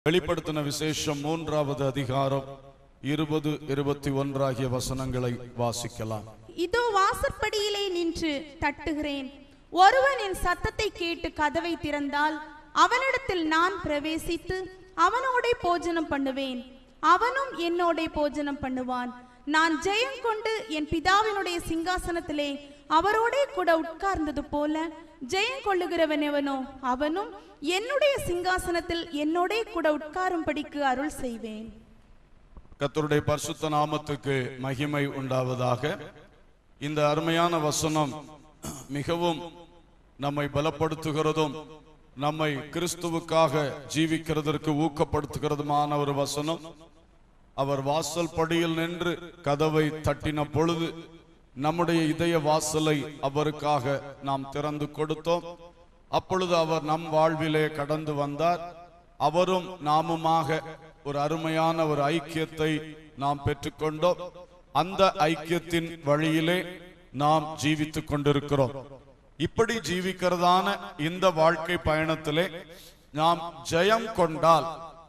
வெளிப்படுத்தின விசேஷம் மூன்றாவது அதிகாரம் இருபது இருபத்தி ஒன்றாகிய வசனங்களை வாசிக்கலாம் இதோ வாசற்படியிலே நின்று தட்டுகிறேன் ஒருவன் என் சத்தத்தை கேட்டு கதவை திறந்தால் அவனிடத்தில் நான் பிரவேசித்து அவனோடே போஜனம் பண்ணுவேன் அவனும் என்னோடே போஜனம் பண்ணுவான் நான் ஜெயம் கொண்டு என் பிதாவினுடைய சிங்காசனத்திலே அவரோடே கூட உட்கார்ந்தது போல ஜெயம் கொள்ளுகிறவன் எவனோ அவனும் என்னுடைய சிங்காசனத்தில் என்னோடே கூட உட்காரும்படிக்கு அருள் செய்வேன் கர்த்தருடைய பரிசுத்த நாமத்துக்கு மகிமை உண்டாவதாக இந்த அருமையான வசனம் மிகவும் நம்மை பலப்படுத்துகிறதும் நம்மை கிறிஸ்துவுக்காக ஜீவிக்கிறதற்கு ஊக்கப்படுத்துகிறதுமான ஒரு வசனம் அவர் வாசல் படியில் நின்று கதவை தட்டின பொழுது நம்முடைய இதய வாசலை அவருக்காக நாம் திறந்து கொடுத்தோம் அப்பொழுது அவர் நம் வாழ்விலே கடந்து வந்தார் அவரும் நாமுமாக ஒரு அருமையான ஒரு ஐக்கியத்தை நாம் பெற்றுக்கொண்டோம் அந்த ஐக்கியத்தின் வழியிலே நாம் ஜீவித்துக் கொண்டிருக்கிறோம் இப்படி ஜீவிக்கிறதான இந்த வாழ்க்கை பயணத்திலே நாம் ஜெயம் கொண்டால்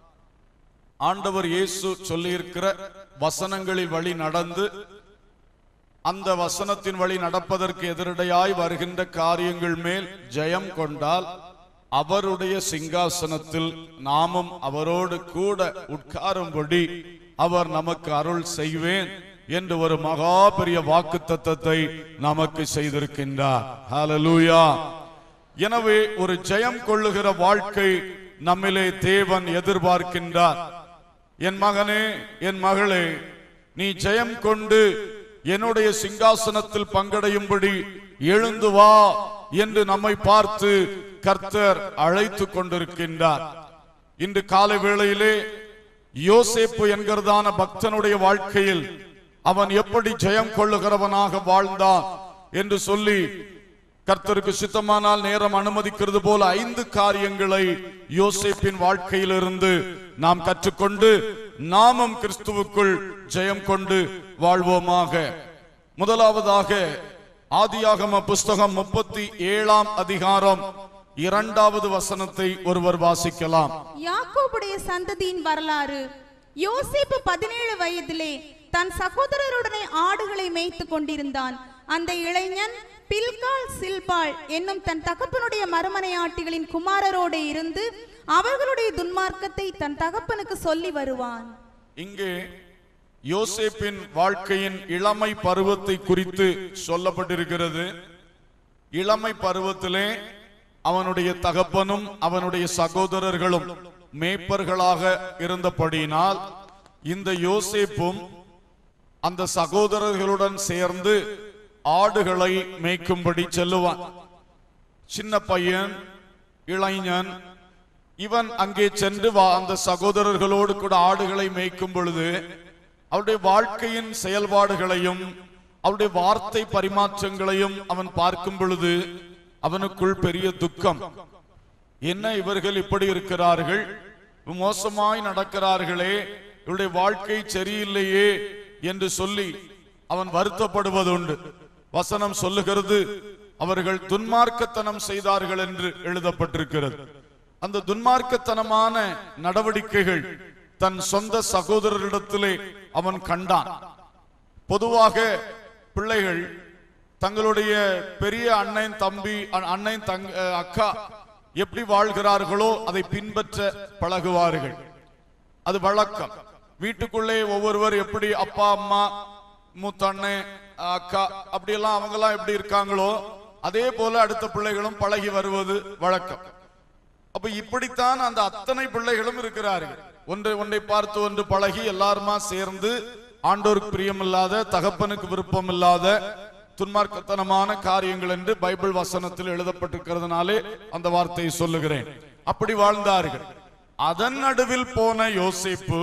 ஆண்டவர் இயேசு சொல்லியிருக்கிற வசனங்களில் வழி நடந்து அந்த வசனத்தின் வழி நடப்பதற்கு எதிரடையாய் வருகின்ற காரியங்கள் மேல் ஜெயம் கொண்டால் அவருடைய சிங்காசனத்தில் நாமும் அவரோடு கூட உட்காரும்படி அவர் நமக்கு அருள் செய்வேன் என்று ஒரு மகா பெரிய வாக்கு தத்தத்தை நமக்கு செய்திருக்கின்றார் ஹalleluya எனவே ஒரு ஜெயம் கொள்ளுகிற வாழ்க்கை நம்மிலே தேவன் எதிர்பார்க்கின்றார் என் மகனே என் மகளே நீ ஜெயம் கொண்டு என்னுடைய சிங்காசனத்தில் பங்கடையும்படி எழுந்து வா என்று நம்மை பார்த்து கர்த்தர் அழைத்து கொண்டிருக்கின்றார் இன்று காலை வேளையிலே யோசேப்பு என்கிறதான பக்தனுடைய வாழ்க்கையில் அவன் எப்படி ஜெயம் கொள்ளுகிறவனாக வாழ்ந்தான் என்று சொல்லி கர்த்தருக்கு சித்தமானால் நேரம் அனுமதிக்கிறது போல ஐந்து காரியங்களை யோசேப்பின் வாழ்க்கையிலிருந்து நாம் கற்றுக்கொண்டு நாமும் கிறிஸ்துவுக்குள் ஜெயம் கொண்டு வாழ்வோமாக முதலாவதாக ஆதியாகம புஸ்தகம் முப்பத்தி ஏழாம் அதிகாரம் இரண்டாவது வசனத்தை ஒருவர் வாசிக்கலாம் யாக்கோபுடைய சந்ததியின் வரலாறு யோசேப்பு பதினேழு வயதிலே தன் சகோதரருடனே ஆடுகளை மேய்த்து கொண்டிருந்தான் அந்த இளைஞன் பில்கால் சில்பாள் என்னும் தன் தகப்பனுடைய மறுமனையாட்டிகளின் குமாரரோடு இருந்து அவர்களுடைய துன்மார்க்கத்தை தன் தகப்பனுக்கு சொல்லி வருவான் இங்கே யோசேப்பின் வாழ்க்கையின் இளமை பருவத்தை குறித்து சொல்லப்பட்டிருக்கிறது இளமை பருவத்திலே அவனுடைய தகப்பனும் அவனுடைய சகோதரர்களும் மேய்ப்பர்களாக இருந்தபடியினால் இந்த யோசேப்பும் அந்த சகோதரர்களுடன் சேர்ந்து ஆடுகளை மேய்க்கும்படி செல்லுவான் சின்ன பையன் இளைஞன் இவன் அங்கே சென்று வா அந்த சகோதரர்களோடு கூட ஆடுகளை மேய்க்கும் பொழுது அவருடைய வாழ்க்கையின் செயல்பாடுகளையும் அவருடைய வார்த்தை பரிமாற்றங்களையும் அவன் பார்க்கும் பொழுது அவனுக்குள் பெரிய துக்கம் என்ன இவர்கள் இப்படி இருக்கிறார்கள் மோசமாய் நடக்கிறார்களே இவருடைய வாழ்க்கை சரியில்லையே என்று சொல்லி அவன் வருத்தப்படுவதுண்டு வசனம் சொல்லுகிறது அவர்கள் துன்மார்க்கத்தனம் செய்தார்கள் என்று எழுதப்பட்டிருக்கிறது அந்த துன்மார்க்கத்தனமான நடவடிக்கைகள் தன் சொந்த சகோதரரிடத்திலே அவன் கண்டான் பொதுவாக பிள்ளைகள் தங்களுடைய பெரிய அண்ணன் தம்பி அ- அண்ணன் தங் அஹ் அக்கா எப்படி வாழ்கிறார்களோ அதை பின்பற்ற பழகுவார்கள் அது வழக்கம் வீட்டுக்குள்ளே ஒவ்வொருவர் எப்படி அப்பா அம்மா மூத்த அண்ணன் அக்கா அப்படியெல்லாம் அவங்கெல்லாம் எப்படி இருக்காங்களோ அதே போல அடுத்த பிள்ளைகளும் பழகி வருவது வழக்கம் அப்ப இப்படித்தான் அந்த அத்தனை பிள்ளைகளும் இருக்கிறார்கள் ஒன்றை ஒன்றை பார்த்து ஒன்று பழகி எல்லாருமா சேர்ந்து ஆண்டோருக்கு பிரியமில்லாத தகப்பனுக்கு விருப்பம் இல்லாத துன்மார்க்கத்தனமான காரியங்கள் என்று பைபிள் வசனத்தில் எழுதப்பட்டிருக்கிறதுனாலே அந்த வார்த்தையை சொல்லுகிறேன் அப்படி வாழ்ந்தார்கள் அதன் நடுவில் போன யோசிப்பு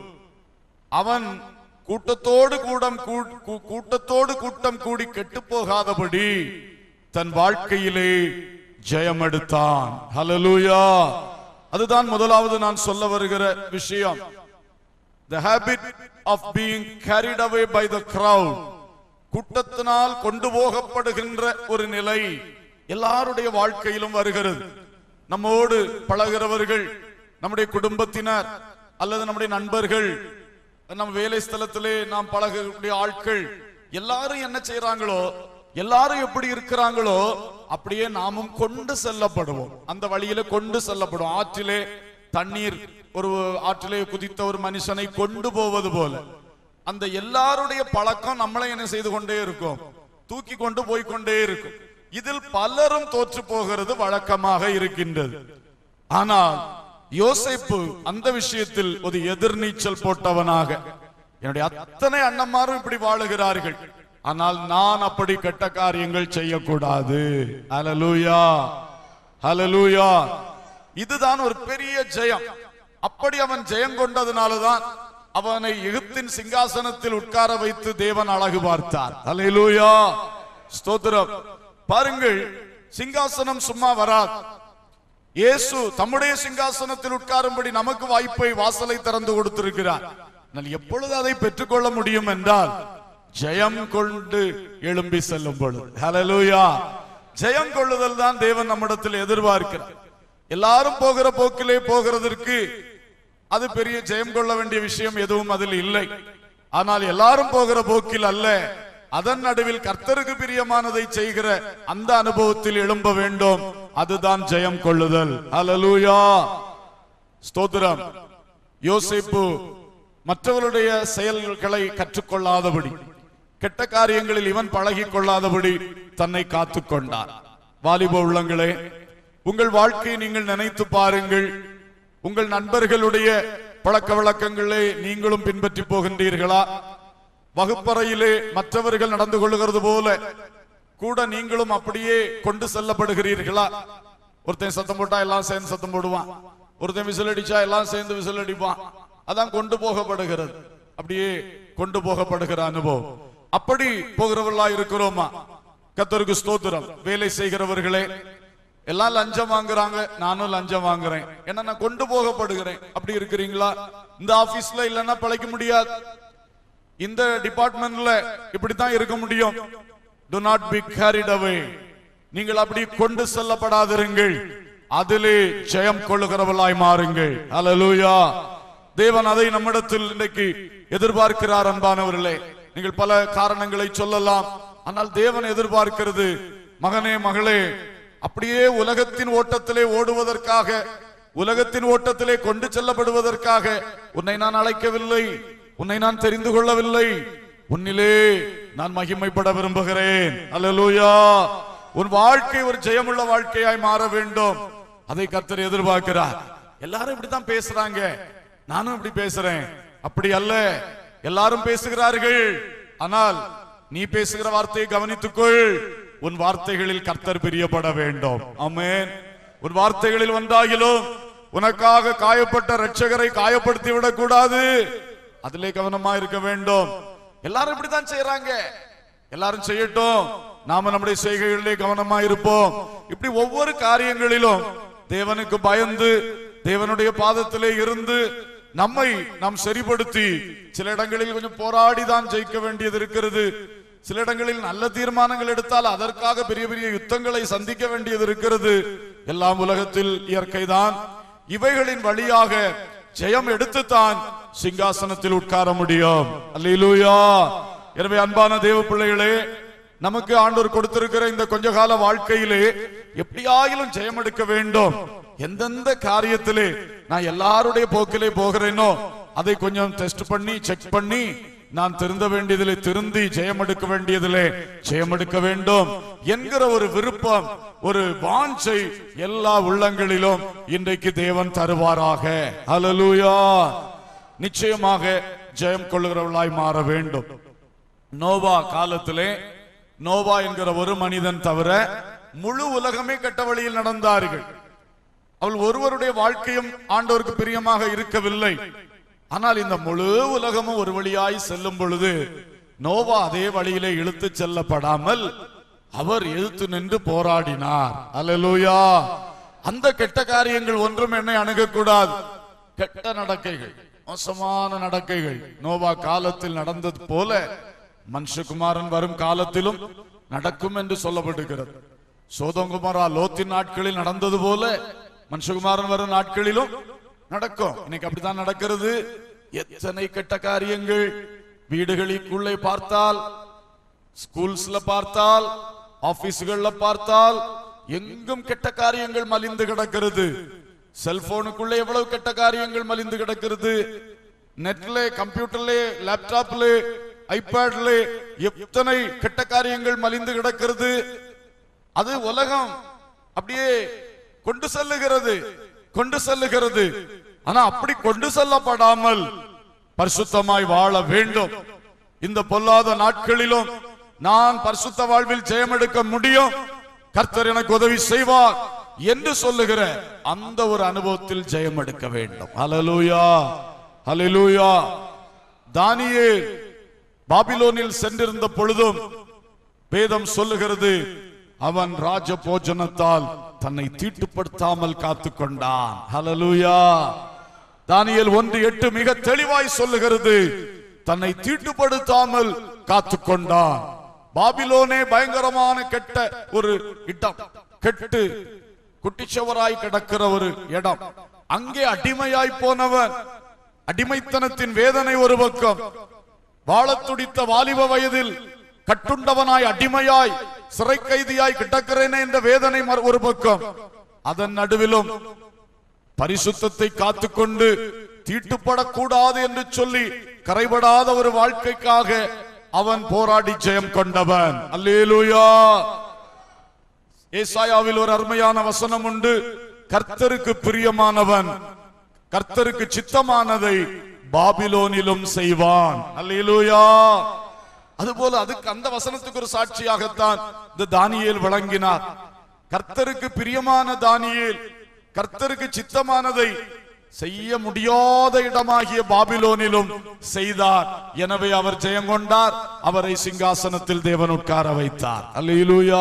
அவன் கூட்டத்தோடு கூடம் கூ- கூ- கூட்டத்தோடு கூட்டம் கூடி கெட்டு போகாதபடி தன் வாழ்க்கையிலே ஜெயம் எடுத்தான் ஹalleluya அதுதான் முதலாவது நான் சொல்ல வருகிற விஷயம் the habit of being carried away by the crowd கூட்டத்தினால் கொண்டு போகப்படுகின்ற ஒரு நிலை எல்லாருடைய வாழ்க்கையிலும் வருகிறது நம்மோடு பழகிறவர்கள் நம்முடைய குடும்பத்தினர் அல்லது நம்முடைய நண்பர்கள் நம்ம வேலை ஸ்தலத்திலே நாம் பழகக்கூடிய ஆட்கள் எல்லாரும் என்ன செய்றாங்களோ எல்லாரும் எப்படி இருக்கிறாங்களோ அப்படியே நாமும் கொண்டு செல்லப்படுவோம் அந்த வழியில கொண்டு செல்லப்படும் ஆற்றிலே தண்ணீர் ஒரு ஆற்றிலே குதித்த ஒரு மனுஷனை கொண்டு போவது போல அந்த எல்லாருடைய பழக்கம் நம்மளை என்ன செய்து கொண்டே இருக்கும் தூக்கி கொண்டு போய் கொண்டே இருக்கும் இதில் பலரும் தோற்று போகிறது வழக்கமாக இருக்கின்றது ஆனால் யோசேப்பு அந்த விஷயத்தில் ஒரு எதிர்நீச்சல் போட்டவனாக என்னுடைய அத்தனை அண்ணன்மாரும் இப்படி வாழுகிறார்கள் ஆனால் நான் அப்படி கெட்ட காரியங்கள் செய்யக்கூடாது ஹalleluya ஹalleluya இதுதான் ஒரு பெரிய ஜெயம் அப்படி அவன் ஜெயம் கொண்டதுனாலதான் அவனை எகிப்தின் சிங்காசனத்தில் உட்கார வைத்து தேவன் அழகு பார்த்தார் ஹalleluya ஸ்தோத்திரம் பாருங்கள் சிங்காசனம் சும்மா வராது இயேசு தம்முடைய சிங்காசனத்தில் உட்காரும்படி நமக்கு வாய்ப்பை வாசலை திறந்து கொடுத்திருக்கிறார் ஆனால் எப்பொழுது அதை பெற்றுக்கொள்ள முடியும் என்றால் ஜெயம் கொண்டு எழும்பி செல்லும் பொழுது ஹalleluya ஜெயம் கொள்ளுதல் தான் தேவன் நம்மிடத்தில் எதிர்பார்க்கிறார் எல்லாரும் போகிற போக்கிலே போகிறதற்கு அது பெரிய ஜெயம் கொள்ள வேண்டிய விஷயம் எதுவும் அதில் இல்லை ஆனால் எல்லாரும் போகிற போக்கில் அல்ல அதன் நடுவில் கர்த்தருக்கு பிரியமானதை செய்கிற அந்த அனுபவத்தில் எழும்ப வேண்டும் அதுதான் ஜெயம் கொள்ளுதல் ஹalleluya ஸ்தோத்திரம் யோசேப்பு மற்றவருடைய செயல்களை கற்றுக்கொள்ளாதபடி கெட்ட காரியங்களில் இவன் பழகிக் கொள்ளாதபடி தன்னை காத்துக் கொண்டார் வாலிப உள்ளங்களே உங்கள் வாழ்க்கையை நீங்கள் நினைத்து பாருங்கள் உங்கள் நண்பர்களுடைய பழக்க வழக்கங்களை நீங்களும் பின்பற்றி போகின்றீர்களா வகுப்பறையிலே மற்றவர்கள் நடந்து கொள்ளுகிறது போல கூட நீங்களும் அப்படியே கொண்டு செல்லப்படுகிறீர்களா ஒருத்தன் சத்தம் போட்டா எல்லாம் சேர்ந்து சத்தம் போடுவான் ஒருத்தன் விசில் அடிச்சா எல்லாம் சேர்ந்து விசில் அடிப்பான் அதான் கொண்டு போகப்படுகிறது அப்படியே கொண்டு போகப்படுகிற அனுபவம் அப்படி போகிறவர்களா இருக்கிறோமா கத்தருக்கு ஸ்தோத்திரம் வேலை செய்கிறவர்களே எல்லாம் லஞ்சம் வாங்குறாங்க நானும் லஞ்சம் வாங்குறேன் ஏன்னா நான் கொண்டு போகப்படுகிறேன் அப்படி இருக்கிறீங்களா இந்த ஆபீஸ்ல இல்லைன்னா பிழைக்க முடியாது இந்த டிபார்ட்மெண்ட்ல இப்படித்தான் இருக்க முடியும் do not be carried away நீங்கள் அப்படி கொண்டு செல்லப்படாதிருங்கள் அதிலே ஜெயம் கொள்ளுகிறவர்களாய் மாறுங்கள் ஹalleluya தேவன் அதை நம்மிடத்தில் இன்னைக்கு எதிர்பார்க்கிறார் அன்பானவர்களே நீங்கள் பல காரணங்களை சொல்லலாம் ஆனால் தேவன் எதிர்பார்க்கிறது மகனே மகளே அப்படியே உலகத்தின் ஓட்டத்திலே ஓடுவதற்காக உலகத்தின் ஓட்டத்திலே கொண்டு செல்லப்படுவதற்காக உன்னை நான் அழைக்கவில்லை உன்னை நான் தெரிந்து கொள்ளவில்லை உன்னிலே நான் மகிமைப்பட விரும்புகிறேன் அல்லேலூயா உன் வாழ்க்கை ஒரு ஜெயமுள்ள வாழ்க்கையாய் மாற வேண்டும் அதை கர்த்தர் எதிர்பார்க்கிறார் எல்லாரும் இப்படித்தான் பேசுறாங்க நானும் இப்படி பேசுறேன் அப்படி அல்ல எல்லாரும் பேசுகிறார்கள் ஆனால் நீ பேசுகிற வார்த்தையை கவனித்துக்கொள் உன் வார்த்தைகளில் கர்த்தர் பிரியப்பட வேண்டும் ஆமென் உன் வார்த்தைகளில் ஒன்றாகிலும் உனக்காக காயப்பட்ட ரட்சகரை காயப்படுத்தி விடக் கூடாது அதிலே கவனமா இருக்க வேண்டும் எல்லாரும் இப்படித்தான் செய்யறாங்க எல்லாரும் செய்யட்டும் நாம நம்முடைய செய்கைகளிலே கவனமா இருப்போம் இப்படி ஒவ்வொரு காரியங்களிலும் தேவனுக்கு பயந்து தேவனுடைய பாதத்திலே இருந்து நம்மை நாம் சரிப்படுத்தி சில இடங்களில் கொஞ்சம் போராடி தான் ஜெயிக்க வேண்டியது இருக்கிறது சில இடங்களில் நல்ல தீர்மானங்கள் எடுத்தால் அதற்காக பெரிய பெரிய யுத்தங்களை சந்திக்க வேண்டியது இருக்கிறது எல்லாம் உலகத்தில் இயற்கைதான் இவைகளின் வழியாக ஜெயம் எடுத்துத்தான் சிங்காசனத்தில் உட்கார முடியும் அல்லேலூயா எனவே அன்பான தேவ பிள்ளைகளே நமக்கு ஆண்டவர் கொடுத்திருக்கிற இந்த கொஞ்ச கால வாழ்க்கையிலே எப்படியாயிலும் ஜெயம் எடுக்க வேண்டும் எந்தெந்த காரியத்திலே நான் எல்லாருடைய போக்கிலே போகிறேனோ அதை கொஞ்சம் டெஸ்ட் பண்ணி செக் பண்ணி நான் திருந்த வேண்டியதிலே திருந்தி ஜெயம் எடுக்க வேண்டியதிலே ஜெயம் எடுக்க வேண்டும் என்கிற ஒரு விருப்பம் ஒரு வாஞ்சை எல்லா உள்ளங்களிலும் இன்றைக்கு தேவன் தருவாராக ஹalleluya நிச்சயமாக ஜெயம் கொள்ளுகிறவர்களாய் மாற வேண்டும் நோவா காலத்திலே நோவா என்கிற ஒரு மனிதன் தவிர முழு உலகமே கெட்ட வழியில் நடந்தார்கள் அவள் ஒருவருடைய வாழ்க்கையும் ஆண்டவருக்கு பிரியமாக இருக்கவில்லை ஆனால் இந்த முழு உலகமும் ஒரு வழியாய் செல்லும் பொழுது நோவா அதே வழியிலே இழுத்து செல்லப்படாமல் அவர் எதிர்த்து நின்று போராடினார் அல்லேலூயா அந்த கெட்ட காரியங்கள் ஒன்றும் என்னை அணுகக்கூடாது கெட்ட நடக்கைகள் மோசமான நடக்கைகள் நோவா காலத்தில் நடந்தது போல மனுஷகுமாரன் வரும் காலத்திலும் நடக்கும் என்று சொல்லப்படுகிறது சோதங்குமாரா லோத்தின் நாட்களில் நடந்தது போல மனுஷகுமாரன் வரும் நாட்களிலும் நடக்கும் இன்னைக்கு அப்படித்தான் நடக்கிறது எத்தனை கெட்ட காரியங்கள் வீடுகளுக்குள்ளே பார்த்தால் ஸ்கூல்ஸ்ல பார்த்தால் ஆபீஸ்கள்ல பார்த்தால் எங்கும் கெட்ட காரியங்கள் மலிந்து கிடக்கிறது செல்போனுக்குள்ள எவ்வளவு கெட்ட காரியங்கள் மலிந்து கிடக்கிறது நெட்ல கம்ப்யூட்டர்ல லேப்டாப்ல ஐபேட்ல எத்தனை கெட்ட காரியங்கள் மலிந்து கிடக்கிறது அது உலகம் அப்படியே கொண்டு செல்லுகிறது கொண்டு செல்லுகிறது ஆனா அப்படி கொண்டு செல்லப்படாமல் பரிசுத்தமாய் வாழ வேண்டும் இந்த பொல்லாத நாட்களிலும் நான் பரிசுத்த வாழ்வில் ஜெயம் எடுக்க முடியும் கர்த்தர் எனக்கு உதவி செய்வார் என்று சொல்லுகிற அந்த ஒரு அனுபவத்தில் ஜெயம் எடுக்க வேண்டும் ஹalleluya ஹalleluya தானியேல் பாபிலோனில் சென்றிருந்த பொழுதும் வேதம் சொல்லுகிறது அவன் ராஜ போஜனத்தால் தன்னை தீட்டுப்படுத்தாமல் காத்துக் கொண்டான் ஹalleluya தானியேல் ஒன்று எட்டு மிக தெளிவாய் சொல்லுகிறது தன்னை தீட்டுப்படுத்தாமல் காத்துக் கொண்டான் பாபிலோனே பயங்கரமான கெட்ட ஒரு இடம் கெட்டு குட்டிச்சவராய் கிடக்கிற ஒரு இடம் அங்கே அடிமையாய் போனவன் அடிமைத்தனத்தின் வேதனை ஒரு பக்கம் வாழத் துடித்த வாலிப வயதில் கட்டுண்டவனாய் அடிமையாய் சிறை கைதியாய் கிடக்கிறேனே என்ற வேதனை மறு- ஒரு பக்கம் அதன் நடுவிலும் பரிசுத்தத்தை காத்துக்கொண்டு தீட்டுப்படக்கூடாது என்று சொல்லி கரைபடாத ஒரு வாழ்க்கைக்காக அவன் போராடி ஜெயம் கொண்டவன் அல்லேலூயா ஏசாயாவில் ஒரு அருமையான வசனம் உண்டு கர்த்தருக்கு பிரியமானவன் கர்த்தருக்கு சித்தமானதை பாபிலோனிலும் செய்வான் அல்லேலூயா அதுபோல அதுக்கு அந்த வசனத்துக்கு ஒரு சாட்சியாகத்தான் இந்த தானியேல் வழங்கினார் கர்த்தருக்கு பிரியமான தானியேல் கர்த்தருக்கு சித்தமானதை செய்ய முடியாத இடமாகிய பாபிலோனிலும் செய்தார் எனவே அவர் ஜெயம் கொண்டார் அவரை சிங்காசனத்தில் தேவன் உட்கார வைத்தார் அல்லேலூயா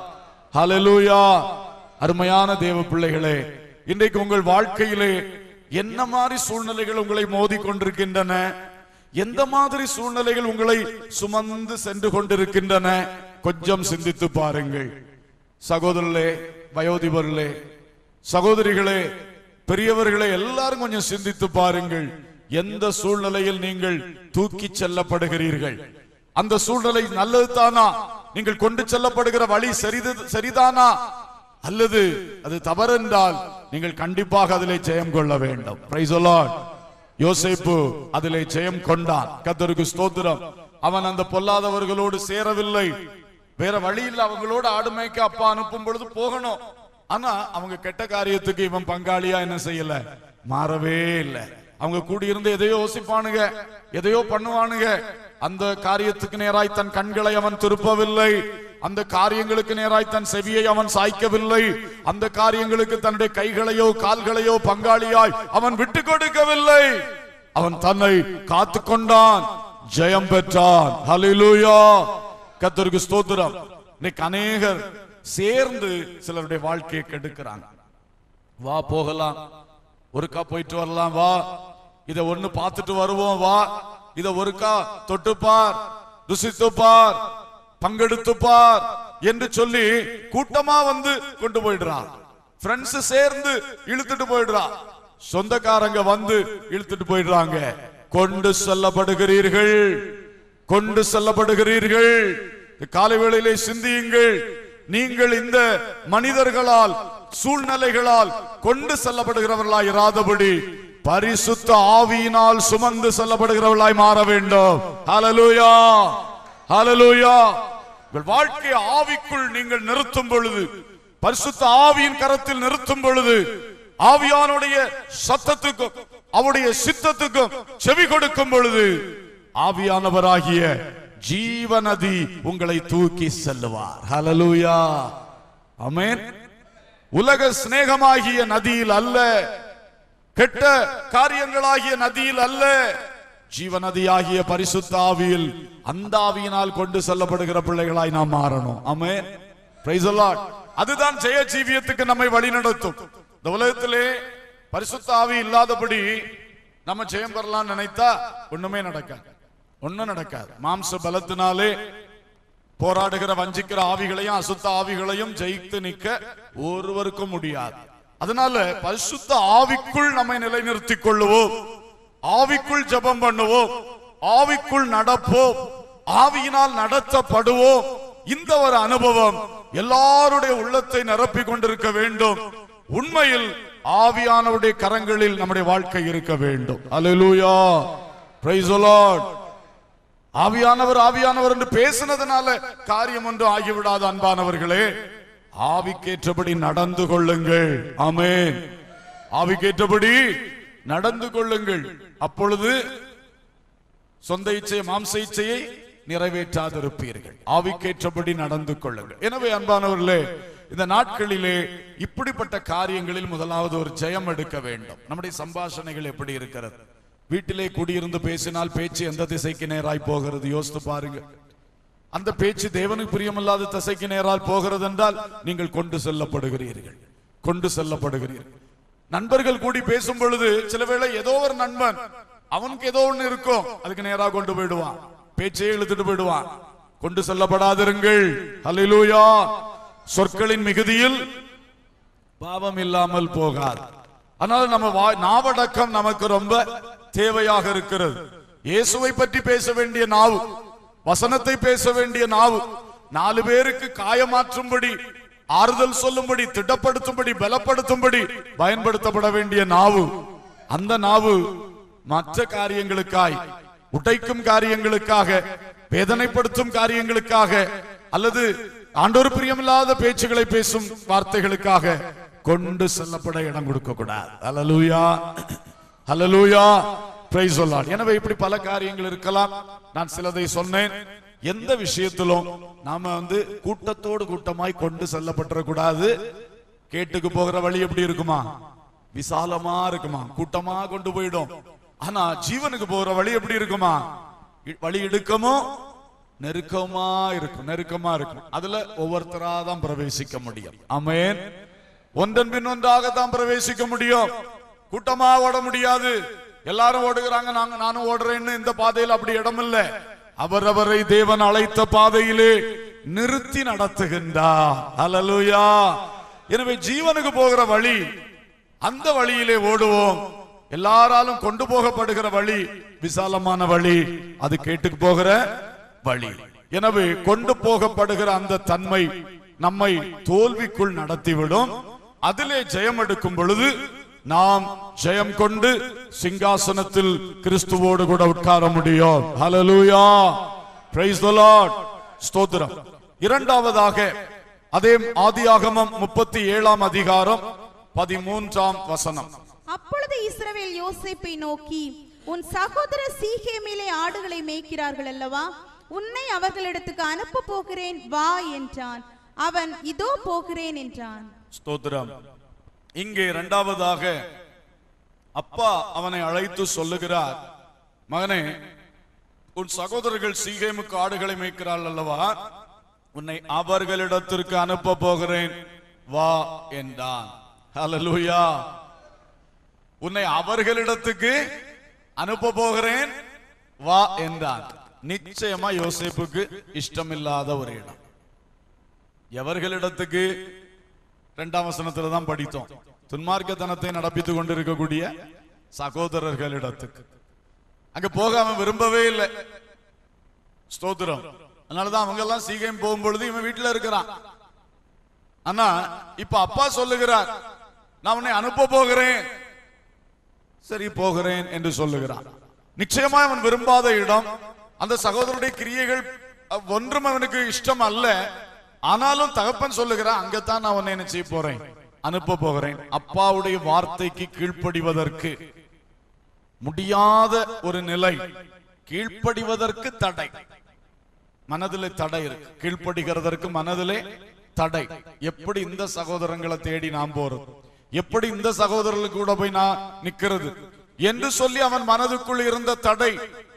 ஹalleluya அருமையான தேவ பிள்ளைகளே இன்றைக்கு உங்கள் வாழ்க்கையிலே என்ன மாதிரி சூழ்நிலைகள் உங்களை மோதி கொண்டிருக்கின்றன எந்த மாதிரி சூழ்நிலைகள் உங்களை சுமந்து சென்று கொண்டிருக்கின்றன கொஞ்சம் சிந்தித்து பாருங்கள் சகோதரர்களே வயோதிபர்களே சகோதரிகளே பெரியவர்களே எல்லாரும் கொஞ்சம் சிந்தித்து பாருங்கள் எந்த சூழ்நிலையில் நீங்கள் தூக்கி செல்லப்படுகிறீர்கள் அந்த சூழ்நிலை நல்லது தானா நீங்கள் கொண்டு செல்லப்படுகிற வழி சரிது சரிதானா அல்லது அது தவறென்றால் நீங்கள் கண்டிப்பாக அதிலே ஜெயம் கொள்ள வேண்டும் Praise the Lord. யோசேப்பு அதிலே ஜெயம் கொண்டான் கத்தருக்கு ஸ்தோத்திரம் அவன் அந்த பொல்லாதவர்களோடு சேரவில்லை வேற வழி இல்ல அவங்களோட ஆடுமைக்கு அப்பா அனுப்பும் பொழுது போகணும் ஆனா அவங்க கெட்ட காரியத்துக்கு இவன் பங்காளியா என்ன செய்யல மாறவே இல்ல அவங்க கூடியிருந்து எதையோ யோசிப்பானுங்க எதையோ பண்ணுவானுங்க அந்த காரியத்துக்கு நேராய் தன் கண்களை அவன் திருப்பவில்லை அந்த காரியங்களுக்கு நேராய் தன் செவியை அவன் சாய்க்கவில்லை அந்த காரியங்களுக்கு தன்னுடைய கைகளையோ கால்களையோ பங்காளியாய் அவன் விட்டு கொடுக்கவில்லை அவன் தன்னை காத்து கொண்டான் ஜெயம் பெற்றான் ஹalleluya கர்த்தருக்கு ஸ்தோத்திரம் இன்னைக்கு அநேகர் சேர்ந்து சிலருடைய வாழ்க்கையை கெடுக்கிறாங்க வா போகலாம் ஒருக்கா போயிட்டு வரலாம் வா இத ஒண்ணு பார்த்துட்டு வருவோம் வா இத ஒருக்கா தொட்டு பார் ருசித்து பார் பங்கெடுத்து பார் என்று சொல்லி கூட்டமா வந்து கொண்டு போயிடுறான் ஃப்ரெண்ட்ஸ் சேர்ந்து இழுத்துட்டு போயிடுறான் சொந்தக்காரங்க வந்து இழுத்துட்டு போயிடுறாங்க கொண்டு செல்லப்படுகிறீர்கள் கொண்டு செல்லப்படுகிறீர்கள் இந்த காலை வேளையிலே சிந்தியுங்கள் நீங்கள் இந்த மனிதர்களால் சூழ்நிலைகளால் கொண்டு செல்லப்படுகிறவர்களாய் இராதபடி பரிசுத்த ஆவியினால் சுமந்து செல்லப்படுகிறவர்களாய் மாற வேண்டும் ஹalleluya ஹalleluya உங்கள் வாழ்க்கையை ஆவிக்குள் நீங்கள் நிறுத்தும் பொழுது பரிசுத்த ஆவியின் கரத்தில் நிறுத்தும் பொழுது ஆவியானுடைய சத்தத்துக்கும் அவருடைய சித்தத்துக்கும் செவி கொடுக்கும் பொழுது ஆவியானவராகிய ஜீவநதி உங்களை தூக்கி செல்லுவார் ஹalleluya ஆமென் உலக சிநேகமாகிய நதியில் அல்ல கெட்ட காரியங்களாகிய நதியில் அல்ல ஜீவநதியாகிய பரிசுத்த ஆவியில் அந்த ஆவியினால் கொண்டு செல்லப்படுகிற பிள்ளைகளாய் நாம் மாறணும் ஆமென் Praise the Lord. அதுதான் ஜெய ஜீவியத்துக்கு நம்மை வழிநடத்தும் இந்த உலகத்திலே பரிசுத்த ஆவி இல்லாதபடி நம்ம ஜெயம் பெறலாம் நினைத்தா ஒண்ணுமே நடக்காது ஒண்ணும் நடக்காது மாம்ச பலத்தினாலே போராடுகிற வஞ்சிக்கிற ஆவிகளையும் அசுத்த ஆவிகளையும் ஜெயித்து நிக்க ஒருவருக்கும் முடியாது அதனால பரிசுத்த ஆவிக்குள் நம்மை நிலைநிறுத்திக் கொள்ளுவோம் ஆவிக்குள் ஜெபம் பண்ணுவோம் ஆவிக்குள் நடப்போம் ஆவியினால் நடத்தப்படுவோம் இந்த ஒரு அனுபவம் எல்லாருடைய உள்ளத்தை நிரப்பிக் கொண்டிருக்க வேண்டும் உண்மையில் ஆவியானவருடைய கரங்களில் நம்முடைய வாழ்க்கை இருக்க வேண்டும் அல்லேலூயா பிரைஸ் லார்ட் ஆவியானவர் ஆவியானவர் என்று பேசினதுனால காரியம் ஒன்று ஆகிவிடாது அன்பானவர்களே ஆவிக்கேற்றபடி நடந்து கொள்ளுங்கள் ஆமென் ஆவிக்கேற்றபடி நடந்து கொள்ளுங்கள் அப்பொழுது சொந்த இச்சை மாம்ச இச்சையை நிறைவேற்றாதிருப்பீர்கள் ஆவிக்கேற்றபடி நடந்து கொள்ளுங்கள் எனவே அன்பானவர்களே இந்த நாட்களிலே இப்படிப்பட்ட காரியங்களில் முதலாவது ஒரு ஜெயம் எடுக்க வேண்டும் நம்முடைய சம்பாஷணைகள் எப்படி இருக்கிறது வீட்டிலே குடியிருந்து பேசினால் பேச்சு எந்த திசைக்கு நேராய் போகிறது யோசித்து பாருங்க அந்த பேச்சு தேவனுக்கு பிரியமில்லாத திசைக்கு நேரால் போகிறது என்றால் நீங்கள் கொண்டு செல்லப்படுகிறீர்கள் கொண்டு செல்லப்படுகிறீர்கள் நண்பர்கள் கூடி பேசும் பொழுது சில வேளை ஏதோ ஒரு நண்பன் அவனுக்கு ஏதோ ஒண்ணு இருக்கும் அதுக்கு நேரா கொண்டு போயிடுவான் பேச்சையே இழுத்துட்டு போயிடுவான் கொண்டு செல்லப்படாதிருங்கள் ஹalleluya சொற்களின் மிகுதியில் பாவம் இல்லாமல் போகாது அதனால நம்ம வா- நாவடக்கம் நமக்கு ரொம்ப தேவையாக இருக்கிறது இயேசுவை பற்றி பேச வேண்டிய நாவு வசனத்தை பேச வேண்டிய நாவு நாலு பேருக்கு காயமாற்றும்படி ஆறுதல் சொல்லும்படி திடப்படுத்தும்படி பலப்படுத்தும்படி பயன்படுத்தப்பட வேண்டிய நாவு அந்த நாவு மற்ற காரியங்களுக்காய் உடைக்கும் காரியங்களுக்காக வேதனைப்படுத்தும் காரியங்களுக்காக அல்லது ஆண்டோர் பிரியமில்லாத பேச்சுகளை பேசும் வார்த்தைகளுக்காக கொண்டு செல்லப்பட இடம் கொடுக்க கூடாது ஹalleluya ஹalleluya பிரைஸ் சொல்லான் எனவே இப்படி பல காரியங்கள் இருக்கலாம் நான் சிலதை சொன்னேன் எந்த விஷயத்திலும் நாம வந்து கூட்டத்தோடு கூட்டமாய் கொண்டு செல்லப்பட்டுறக்கூடாது கேட்டுக்கு போகிற வழி எப்படி இருக்குமா விசாலமா இருக்குமா கூட்டமா கொண்டு போயிடும் ஆனா ஜீவனுக்கு போகிற வழி எப்படி இருக்குமா இ- வழி இடுக்கமோ நெருக்கமா இருக்கும் நெருக்கமா இருக்கும் அதுல ஒவ்வொருத்தரா தான் பிரவேசிக்க முடியும் ஆமென் ஒன்றன் பின் ஒன்றாக தான் பிரவேசிக்க முடியும் கூட்டமா ஓட முடியாது எல்லாரும் ஓடுகிறாங்க நாங்க நானும் ஓடுறேன்னு இந்த பாதையில் அப்படி இடம் இல்ல அவரவரை தேவன் அழைத்த பாதையிலே நிறுத்தி நடத்துகின்றார் ஹalleluya எனவே ஜீவனுக்கு போகிற வழி அந்த வழியிலே ஓடுவோம் எல்லாராலும் கொண்டு போகப்படுகிற வழி விசாலமான வழி அது கேட்டுக்கு போகிற வழி எனவே கொண்டு போகப்படுகிற அந்த தன்மை நம்மை தோல்விக்குள் நடத்திவிடும் அதிலே ஜெயம் எடுக்கும் பொழுது நாம் ஜெயம் கொண்டு சிங்காசனத்தில் கிறிஸ்துவோடு கூட உட்கார முடியும் ஹalleluya praise the lord ஸ்தோத்திரம் இரண்டாவதாக அதே ஆதியாகமம் முப்பத்தி ஏழாம் அதிகாரம் பதிமூன்றாம் வசனம் அப்பொழுது இஸ்ரவேல் யோசேப்பை நோக்கி உன் சகோதர சீகேமிலே ஆடுகளை மேய்க்கிறார்கள் அல்லவா உன்னை அவர்களிடத்துக்கு அனுப்ப போகிறேன் வா என்றான் அவன் இதோ போகிறேன் என்றான் ஸ்தோத்திரம் இங்கே இரண்டாவதாக அப்பா அவனை அழைத்து சொல்லுகிறார் மகனே உன் சகோதரர்கள் சீகேமுக்கு ஆடுகளை மேய்க்கிறாள் அல்லவா உன்னை அவர்களிடத்திற்கு அனுப்ப போகிறேன் வா என்றான் ஹalleluya உன்னை அவர்களிடத்துக்கு அனுப்ப போகிறேன் வா என்றான் நிச்சயமா யோசேப்புக்கு இஷ்டமில்லாத ஒரு இடம் எவர்களிடத்துக்கு இரண்டாம் வசனத்துல தான் படித்தோம் துன்மார்க்கத்தனத்தை நடப்பித்துக் கொண்டிருக்கக்கூடிய சகோதரர்களிடத்துக்கு அங்க போக அவன் விரும்பவே இல்லை ஸ்தோத்திரம் அதனாலதான் அவங்க எல்லாம் சீக்கிரம் போகும்பொழுது இவன் வீட்டுல இருக்கிறான் ஆனா இப்ப அப்பா சொல்லுகிறார் நான் உன்னை அனுப்ப போகிறேன் சரி போகிறேன் என்று சொல்லுகிறான் நிச்சயமா அவன் விரும்பாத இடம் அந்த சகோதரருடைய கிரியைகள் அஹ், ஒன்றும் அவனுக்கு இஷ்டம் அல்ல ஆனாலும் தகப்பன் சொல்லுகிறான் அங்கத்தான் நான் உன்னை என்ன செய்ய போறேன் அனுப்ப போகிறேன் அப்பாவுடைய வார்த்தைக்கு கீழ்ப்படிவதற்கு முடியாத ஒரு நிலை கீழ்ப்படிவதற்கு தடை மனதிலே தடை இருக்கு கீழ்ப்படுகிறதற்கு மனதிலே தடை எப்படி இந்த சகோதரங்களை தேடி நாம் போறது எப்படி இந்த சகோதரர்களுக்கு கூட போய் நான் நிக்கிறது என்று சொல்லி அவன் மனதுக்குள் இருந்த தடை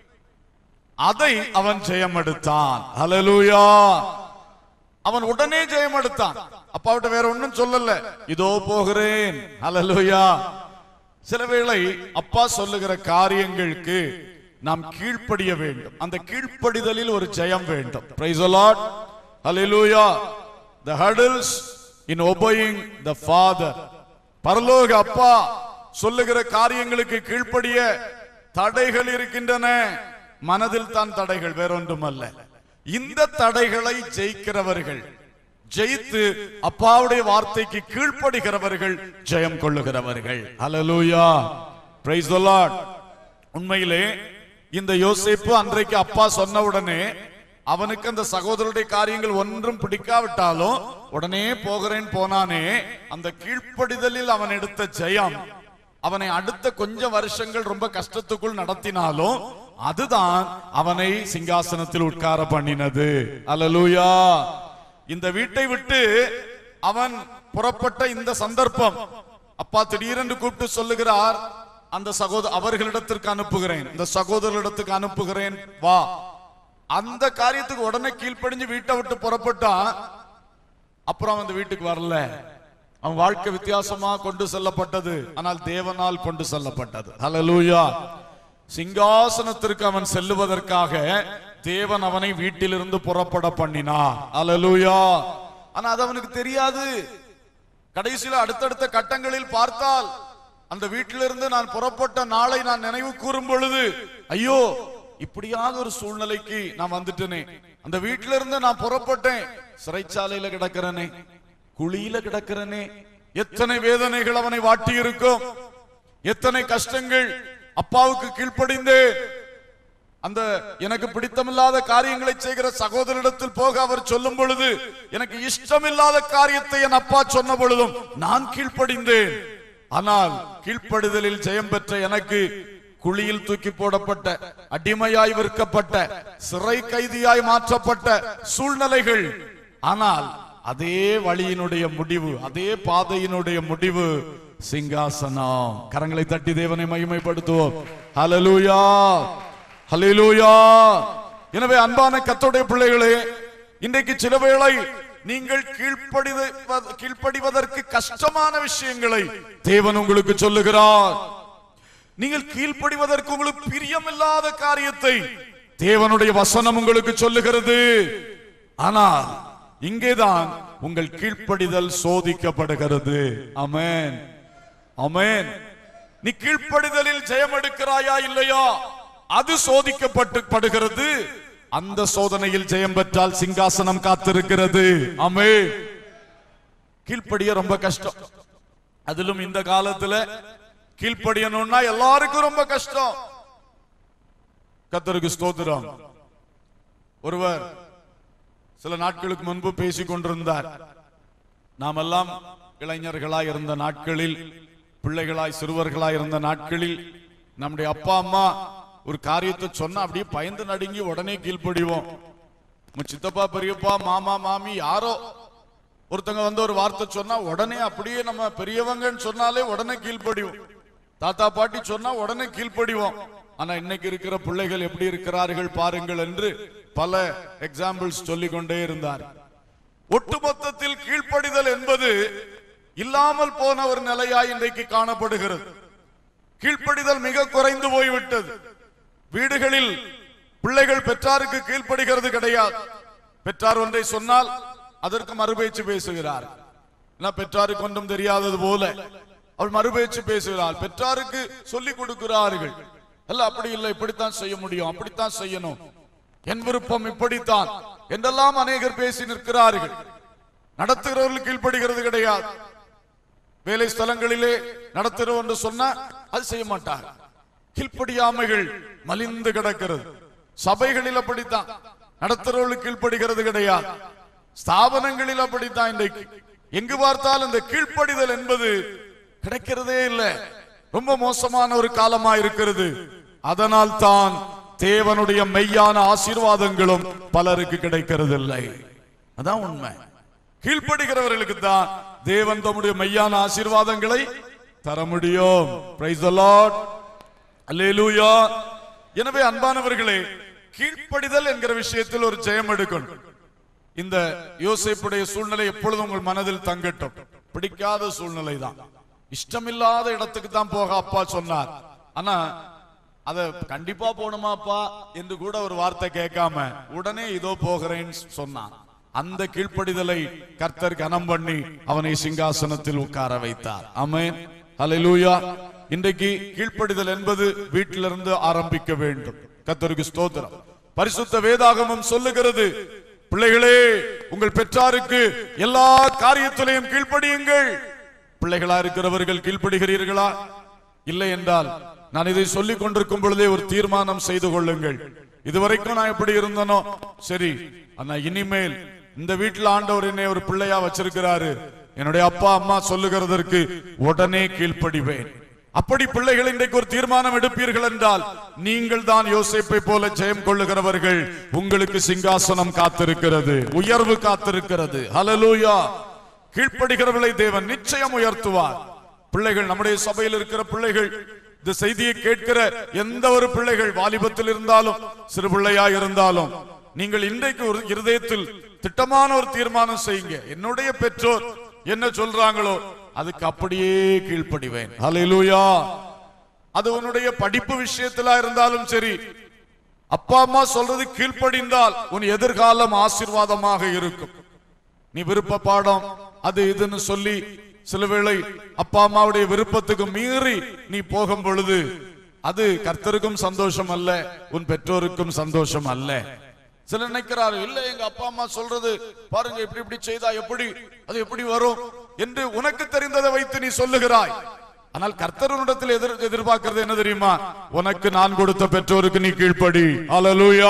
அதை அவன் ஜெயம் எடுத்தான் ஹalleluya அவன் உடனே ஜெயம் எடுத்தான் அப்பாவிட்ட வேற ஒண்ணும் சொல்லல இதோ போகிறேன் ஹalleluya சில வேளை அப்பா சொல்லுகிற காரியங்களுக்கு நாம் கீழ்ப்படிய வேண்டும் அந்த கீழ்ப்படிதலில் ஒரு ஜெயம் வேண்டும் praise the lord hallelujah the hurdles in obeying the father பரலோக அப்பா சொல்லுகிற காரியங்களுக்கு கீழ்ப்படிய தடைகள் இருக்கின்றன மனதில் தான் தடைகள் வேறொன்றுமல்ல இந்த தடைகளை ஜெயிக்கிறவர்கள் ஜெயித்து அப்பாவுடைய வார்த்தைக்கு கீழ்ப்படுகிறவர்கள் ஜெயம் கொள்ளுகிறவர்கள் ஹalleluya praise the lord உண்மையிலே இந்த யோசேப்பு அன்றைக்கு அப்பா சொன்ன உடனே அவனுக்கு அந்த சகோதரருடைய காரியங்கள் ஒன்றும் பிடிக்காவிட்டாலும் உடனே போகிறேன் போனானே அந்த கீழ்ப்படிதலில் அவன் எடுத்த ஜெயம் அவனை அடுத்த கொஞ்சம் வருஷங்கள் ரொம்ப கஷ்டத்துக்குள் நடத்தினாலும் அதுதான் அவனை சிங்காசனத்தில் உட்கார பண்ணினது அல்லேலூயா இந்த வீட்டை விட்டு அவன் புறப்பட்ட இந்த சந்தர்ப்பம் அப்பா திடீரென்று கூப்பிட்டு சொல்லுகிறார் அந்த சகோதர அவர்களிடத்திற்கு அனுப்புகிறேன் இந்த சகோதரரிடத்துக்கு அனுப்புகிறேன் வா அந்த காரியத்துக்கு உடனே கீழ்ப்படிஞ்சு வீட்டை விட்டு புறப்பட்டான் அப்புறம் அவன் அந்த வீட்டுக்கு வரல அவன் வாழ்க்கை வித்தியாசமா கொண்டு செல்லப்பட்டது ஆனால் தேவனால் கொண்டு செல்லப்பட்டது ஹalleluya சிங்காசனத்திற்கு அவன் செல்லுவதற்காக தேவன் அவனை வீட்டிலிருந்து புறப்பட பண்ணினார் ஹalleluya ஆனா அது அவனுக்கு தெரியாது கடைசியில அடுத்தடுத்த கட்டங்களில் பார்த்தால் அந்த வீட்டிலிருந்து நான் புறப்பட்ட நாளை நான் நினைவு கூறும் பொழுது ஐயோ இப்படியாக ஒரு சூழ்நிலைக்கு நான் வந்துட்டேனே அந்த வீட்டில இருந்து நான் புறப்பட்டேன் சிறைச்சாலையில கிடக்கிறனே குழியில கிடக்கிறனே எத்தனை வேதனைகள் அவனை வாட்டி இருக்கும் எத்தனை கஷ்டங்கள் அப்பாவுக்கு கீழ்ப்படிந்து அந்த எனக்கு பிடித்தமில்லாத காரியங்களை செய்கிற சகோதரிடத்தில் போக அவர் சொல்லும் பொழுது எனக்கு இஷ்டமில்லாத காரியத்தை என் அப்பா சொன்ன பொழுதும் நான் கீழ்ப்படிந்தேன் ஆனால் கீழ்ப்படிதலில் ஜெயம் பெற்ற எனக்கு குழியில் தூக்கி போடப்பட்ட அடிமையாய் விற்கப்பட்ட சிறை கைதியாய் மாற்றப்பட்ட சூழ்நிலைகள் ஆனால் அதே வழியினுடைய முடிவு அதே பாதையினுடைய முடிவு சிங்காசனம் கரங்களை தட்டி தேவனை மகிமைப்படுத்துவோம் ஹalleluya ஹalleluya எனவே அன்பான கர்த்தருடைய பிள்ளைகளே இன்றைக்கு சில வேளை நீங்கள் கீழ்ப்படித கீழ்ப்படிவதற்கு கஷ்டமான விஷயங்களை தேவன் உங்களுக்கு சொல்லுகிறார் நீங்கள் கீழ்ப்படிவதற்கு உங்களுக்கு பிரியமில்லாத காரியத்தை தேவனுடைய வசனம் உங்களுக்கு சொல்லுகிறது ஆனால் இங்கேதான் உங்கள் கீழ்ப்படிதல் சோதிக்கப்படுகிறது அமேன் அமேன் நீ கீழ்ப்படிதலில் ஜெயம் எடுக்கிறாயா இல்லையா அது சோதிக்கப்பட்டு படுகிறது அந்த சோதனையில் ஜெயம் பெற்றால் சிங்காசனம் காத்திருக்கிறது அமே கீழ்ப்படிய ரொம்ப கஷ்டம் அதிலும் இந்த காலத்துல கீழ்ப்படியணும்னா எல்லாருக்கும் ரொம்ப கஷ்டம் கத்தருக்கு ஸ்தோத்திரம் ஒருவர் சில நாட்களுக்கு முன்பு பேசிக் கொண்டிருந்தார் நாம் எல்லாம் இளைஞர்களாய் இருந்த நாட்களில் பிள்ளைகளாய் சிறுவர்களாய் இருந்த நாட்களில் நம்முடைய அப்பா அம்மா ஒரு காரியத்தை சொன்னா அப்படியே பயந்து நடுங்கி உடனே கீழ்ப்படிவோம் உங்க சித்தப்பா பெரியப்பா மாமா மாமி யாரோ ஒருத்தங்க வந்து ஒரு வார்த்தை சொன்னா உடனே அப்படியே நம்ம பெரியவங்கன்னு சொன்னாலே உடனே கீழ்ப்படிவோம் தாத்தா பாட்டி சொன்னா உடனே கீழ்ப்படிவோம் ஆனா இன்னைக்கு இருக்கிற பிள்ளைகள் எப்படி இருக்கிறார்கள் பாருங்கள் என்று பல எக்ஸாம்பிள்ஸ் சொல்லிக் கொண்டே இருந்தார் ஒட்டுமொத்தத்தில் கீழ்ப்படிதல் என்பது இல்லாமல் போன ஒரு நிலையாய் இன்றைக்கு காணப்படுகிறது கீழ்ப்படிதல் மிக குறைந்து போய்விட்டது வீடுகளில் பிள்ளைகள் பெற்றாருக்கு கீழ்ப்படுகிறது கிடையாது பெற்றார் ஒன்றை சொன்னால் அதற்கு மறுபேச்சு பேசுகிறார் என்ன பெற்றாருக்கு ஒன்றும் தெரியாதது போல அவள் மறுபேச்சு பேசுகிறாள் பெற்றாருக்கு சொல்லிக் கொடுக்கிறார்கள் அல்ல அப்படி இல்லை இப்படித்தான் செய்ய முடியும் அப்படித்தான் செய்யணும் என் விருப்பம் இப்படித்தான் என்றெல்லாம் அநேகர் பேசி நிற்கிறார்கள் நடத்துகிறவர்கள் கீழ்ப்படுகிறது கிடையாது வேலை ஸ்தலங்களிலே நடத்துகிறோம் என்று சொன்னா அது செய்ய மாட்டார் கீழ்ப்படியாமைகள் மலிந்து கிடக்கிறது சபைகளில் அப்படித்தான் நடத்துறவர்களுக்கு கீழ்ப்படுகிறது கிடையாது ஸ்தாபனங்களில் அப்படித்தான் இன்றைக்கு எங்கு பார்த்தால் இந்த கீழ்ப்படிதல் என்பது கிடைக்கிறதே இல்லை ரொம்ப மோசமான ஒரு காலமா இருக்கிறது அதனால் தான் தேவனுடைய மெய்யான ஆசீர்வாதங்களும் பலருக்கு கிடைக்கிறது இல்லை அதான் உண்மை கீழ்ப்படுகிறவர்களுக்கு தான் தேவன் தம்முடைய மெய்யான ஆசீர்வாதங்களை தர முடியும் பிரைஸ் தி லார்ட் அல்லேலூயா எனவே அன்பானவர்களே கீழ்ப்படிதல் என்கிற விஷயத்தில் ஒரு ஜெயம் எடுக்கணும் இந்த யோசேப்புடைய சூழ்நிலை எப்பொழுதும் உங்கள் மனதில் தங்கட்டும் பிடிக்காத சூழ்நிலை தான் இஷ்டமில்லாத இடத்துக்கு தான் போக அப்பா சொன்னார் ஆனா அத கண்டிப்பா போகணுமாப்பா என்று கூட ஒரு வார்த்தை கேட்காம உடனே இதோ போகிறேன்னு சொன்னான் அந்த கீழ்ப்படிதலை கர்த்தர் கனம் பண்ணி அவனை சிங்காசனத்தில் உட்கார வைத்தார் ஆமென் ஹalleluya இன்றைக்கு கீழ்ப்படிதல் என்பது வீட்டிலிருந்து ஆரம்பிக்க வேண்டும் கர்த்தருக்கு ஸ்தோத்திரம் பரிசுத்த வேதாகமம் சொல்லுகிறது பிள்ளைகளே உங்கள் பெற்றாருக்கு எல்லா காரியத்திலையும் கீழ்ப்படியுங்கள் பிள்ளைகளா இருக்கிறவர்கள் கீழ்ப்படுகிறீர்களா இல்லை என்றால் நான் இதை சொல்லிக் கொண்டிருக்கும் பொழுதே ஒரு தீர்மானம் செய்து கொள்ளுங்கள் இதுவரைக்கும் நான் எப்படி இருந்தனோ சரி ஆனா இனிமேல் இந்த வீட்டில் ஆண்டவர் என்னை ஒரு பிள்ளையா வச்சிருக்கிறாரு என்னுடைய அப்பா அம்மா சொல்லுகிறதற்கு உடனே கீழ்ப்படிவேன் அப்படி பிள்ளைகள் இன்றைக்கு ஒரு தீர்மானம் எடுப்பீர்கள் என்றால் நீங்கள் தான் யோசிப்பை போல ஜெயம் கொள்ளுகிறவர்கள் உங்களுக்கு சிங்காசனம் காத்திருக்கிறது உயர்வு காத்திருக்கிறது ஹalleluya கீழ்ப்படுகிறவர்களை தேவன் நிச்சயம் உயர்த்துவார் பிள்ளைகள் நம்முடைய சபையில் இருக்கிற பிள்ளைகள் இந்த செய்தியை கேட்கிற எந்த ஒரு பிள்ளைகள் வாலிபத்தில் இருந்தாலும் சிறு பிள்ளையா இருந்தாலும் நீங்கள் இன்றைக்கு ஒரு இருதயத்தில் திட்டமான ஒரு தீர்மானம் செய்யுங்க என்னுடைய பெற்றோர் என்ன சொல்றாங்களோ அதுக்கு அப்படியே கீழ்ப்படிவேன் ஹalleluya அது உன்னுடைய படிப்பு விஷயத்திலா இருந்தாலும் சரி அப்பா அம்மா சொல்றது கீழ்ப்படிந்தால் உன் எதிர்காலம் ஆசீர்வாதமாக இருக்கும் நீ விருப்ப பாடம் அது இதுன்னு சொல்லி சில வேளை அப்பா அம்மாவுடைய விருப்பத்துக்கு மீறி நீ போகும் பொழுது அது கர்த்தருக்கும் சந்தோஷம் அல்ல உன் பெற்றோருக்கும் சந்தோஷம் அல்ல சில நினைக்கிறாரு இல்ல எங்க அப்பா அம்மா சொல்றது பாருங்க இப்படி இப்படி செய்தா எப்படி அது எப்படி வரும் என்று உனக்கு தெரிந்ததை வைத்து நீ சொல்லுகிறாய் ஆனால் கர்த்தருனிடத்தில் எதிர் எதிர்பார்க்கிறது என்ன தெரியுமா உனக்கு நான் கொடுத்த பெற்றோருக்கு நீ கீழ்ப்படி அல்லேலூயா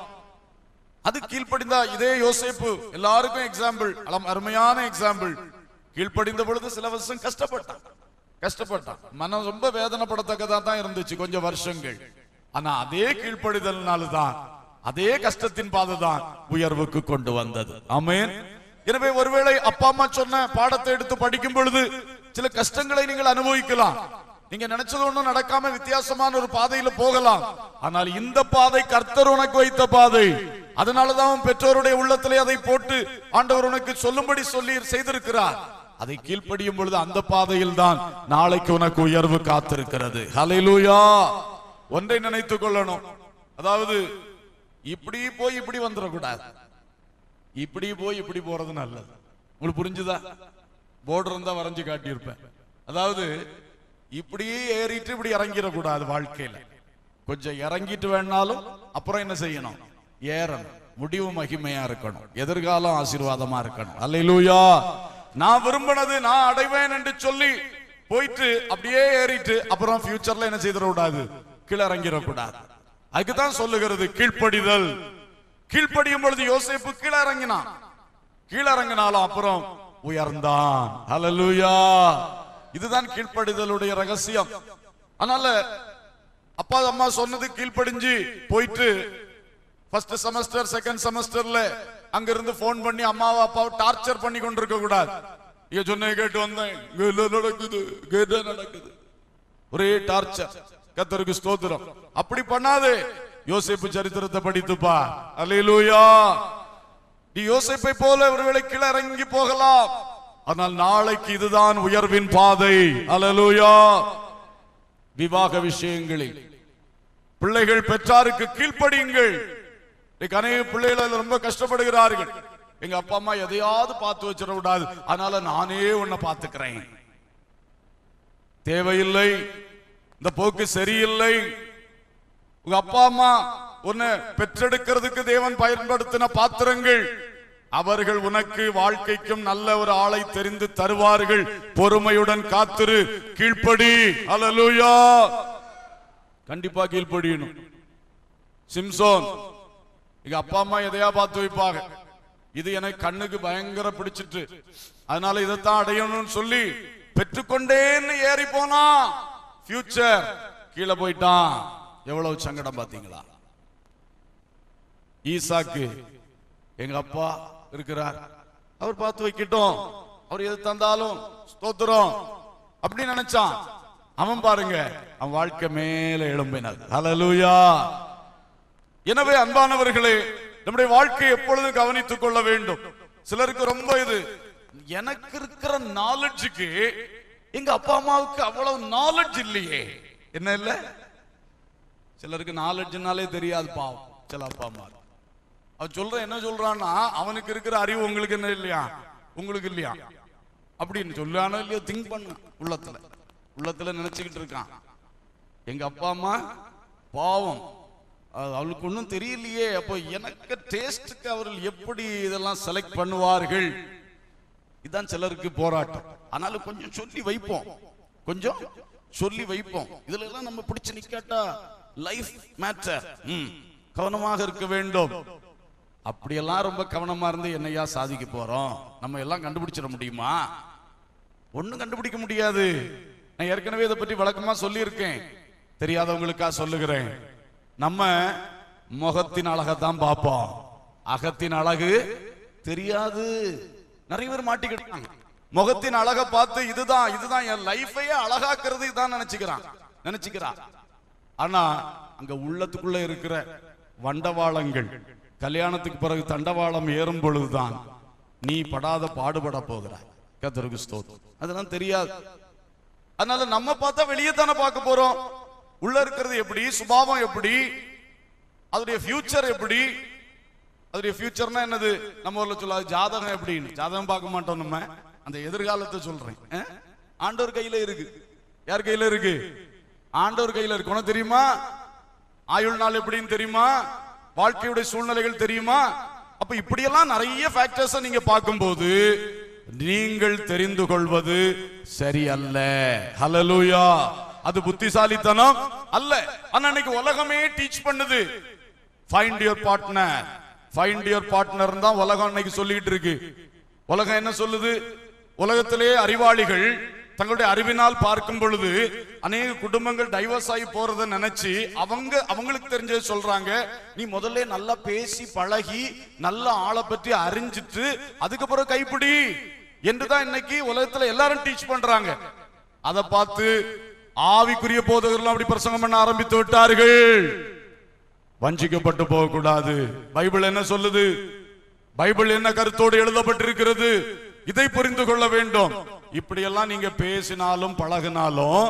அது கீழ்ப்படிந்தா இதே யோசேப்பு எல்லாருக்கும் எக்ஸாம்பிள் அருமையான எக்ஸாம்பிள் கீழ்ப்படிந்த பொழுது சில வருஷம் கஷ்டப்பட்டான் கஷ்டப்பட்டான் மனம் ரொம்ப வேதனைப்படத்தக்கதா தான் இருந்துச்சு கொஞ்சம் வருஷங்கள் ஆனா அதே கீழ்ப்படிதல்னால தான் அதே கஷ்டத்தின் பாதை தான் உயர்வுக்கு கொண்டு வந்தது ஆமென் எனவே ஒருவேளை அப்பா அம்மா சொன்ன பாடத்தை எடுத்து படிக்கும் பொழுது சில கஷ்டங்களை நீங்கள் அனுபவிக்கலாம் நீங்க நினைச்சது ஒண்ணும் நடக்காம வித்தியாசமான ஒரு பாதையில போகலாம் ஆனால் இந்த பாதை கர்த்தர் உனக்கு வைத்த பாதை அதனாலதான் உன் பெற்றோருடைய உள்ளத்திலே அதை போட்டு ஆண்டவர் உனக்கு சொல்லும்படி சொல்லி செய்திருக்கிறார் அதை கீழ்ப்படியும் பொழுது அந்த பாதையில் தான் நாளைக்கு உனக்கு உயர்வு காத்திருக்கிறது ஹalleluya ஒன்றை நினைத்துக் கொள்ளணும் அதாவது இப்படி போய் இப்படி வந்துடக்கூடாது இப்படி போய் இப்படி போறது நல்லது உங்களுக்கு புரிஞ்சுதா போர்டு இருந்தா வரைஞ்சு காட்டியிருப்பேன் அதாவது இப்படியே ஏறிட்டு இப்படி இறங்கிடக்கூடாது வாழ்க்கையில கொஞ்சம் இறங்கிட்டு வேணாலும் அப்புறம் என்ன செய்யணும் ஏறணும் முடிவு மகிமையா இருக்கணும் எதிர்காலம் ஆசீர்வாதமா இருக்கணும் அல்லேலூயா நான் விரும்பினது நான் அடைவேன் என்று சொல்லி போயிட்டு அப்படியே ஏறிட்டு அப்புறம் ஃபியூச்சர்ல என்ன செய்திடக்கூடாது கீழே இறங்கிடக்கூடாது அதுக்குதான் சொல்லுகிறது கீழ்ப்படிதல் கீழ்ப்படியும் பொழுது யோசேப்பு கீழே இறங்கினான் கீழே இறங்கினாலும் அப்புறம் உயர்ந்தான் ஹalleluya இதுதான் கீழ்ப்படிதலுடைய ரகசியம் அதனால அப்பா அம்மா சொன்னது கீழ்ப்படிஞ்சு போயிட்டு ஃபர்ஸ்ட் செமஸ்டர் செகண்ட் செமஸ்டர்ல அங்க இருந்து போன் பண்ணி அம்மாவை அப்பாவை டார்ச்சர் பண்ணி கொண்டிருக்க கூடாது இங்க சொன்ன கேட்டு வந்தேன் இங்க என்ன நடக்குது இங்க என்ன நடக்குது ஒரே டார்ச்சர் கத்தருக்கு ஸ்தோத்திரம் அப்படி பண்ணாதே யோசேப்பு சரித்திரத்தை படித்துப்பா அல்லேலூயா நீ யோசேப்பை போல ஒருவேளை கீழே இறங்கி போகலாம் ஆனால் நாளைக்கு இதுதான் உயர்வின் பாதை அல்லேலூயா விவாக விஷயங்களில் பிள்ளைகள் பெற்றாருக்கு கீழ்ப்படியுங்கள் இன்னைக்கு அநேக பிள்ளைகள் அதுல ரொம்ப கஷ்டப்படுகிறார்கள் எங்க அப்பா அம்மா எதையாவது பார்த்து வச்சிட கூடாது அதனால நானே உன்னை பார்த்துக்கிறேன் தேவையில்லை இந்த போக்கு சரியில்லை உங்க அப்பா அம்மா உன்னை பெற்றெடுக்கிறதுக்கு தேவன் பயன்படுத்தின பாத்திரங்கள் அவர்கள் உனக்கு வாழ்க்கைக்கும் நல்ல ஒரு ஆளை தெரிந்து தருவார்கள் பொறுமையுடன் காத்திரு கீழ்ப்படி அல்லேலூயா கண்டிப்பா கீழ்ப்படியணும் சிம்சோன் எங்க அப்பா அம்மா எதையா பார்த்து வைப்பாங்க இது எனக்கு கண்ணுக்கு பயங்கர பிடிச்சிட்டு அதனால இதைத்தான் அடையணும்னு சொல்லி பெற்றுக்கொண்டேன்னு ஏறி போனா ஃபியூச்சர் கீழே போயிட்டான் எவ்வளவு சங்கடம் பாத்தீங்களா ஈசாக்கு எங்க அப்பா இருக்கிறார் அவர் பார்த்து வைக்கட்டும் அவர் எது தந்தாலும் ஸ்தோத்திரம் அப்படி நினைச்சான் அவன் பாருங்க அவன் வாழ்க்கை மேல எழும்பினது ஹalleluya எனவே அன்பானவர்களே நம்முடைய வாழ்க்கையை எப்பொழுதும் கவனித்துக் கொள்ள வேண்டும் சிலருக்கு ரொம்ப இது எனக்கு இருக்கிற நாலெட்ஜுக்கு எங்க அப்பா அம்மாவுக்கு அவ்வளவு நாலெட்ஜ் இல்லையே என்ன இல்ல சிலருக்கு நாலெட்ஜ்னாலே தெரியாது பாவம் சில அப்பா அம்மா அவன் சொல்ற என்ன சொல்றான்னா அவனுக்கு இருக்கிற அறிவு உங்களுக்கு என்ன இல்லையா உங்களுக்கு இல்லையா அப்படின்னு சொல்லானோ இல்லையோ திங்க் பண்ண உள்ளத்துல உள்ளத்துல நினைச்சுக்கிட்டு இருக்கான் எங்க அப்பா அம்மா பாவம் அது அவளுக்கு ஒன்றும் தெரியலையே அப்போ எனக்கு டேஸ்டுக்கு அவர்கள் எப்படி இதெல்லாம் செலக்ட் பண்ணுவார்கள் இதுதான் சிலருக்கு போராட்டம் ஆனாலும் கொஞ்சம் சொல்லி வைப்போம் கொஞ்சம் சொல்லி வைப்போம் இதுல எல்லாம் நம்ம பிடிச்சு நிக்காட்டா லைஃப் மேட்டர் கவனமாக இருக்க வேண்டும் அப்படியெல்லாம் ரொம்ப கவனமா இருந்து என்னையா சாதிக்க போறோம் நம்ம எல்லாம் கண்டுபிடிச்சிட முடியுமா ஒண்ணும் கண்டுபிடிக்க முடியாது நான் ஏற்கனவே இதை பற்றி விளக்கமா சொல்லியிருக்கேன் தெரியாதவங்களுக்கா சொல்லுகிறேன் நம்ம முகத்தின் அழகை தான் பார்ப்போம் அகத்தின் அழகு தெரியாது நிறைய பேர் மாட்டிக்கிட்டாங்க முகத்தின் அழகை பார்த்து இதுதான் இதுதான் என் லைஃபையே அழகாக்குறது இதான் நினைச்சுக்கிறான் நினைச்சுக்கிறான் ஆனா அங்க உள்ளத்துக்குள்ள இருக்கிற வண்டவாளங்கள் கல்யாணத்துக்கு பிறகு தண்டவாளம் ஏறும் பொழுதுதான் நீ படாத பாடுபட போகிறாய் கத்தருக்கு ஸ்தோத்திரம் அதெல்லாம் தெரியாது அதனால நம்ம பார்த்தா வெளியே தானே பார்க்க போறோம் உள்ள இருக்கிறது எப்படி சுபாவம் எப்படி அதோடைய ஃபியூச்சர் எப்படி அதோடைய ஃபியூச்சர்னா என்னது நம்ம ஊர்ல சொல்லாது ஜாதகம் எப்படின்னு ஜாதகம் பார்க்க மாட்டோம் நம்ம அந்த எதிர்காலத்தை சொல்றேன் அஹ்? ஆண்டவர் கையில இருக்கு யார் கையில இருக்கு ஆண்டவர் கையில இருக்கு உனக்கு தெரியுமா ஆயுள் நாள் எப்படின்னு தெரியுமா வாழ்க்கையுடைய சூழ்நிலைகள் தெரியுமா அப்ப இப்படியெல்லாம் நிறைய ஃபேக்டர்ஸ் நீங்க பார்க்கும்போது நீங்கள் தெரிந்து கொள்வது சரியல்ல ஹalleluya அது புத்திசாலித்தனம் அல்ல ஆனா இன்னைக்கு உலகமே டீச் பண்ணுது find your partner find your partner தான் உலகம் இன்னைக்கு சொல்லிட்டு இருக்கு உலகம் என்ன சொல்லுது உலகத்திலே அறிவாளிகள் தங்களுடைய அறிவினால் பார்க்கும் பொழுது அநேக குடும்பங்கள் டைவர்ஸ் ஆகி போறத நினைச்சு அவங்க அவங்களுக்கு தெரிஞ்சதை சொல்றாங்க நீ முதல்ல நல்லா பேசி பழகி நல்ல ஆளை பற்றி அறிஞ்சிட்டு அதுக்கப்புறம் கைப்பிடி என்றுதான் இன்னைக்கு உலகத்துல எல்லாரும் டீச் பண்றாங்க அதை பார்த்து ஆவிக்குரிய போதகர்கள் அப்படி பிரசங்கம் பண்ண ஆரம்பித்து விட்டார்கள் வஞ்சிக்கப்பட்டு போக கூடாது பைபிள் என்ன சொல்லுது பைபிள் என்ன கருத்தோடு எழுதப்பட்டிருக்கிறது இதை புரிந்து கொள்ள வேண்டும் இப்படியெல்லாம் நீங்க பேசினாலும் பழகினாலும்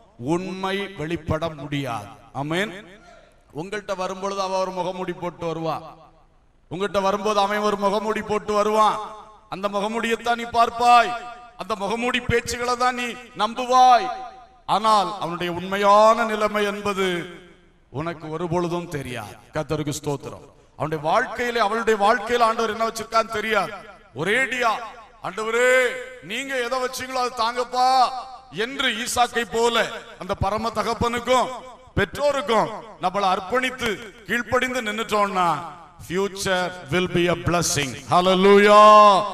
உண்மை வெளிப்பட முடியாது ஆமென் உங்கள்கிட்ட வரும்பொழுது அவ ஒரு முகமூடி போட்டு வருவா உங்ககிட்ட வரும்போது அவன் ஒரு முகமூடி போட்டு வருவான் அந்த முகமூடியத்தான் நீ பார்ப்பாய் அந்த முகமூடி பேச்சுகளை தான் நீ நம்புவாய் ஆனால் அவனுடைய உண்மையான நிலைமை என்பது உனக்கு ஒரு பொழுதும் தெரியாது கத்தருக்கு ஸ்தோத்திரம் அவனுடைய வாழ்க்கையில அவளுடைய வாழ்க்கையில ஆண்டவர் என்ன வச்சிருக்கான்னு தெரியாது ஒரேடியா ஆண்டவரே நீங்க எதை வச்சீங்களோ அது தாங்கப்பா என்று ஈசாக்கை போல அந்த பரம தகப்பனுக்கும் பெற்றோருக்கும் நம்மளை அர்ப்பணித்து கீழ்ப்படிந்து நின்னுட்டோம்னா future will be a blessing hallelujah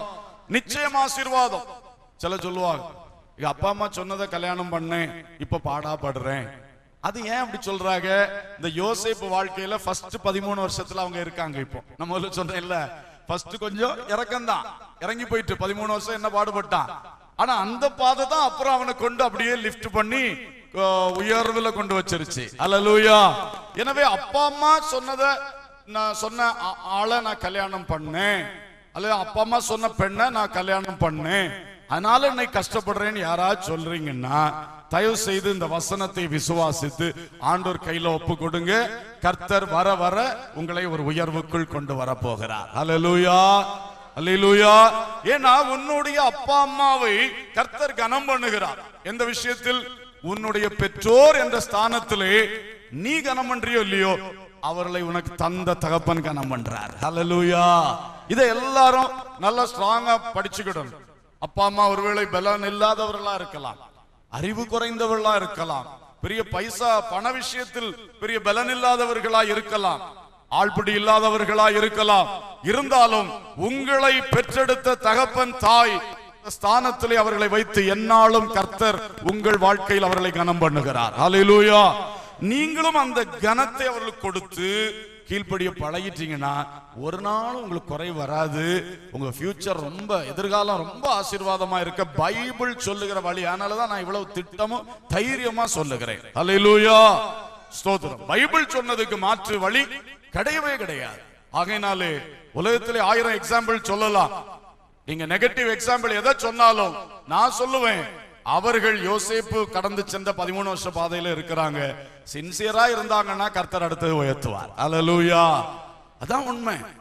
நிச்சயம் ஆசீர்வாதம் சில சொல்லுவாங்க எங்க அப்பா அம்மா சொன்னதை கல்யாணம் பண்ணேன் இப்ப பாடா படுறேன் அது ஏன் அப்படி சொல்றாங்க இந்த யோசேப்பு வாழ்க்கையில ஃபர்ஸ்ட் பதிமூணு வருஷத்துல அவங்க இருக்காங்க இப்போ நம்ம முதல்ல சொன்னேன் இல்ல ஃபர்ஸ்ட் கொஞ்சம் இறக்கம்தான் இறங்கி போயிட்டு பதிமூணு வருஷம் என்ன பாடுபட்டான் ஆனா அந்த பாதை தான் அப்புறம் அவனை கொண்டு அப்படியே லிஃப்ட் பண்ணி அஹ், உயர்வுல கொண்டு வச்சிருச்சு அல்லேலூயா எனவே அப்பா அம்மா சொன்னதை நான் சொன்ன ஆ- ஆளை நான் கல்யாணம் பண்ணேன் அல்லது அப்பா அம்மா சொன்ன பெண்ணை நான் கல்யாணம் பண்ணேன் அதனால இன்னைக்கு கஷ்டப்படுறேன்னு யாராவது சொல்றீங்கன்னா தயவு செய்து இந்த வசனத்தை விசுவாசித்து ஆண்டோர் கையில ஒப்பு கொடுங்க கர்த்தர் வர வர உங்களை ஒரு உயர்வுக்குள் கொண்டு வர போகிறார் அல்லேலூயா அல்லேலூயா ஏன்னா உன்னுடைய அப்பா அம்மாவை கர்த்தர் கனம் பண்ணுகிறார் எந்த விஷயத்தில் உன்னுடைய பெற்றோர் என்ற ஸ்தானத்திலே நீ கனம் பண்றியோ இல்லையோ அவர்களை உனக்கு தந்த தகப்பன் கனம் பண்றார் ஹalleluya இதை எல்லாரும் நல்லா ஸ்ட்ராங்கா படிச்சுக்கிடணும் அப்பா அம்மா ஒருவேளை பலன் இல்லாதவர்களா இருக்கலாம் அறிவு குறைந்தவர்களா இருக்கலாம் பெரிய பைசா பண விஷயத்தில் பெரிய பலன் இல்லாதவர்களா இருக்கலாம் ஆள்பிடி இல்லாதவர்களா இருக்கலாம் இருந்தாலும் உங்களை பெற்றெடுத்த தகப்பன் தாய் ஸ்தானத்திலே அவர்களை வைத்து என்னாலும் கர்த்தர் உங்கள் வாழ்க்கையில் அவர்களை கனம் பண்ணுகிறார் ஹalleluya நீங்களும் அந்த கனத்தை அவர்களுக்கு கொடுத்து கீழ்ப்படிய பழகிட்டீங்கன்னா ஒரு நாளும் உங்களுக்கு குறை வராது உங்க ஃபியூச்சர் ரொம்ப எதிர்காலம் ரொம்ப ஆசீர்வாதமா இருக்க பைபிள் சொல்லுகிற வழி அதனால தான் நான் இவ்வளவு திட்டமும் தைரியமா சொல்லுகிறேன் ஹalleluya ஸ்தோத்திரம் பைபிள் சொன்னதுக்கு மாற்று வழி கிடையவே கிடையாது ஆகையினாலே உலகத்திலே ஆயிரம் எக்ஸாம்பிள் சொல்லலாம் நீங்க நெகட்டிவ் எக்ஸாம்பிள் எதை சொன்னாலும் நான் சொல்லுவேன் அவர்கள் யோசேப்பு கடந்து சென்ற பதிமூணு வருஷ பாதையில இருக்கிறாங்க சின்சியரா இருந்தாங்கன்னா கர்த்தர் அடுத்தது உயர்த்துவார் அல்லேலூயா அதான் உண்மை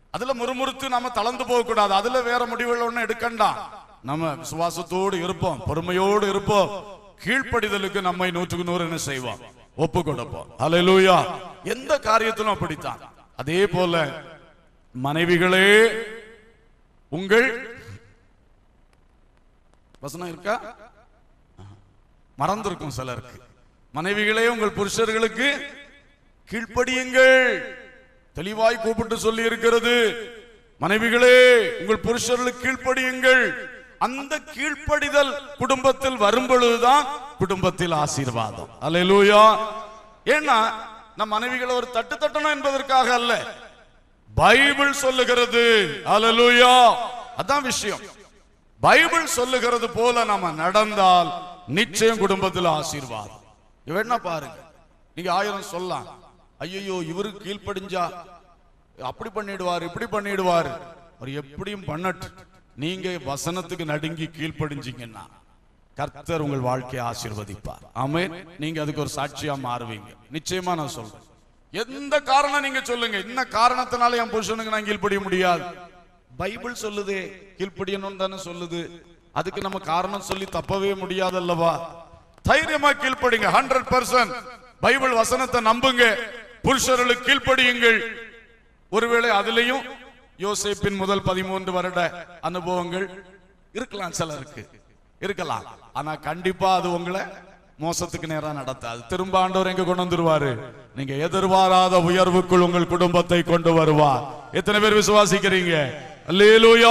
அதுல முறுமுறுத்து நாம தளர்ந்து போக கூடாது அதுல வேற முடிவுகள் ஒண்ணு எடுக்கண்டாம் நம்ம விசுவாசத்தோடு இருப்போம் பொறுமையோடு இருப்போம் கீழ்ப்படிதலுக்கு நம்மை நூற்றுக்கு நூறு என்ன செய்வோம் ஒப்பு கொடுப்போம் ஹalleluya எந்த காரியத்திலும் அப்படித்தான் அதே போல மனைவிகளே உங்கள் வசனம் இருக்கா மறந்திருக்கும் சிலருக்கு மனைவிகளே உங்கள் புருஷர்களுக்கு கீழ்ப்படியுங்கள் தெளிவாய் கூப்பிட்டு சொல்லி இருக்கிறது மனைவிகளே உங்கள் புருஷர்களுக்கு கீழ்ப்படியுங்கள் அந்த கீழ்ப்படிதல் குடும்பத்தில் வரும் பொழுதுதான் குடும்பத்தில் ஆசீர்வாதம் அல்லேலூயா ஏன்னா நம் மனைவிகளை ஒரு தட்டு தட்டணும் என்பதற்காக அல்ல பைபிள் சொல்லுகிறது அல்லேலூயா அதான் விஷயம் பைபிள் சொல்லுகிறது போல நாம நடந்தால் நிச்சயம் குடும்பத்தில் ஆசீர்வாதம் வேணா பாருங்க நீங்க ஆயிரம் சொல்லலாம் ஐயோ இவருக்கு கீழ்ப்படிஞ்சா அப்படி பண்ணிடுவார் இப்படி பண்ணிடுவார் அவர் எப்படியும் பண்ணட்டு நீங்க வசனத்துக்கு நடுங்கி கீழ்ப்படிஞ்சீங்கன்னா கர்த்தர் உங்கள் வாழ்க்கையை ஆசீர்வதிப்பார் ஆமென் நீங்க அதுக்கு ஒரு சாட்சியா மாறுவீங்க நிச்சயமா நான் சொல்றேன் எந்த காரணம் நீங்க சொல்லுங்க என்ன காரணத்தினால என் புருஷனுக்கு நான் கீழ்ப்படிய முடியாது பைபிள் சொல்லுதே கீழ்ப்படியணும் தானே சொல்லுது அதுக்கு நம்ம காரணம் சொல்லி தப்பவே முடியாதல்லவா தைரியமா கீழ்ப்படிங்க ஹண்ட்ரட் பர்சன்ட் பைபிள் வசனத்தை நம்புங்க புருஷர்களுக்கு கீழ்ப்படியுங்கள் ஒருவேளை அதுலயும் யோசேப்பின் முதல் பதிமூன்று வருட அனுபவங்கள் இருக்கலாம் சிலருக்கு இருக்கலாம் ஆனா கண்டிப்பா அது உங்களை மோசத்துக்கு நேரா நடத்தாது திரும்ப ஆண்டவர் எங்க கொண்டு வந்துருவாரு நீங்க எதிர்பாராத உயர்வுக்குள் உங்கள் குடும்பத்தை கொண்டு வருவார் எத்தனை பேர் விசுவாசிக்கிறீங்க அல்லேலூயா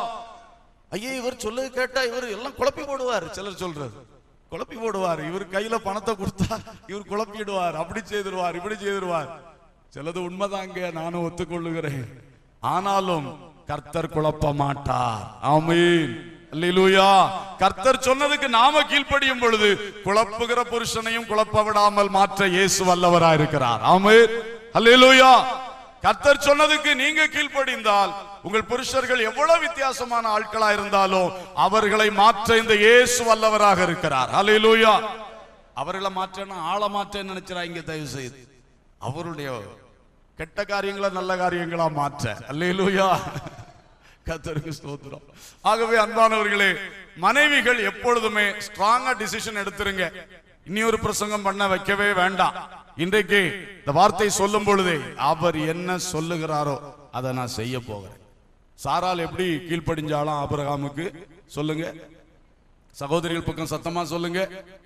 ஐயே இவர் சொல்லு கேட்டா இவர் எல்லாம் குழப்பி போடுவார் சிலர் சொல்றது குழப்பி போடுவார் இவர் கையில பணத்தை கொடுத்தா இவர் குழப்பிடுவார் அப்படி செய்திருவார் இப்படி செய்திருவார் சிலது உண்மைதாங்க நானும் ஒத்துக்கொள்ளுகிறேன் ஆனாலும் கர்த்தர் குழப்ப மாட்டார் ஆமீன் அல்லேலூயா கர்த்தர் சொன்னதுக்கு நாம கீழ்ப்படியும் பொழுது குழப்புகிற புருஷனையும் குழப்ப விடாமல் மாற்ற இயேசு வல்லவரா இருக்கிறார் ஆமீன் அல்லேலூயா கர்த்தர் சொன்னதுக்கு நீங்க கீழ்ப்படிந்தால் உங்கள் புருஷர்கள் எவ்வளவு வித்தியாசமான ஆட்களா இருந்தாலும் அவர்களை மாற்ற இந்த இயேசு வல்லவராக இருக்கிறார் அல்லேலூயா அவர்களை மாற்றனா ஆள மாற்ற நினைச்சிராங்க தயவு செய்து அவருடைய கெட்ட காரியங்களை நல்ல காரியங்களா மாற்ற அல்லேலூயா கத்தருக்கு ஸ்தோத்திரம் ஆகவே அன்பானவர்களே மனைவிகள் எப்பொழுதுமே ஸ்ட்ராங்கா டிசிஷன் எடுத்துருங்க இனி ஒரு பிரசங்கம் பண்ண வைக்கவே வேண்டாம் இன்றைக்கு இந்த வார்த்தை சொல்லும் பொழுதே அவர் என்ன சொல்லுகிறாரோ அதை நான் செய்ய போகிறேன் சாரால் எப்படி கீழ்ப்படிஞ்சாலும் ஆபிரகாமுக்கு சொல்லுங்க சகோதரிகள் பக்கம் சத்தமா சொல்லுங்க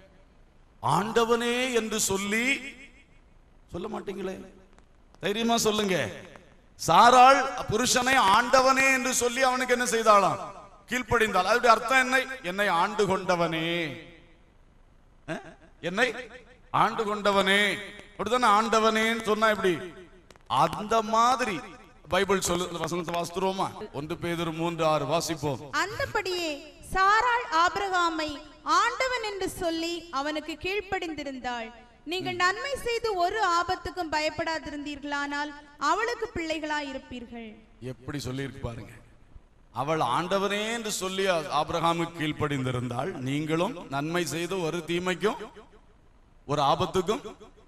ஆண்டவனே என்று சொல்லி சொல்ல மாட்டீங்களே தைரியமா சொல்லுங்க சாராள் புருஷனை ஆண்டவனே என்று சொல்லி அவனுக்கு என்ன செய்தாளாம் கீழ்ப்படிந்தாள் அதோட அர்த்தம் என்ன என்னை ஆண்டு கொண்டவனே அஹ்? என்னை ஆண்டு கொண்டவனே அப்படித்தானே ஆண்டவனேன்னு சொன்னா எப்படி அந்த மாதிரி பைபிள் சொல்லு இந்த வசனத்தை வாசித்துருவோமா ஒன்று பேதர் மூன்று ஆறு வாசிப்போம் அந்தபடியே சாராள் ஆபிரகாமை ஆண்டவன் என்று சொல்லி அவனுக்கு கீழ்ப்படிந்திருந்தாள் நீங்கள் நன்மை செய்து ஒரு ஆபத்துக்கும் பயப்படாதிருந்தீர்களானால் அவளுக்கு பிள்ளைகளாய் இருப்பீர்கள் எப்படி சொல்லியிருக்கு பாருங்க அவள் ஆண்டவனே என்று சொல்லி ஆபிரகாமுக்கு கீழ்ப்படிந்திருந்தாள் நீங்களும் நன்மை செய்து ஒரு தீமைக்கும் ஒரு ஆபத்துக்கும்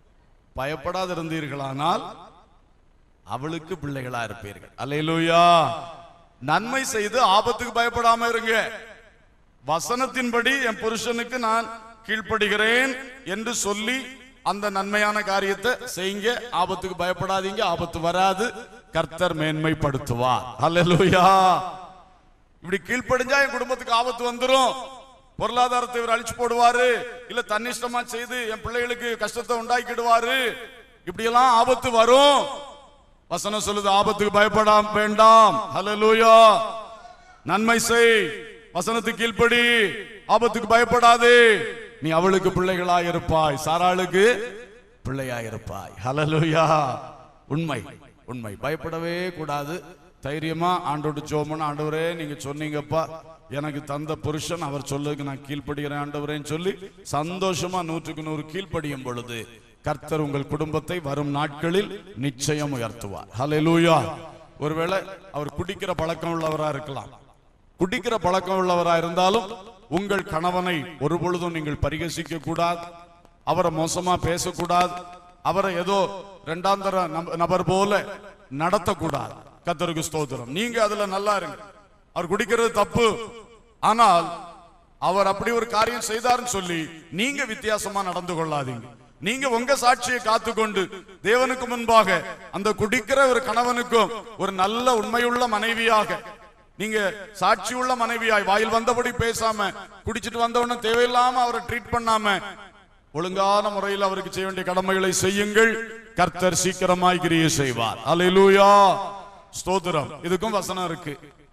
பயப்படாதிருந்தீர்களானால் அவளுக்கு பிள்ளைகளா இருப்பீர்கள் அல்லேலூயா நன்மை செய்து ஆபத்துக்கு பயப்படாம இருங்க வசனத்தின்படி என் புருஷனுக்கு நான் கீழ்ப்படுகிறேன் என்று சொல்லி அந்த நன்மையான காரியத்தை செய்யுங்க ஆபத்துக்கு பயப்படாதீங்க ஆபத்து வராது கர்த்தர் மேன்மைப்படுத்துவார் அல்லேலூயா இப்படி கீழ்ப்படிஞ்சா என் குடும்பத்துக்கு ஆபத்து வந்துரும் பொருளாதாரத்தை இவர் அழிச்சு போடுவாரு இல்ல தன்னிஷ்டமா செய்து என் பிள்ளைகளுக்கு கஷ்டத்தை உண்டாக்கிடுவாரு இப்படி எல்லாம் ஆபத்து வரும் வசனம் சொல்லுது ஆபத்துக்கு பயப்படாம வேண்டாம் ஹalleluya நன்மை செய் வசனத்துக்கு கீழ்ப்படி ஆபத்துக்கு பயப்படாதே நீ அவளுக்கு பிள்ளைகளாய் இருப்பாய் சாராளுக்கு பிள்ளையாய் இருப்பாய் ஹalleluya உண்மை உண்மை பயப்படவே கூடாது தைரியமா ஆண்டோடு ஜோமன் ஆண்டவரே நீங்க சொன்னீங்கப்பா எனக்கு தந்த புருஷன் அவர் சொல்லுக்கு நான் கீழ்ப்படுகிறேன் ஆண்டவரேன்னு சொல்லி சந்தோஷமா நூற்றுக்கு நூறு கீழ்ப்படியும் பொழுது கர்த்தர் உங்கள் குடும்பத்தை வரும் நாட்களில் நிச்சயம் உயர்த்துவார் ஹalleluya ஒருவேளை அவர் குடிக்கிற பழக்கம் உள்ளவரா இருக்கலாம் குடிக்கிற பழக்கம் உள்ளவரா இருந்தாலும் உங்கள் கணவனை ஒரு பொழுதும் நீங்கள் பரிகசிக்க கூடாது அவரை மோசமா பேசக்கூடாது அவரை ஏதோ இரண்டாந்தர நப- நபர் போல நடத்தக்கூடாது கத்தருக்கு ஸ்தோத்திரம் நீங்க அதுல நல்லா இருங்க அவர் குடிக்கிறது தப்பு ஆனால் அவர் அப்படி ஒரு காரியம் செய்தாருன்னு சொல்லி நீங்க வித்தியாசமா நடந்து கொள்ளாதீங்க நீங்க உங்க சாட்சியை காத்துக்கொண்டு தேவனுக்கு முன்பாக அந்த குடிக்கிற ஒரு கணவனுக்கும் ஒரு நல்ல உண்மையுள்ள மனைவியாக நீங்க சாட்சியுள்ள மனைவியாய் வாயில் வந்தபடி பேசாம குடிச்சிட்டு வந்தவன தேவையில்லாம அவரை ட்ரீட் பண்ணாம ஒழுங்கான முறையில் அவருக்கு செய்ய வேண்டிய கடமைகளை செய்யுங்கள் கர்த்தர் சீக்கிரமாய் கிரியை செய்வார் அல்லேலூயா ஸ்தோத்திரம் இதுக்கும் வசனம் இருக்கு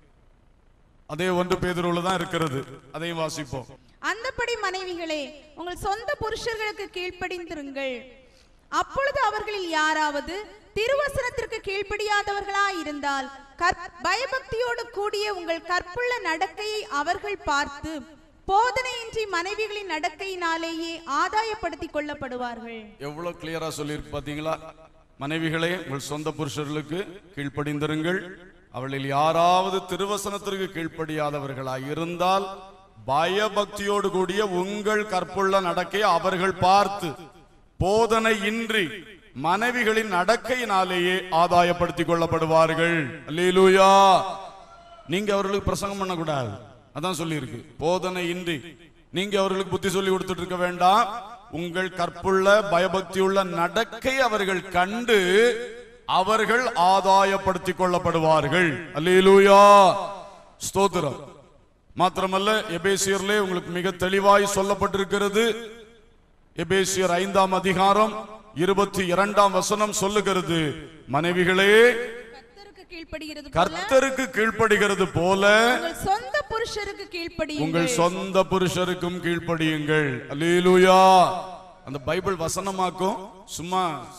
அதே ஒன்று பேதுருவுல தான் இருக்கிறது அதையும் வாசிப்போம் அந்தப்படி மனைவிகளே உங்கள் சொந்த புருஷர்களுக்கு கீழ்ப்படிந்திருங்கள் அப்பொழுது அவர்களில் யாராவது திருவசனத்திற்கு கீழ்ப்படியாதவர்களா இருந்தால் கற்- பயபக்தியோடு கூடிய உங்கள் கற்புள்ள நடக்கையை அவர்கள் பார்த்து போதனையின்றி மனைவிகளின் நடக்கையினாலேயே ஆதாயப்படுத்திக் கொள்ளப்படுவார்கள் எவ்வளவு கிளியரா சொல்லியிருக்கு பாத்தீங்களா மனைவிகளே உங்கள் சொந்த புருஷர்களுக்கு கீழ்ப்படிந்திருங்கள் அவளில் யாராவது திருவசனத்திற்கு கீழ்ப்படியாதவர்களாய் இருந்தால் பயபக்தியோடு கூடிய உங்கள் கற்புள்ள நடக்கையை அவர்கள் பார்த்து போதனை இன்றி மனைவிகளின் நடக்கையினாலேயே ஆதாயப்படுத்திக் கொள்ளப்படுவார்கள் அல்லேலூயா நீங்க அவர்களுக்கு பிரசங்கம் பண்ணக்கூடாது அதான் சொல்லியிருக்கு போதனை இன்றி நீங்க அவர்களுக்கு புத்தி சொல்லி கொடுத்துட்டு இருக்க வேண்டாம் உங்கள் கற்புள்ள பயபக்தியுள்ள நடக்கை அவர்கள் கண்டு அவர்கள் ஆதாயப்படுத்திக் கொள்ளப்படுவார்கள் அல்லேலூயா ஸ்தோத்திரம் மாத்திரமல்ல எபேசியர்லே உங்களுக்கு மிக தெளிவாய் சொல்லப்பட்டிருக்கிறது எபேசியர் ஐந்தாம் அதிகாரம் இருபத்தி இரண்டாம் வசனம் சொல்லுகிறது மனைவிகளே கர்த்தருக்கு கீழ்ப்படுகிறது போல கர்த்தருக்கு கீழ்ப்படுகிறது போல உங்கள் சொந்த புருஷருக்கு கீழ்ப்படியுங்கள் உங்கள் சொந்த புருஷருக்கும் கீழ்ப்படியுங்கள் அல்லேலூயா அந்த பைபிள் வசனமாக்கும் சும்மா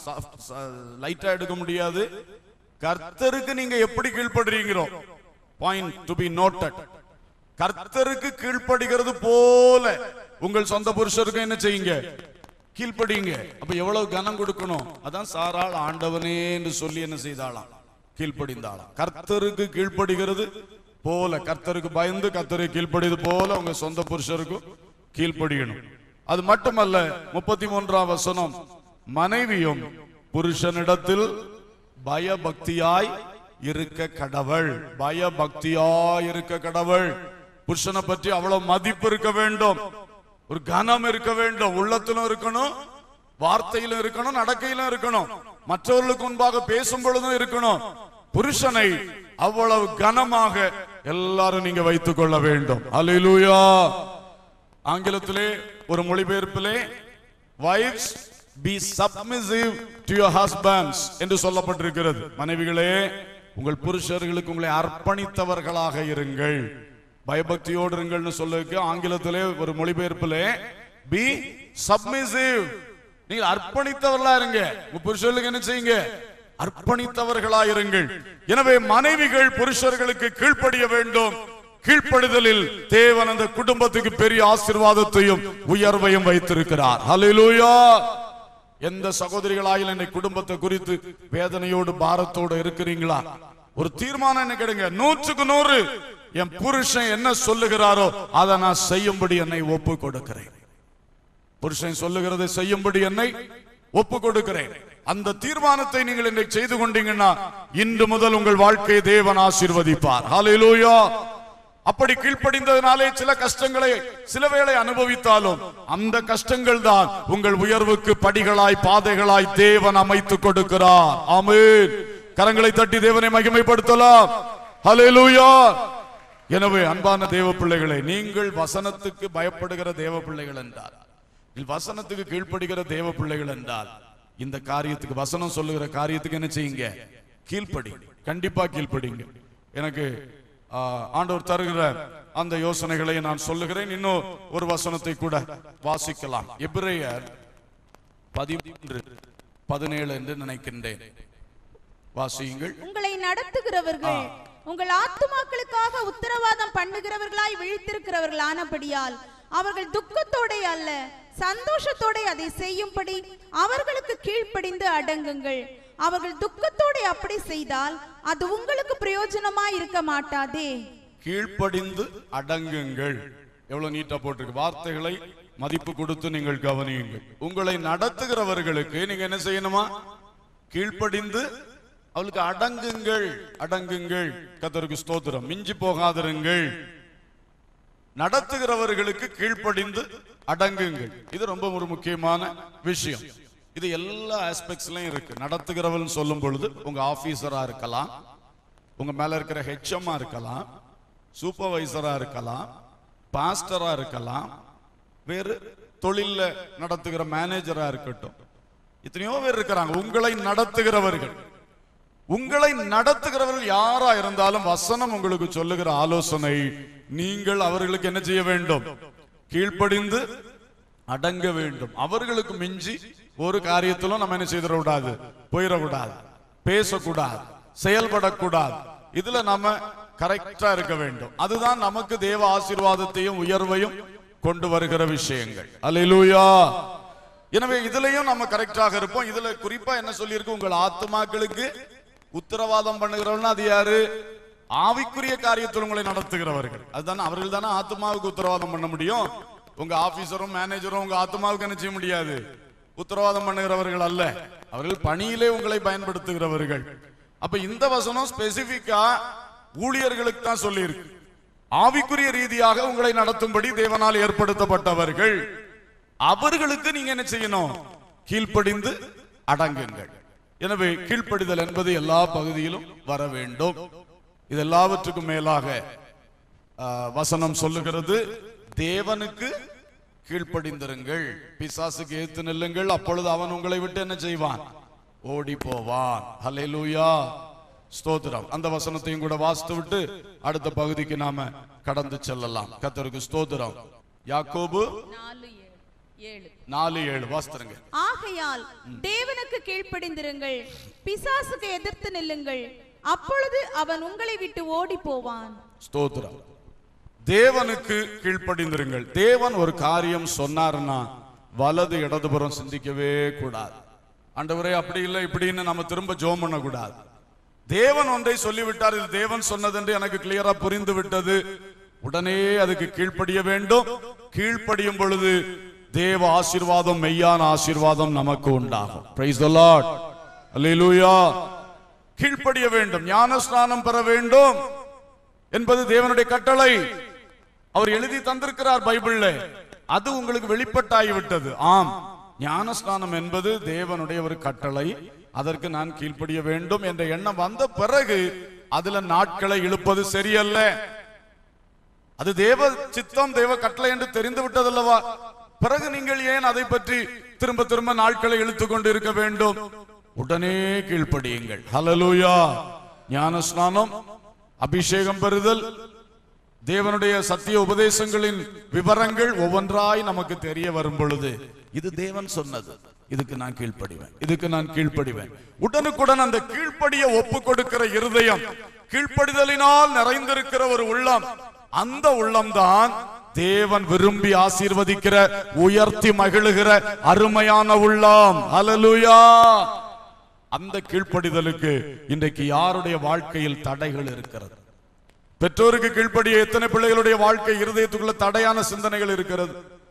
லைட்டா எடுக்க முடியாது கர்த்தருக்கு நீங்க எப்படி கீழ்ப்படுறீங்களோ பாயிண்ட் டு பி நோட்டட் கர்த்தருக்கு கீழ்ப்படுகிறது போல உங்கள் சொந்த புருஷருக்கு என்ன செய்யுங்க கீழ்ப்படியுங்க அப்ப எவ்வளவு கனம் கொடுக்கணும் அதான் சாராள் ஆண்டவனே என்று சொல்லி என்ன செய்தாளாம் கீழ்ப்படிந்தாளாம் கர்த்தருக்கு கீழ்ப்படுகிறது போல கர்த்தருக்கு பயந்து கர்த்தருக்கு கீழ்ப்படியது போல உங்க சொந்த புருஷருக்கும் கீழ்ப்படியணும் அது மட்டுமல்ல முப்பத்தி மூன்றாம் வசனம் மனைவியும் புருஷனிடத்தில் பயபக்தியாய் இருக்க கடவுள் பயபக்தியாய் இருக்க கடவுள் புருஷனை பற்றி அவ்வளவு மதிப்பு இருக்க வேண்டும் ஒரு கனம் இருக்க வேண்டும் உள்ளத்திலும் இருக்கணும் வார்த்தையிலும் இருக்கணும் நடக்கையிலும் இருக்கணும் மற்றவர்களுக்கு முன்பாக பேசும் பொழுதும் இருக்கணும் புருஷனை அவ்வளவு கனமாக எல்லாரும் நீங்க வைத்துக் கொள்ள வேண்டும் அல்லேலூயா ஆங்கிலத்திலே ஒரு மொழிபெயர்ப்பிலே wives be submissive to your husbands என்று சொல்லப்பட்டிருக்கிறது மனைவிகளே உங்கள் புருஷர்களுக்கு உங்களை அர்ப்பணித்தவர்களாக இருங்கள் பயபக்தியோடு இருங்கள்னு சொல்லுக்கு ஆங்கிலத்திலே ஒரு மொழிபெயர்ப்பிலே be submissive நீங்கள் அர்ப்பணித்தவர்களா இருங்க உங்க புருஷர்களுக்கு என்ன செய்யுங்க அர்ப்பணித்தவர்களா இருங்கள் எனவே மனைவிகள் புருஷர்களுக்கு கீழ்ப்படிய வேண்டும் கீழ்ப்படிதலில் தேவன் அந்த குடும்பத்துக்கு பெரிய ஆசீர்வாதத்தையும் உயர்வையும் வைத்திருக்கிறார் ஹalleluya எந்த சகோதரிகளாயில் என்னை குடும்பத்தை குறித்து வேதனையோடு பாரத்தோடு இருக்கிறீங்களா ஒரு தீர்மானம் என்ன கேடுங்க நூற்றுக்கு நூறு என் புருஷன் என்ன சொல்லுகிறாரோ அதை நான் செய்யும்படி என்னை ஒப்பு கொடுக்கிறேன் புருஷன் சொல்லுகிறதை செய்யும்படி என்னை ஒப்பு கொடுக்கிறேன் அந்த தீர்மானத்தை நீங்கள் இன்றைக்கு செய்து கொண்டீங்கன்னா இன்று முதல் உங்கள் வாழ்க்கையை தேவன் ஆசீர்வதிப்பார் ஹalleluya அப்படி கீழ்ப்படிந்ததினாலே சில கஷ்டங்களை சில வேளை அனுபவித்தாலும் அந்த கஷ்டங்கள் தான் உங்கள் உயர்வுக்கு படிகளாய் பாதைகளாய் தேவன் அமைத்துக் கொடுக்கிறார் ஆமென் கரங்களை தட்டி தேவனை மகிமைப்படுத்தலாம் ஹalleluya எனவே அன்பான தேவ பிள்ளைகளே நீங்கள் வசனத்துக்கு பயப்படுகிற தேவ பிள்ளைகள் என்றார் நீங்கள் வசனத்துக்கு கீழ்ப்படுகிற தேவ பிள்ளைகள் என்றால் இந்த காரியத்துக்கு வசனம் சொல்லுகிற காரியத்துக்கு என்ன செய்யுங்க கீழ்ப்படி கண்டிப்பா கீழ்ப்படிங்க எனக்கு ஆ, ஆண்டவர் தருகிற அந்த யோசனைகளை நான் சொல்லுகிறேன் இன்னும் ஒரு வசனத்தை கூட வாசிக்கலாம் எபிரேயர் பதிமூன்று பதினேழு என்று நினைக்கின்றேன் வாசியுங்கள் உங்களை நடத்துகிறவர்கள் உங்கள் ஆத்துமாக்களுக்காக உத்தரவாதம் பண்ணுகிறவர்களாய் விழித்திருக்கிறவர்கள் ஆனபடியால் அவர்கள் துக்கத்தோட அல்ல சந்தோஷத்தோட அதை செய்யும்படி அவர்களுக்கு கீழ்ப்படிந்து அடங்குங்கள் அவர்கள் துக்கத்தோட அப்படி செய்தால் அது உங்களுக்கு பிரயோஜனமா இருக்க மாட்டாதே கீழ்ப்படிந்து அடங்குங்கள் எவ்வளவு நீட்டா போட்டிருக்கு வார்த்தைகளை மதிப்பு கொடுத்து நீங்கள் கவனியுங்கள் உங்களை நடத்துகிறவர்களுக்கு நீங்க என்ன செய்யணுமா கீழ்ப்படிந்து அவளுக்கு அடங்குங்கள் அடங்குங்கள் கத்தருக்கு ஸ்தோத்திரம் மிஞ்சி போகாதிருங்கள் நடத்துகிறவர்களுக்கு கீழ்ப்படிந்து அடங்குங்கள் இது ரொம்ப ஒரு முக்கியமான விஷயம் இது எல்லா ஆஸ்பெக்ட்ஸ்லயும் இருக்கு நடத்துகிறவன் சொல்லும் பொழுது உங்க ஆபீசரா இருக்கலாம் உங்க மேல இருக்கிற ஹெச்எம்மா இருக்கலாம் சூப்பர்வைசரா இருக்கலாம் பாஸ்டரா இருக்கலாம் வேறு தொழில்ல நடத்துகிற மேனேஜரா இருக்கட்டும் எத்தனையோ பேர் இருக்கிறாங்க உங்களை நடத்துகிறவர்கள் உங்களை நடத்துகிறவர்கள் யாரா இருந்தாலும் வசனம் உங்களுக்கு சொல்லுகிற ஆலோசனை நீங்கள் அவர்களுக்கு என்ன செய்ய வேண்டும் கீழ்ப்படிந்து அடங்க வேண்டும் அவர்களுக்கு மிஞ்சி ஒரு காரியத்திலும் நம்ம என்ன செய்திடக்கூடாது போயிடக்கூடாது பேசக்கூடாது செயல்படக்கூடாது இதுல நம்ம கரெக்டா இருக்க வேண்டும் அதுதான் நமக்கு தேவ ஆசீர்வாதத்தையும் உயர்வையும் கொண்டு வருகிற விஷயங்கள் அல்லேலூயா எனவே இதுலயும் நம்ம கரெக்டாக இருப்போம் இதுல குறிப்பா என்ன சொல்லியிருக்கு உங்கள் ஆத்துமாக்களுக்கு உத்தரவாதம் பண்ணுகிறவன் அது யாரு ஆவிக்குரிய காரியத்தில் உங்களை நடத்துகிறவர்கள் அதுதானே அவர்கள் தானே ஆத்மாவுக்கு உத்தரவாதம் பண்ண முடியும் உங்க ஆபீசரும் மேனேஜரும் உங்க ஆத்மாவுக்கு என்ன செய்ய முடியாது உத்தரவாதம் பண்ணுகிறவர்கள் அல்ல அவர்கள் பணியிலே உங்களை பயன்படுத்துகிறவர்கள் அப்ப இந்த வசனம் ஸ்பெசிபிக்கா ஊழியர்களுக்கு தான் சொல்லியிருக்கு ஆவிக்குரிய ரீதியாக உங்களை நடத்தும்படி தேவனால் ஏற்படுத்தப்பட்டவர்கள் அவர்களுக்கு நீங்க என்ன செய்யணும் கீழ்ப்படிந்து அடங்குங்கள் எனவே கீழ்ப்படிதல் என்பது எல்லா பகுதியிலும் வர வேண்டும் இது எல்லாவற்றுக்கும் மேலாக ஆ, வசனம் சொல்லுகிறது தேவனுக்கு கீழ்ப்படிந்திருங்கள் பிசாசுக்கு ஏத்து நில்லுங்கள் அப்பொழுது அவன் உங்களை விட்டு என்ன செய்வான் ஓடி போவான் ஹalleluya ஸ்தோத்திரம் அந்த வசனத்தையும் கூட வாசித்து விட்டு அடுத்த பகுதிக்கு நாம கடந்து செல்லலாம் கர்த்தருக்கு ஸ்தோத்திரம் யாக்கோபு நாலு ஏழு ஏழு நாலு ஏழு வாசித்துருங்க ஆகையால் தேவனுக்கு கீழ்ப்படிந்திருங்கள் பிசாசுக்கு எதிர்த்து நில்லுங்கள் அப்பொழுது அவன் உங்களை விட்டு ஓடி போவான் ஸ்தோத்திரம் தேவனுக்கு கீழ்ப்படிந்திருங்கள் தேவன் ஒரு காரியம் சொன்னாருன்னா வலது இடதுபுறம் சிந்திக்கவே கூடாது ஆண்டவரே அப்படி இல்லை இப்படின்னு நம்ம திரும்ப ஜோம் பண்ண கூடாது தேவன் ஒன்றை சொல்லிவிட்டார் இது தேவன் சொன்னது என்று எனக்கு கிளியரா புரிந்து விட்டது உடனே அதுக்கு கீழ்ப்படிய வேண்டும் கீழ்ப்படியும் பொழுது தேவ ஆசீர்வாதம் மெய்யான ஆசீர்வாதம் நமக்கு உண்டாகும் பிரைஸ் தி லார்ட் அல்லேலூயா கீழ்ப்படிய வேண்டும் ஞான ஸ்நானம் பெற வேண்டும் என்பது தேவனுடைய கட்டளை அவர் எழுதி தந்திருக்கிறார் பைபிள்ல அது உங்களுக்கு வெளிப்பட்டாகிவிட்டது ஆம் ஞானஸ்நானம் என்பது தேவனுடைய ஒரு கட்டளை அதற்கு நான் கீழ்ப்படிய வேண்டும் என்ற எண்ணம் வந்த பிறகு அதுல நாட்களை இழுப்பது சரியல்ல அது தேவ சித்தம் தேவ கட்டளை என்று தெரிந்து விட்டதல்லவா பிறகு நீங்கள் ஏன் அதை பற்றி திரும்ப திரும்ப நாட்களை இழுத்து கொண்டு இருக்க வேண்டும் உடனே கீழ்ப்படியுங்கள் ஹalleluya ஞான ஸ்நானம் அபிஷேகம் பெறுதல் தேவனுடைய சத்திய உபதேசங்களின் விவரங்கள் ஒவ்வொன்றாய் நமக்கு தெரிய வரும் பொழுது இது தேவன் சொன்னது இதுக்கு நான் கீழ்ப்படிவேன் இதுக்கு நான் கீழ்ப்படிவேன் உடனுக்குடன் அந்த கீழ்ப்படிய ஒப்பு கொடுக்கிற இருதயம் கீழ்ப்படிதலினால் நிறைந்திருக்கிற ஒரு உள்ளம் அந்த உள்ளம்தான் தேவன் விரும்பி ஆசீர்வதிக்கிற உயர்த்தி மகிழுகிற அருமையான உள்ளம் ஹalleluya அந்த கீழ்ப்படிதலுக்கு இன்றைக்கு யாருடைய வாழ்க்கையில் தடைகள் இருக்கிறது பெற்றோருக்கு கீழ்ப்படிய எத்தனை பிள்ளைகளுடைய வாழ்க்கை இருதயத்துக்குள்ள தடையான சிந்தனைகள் இருக்கிறது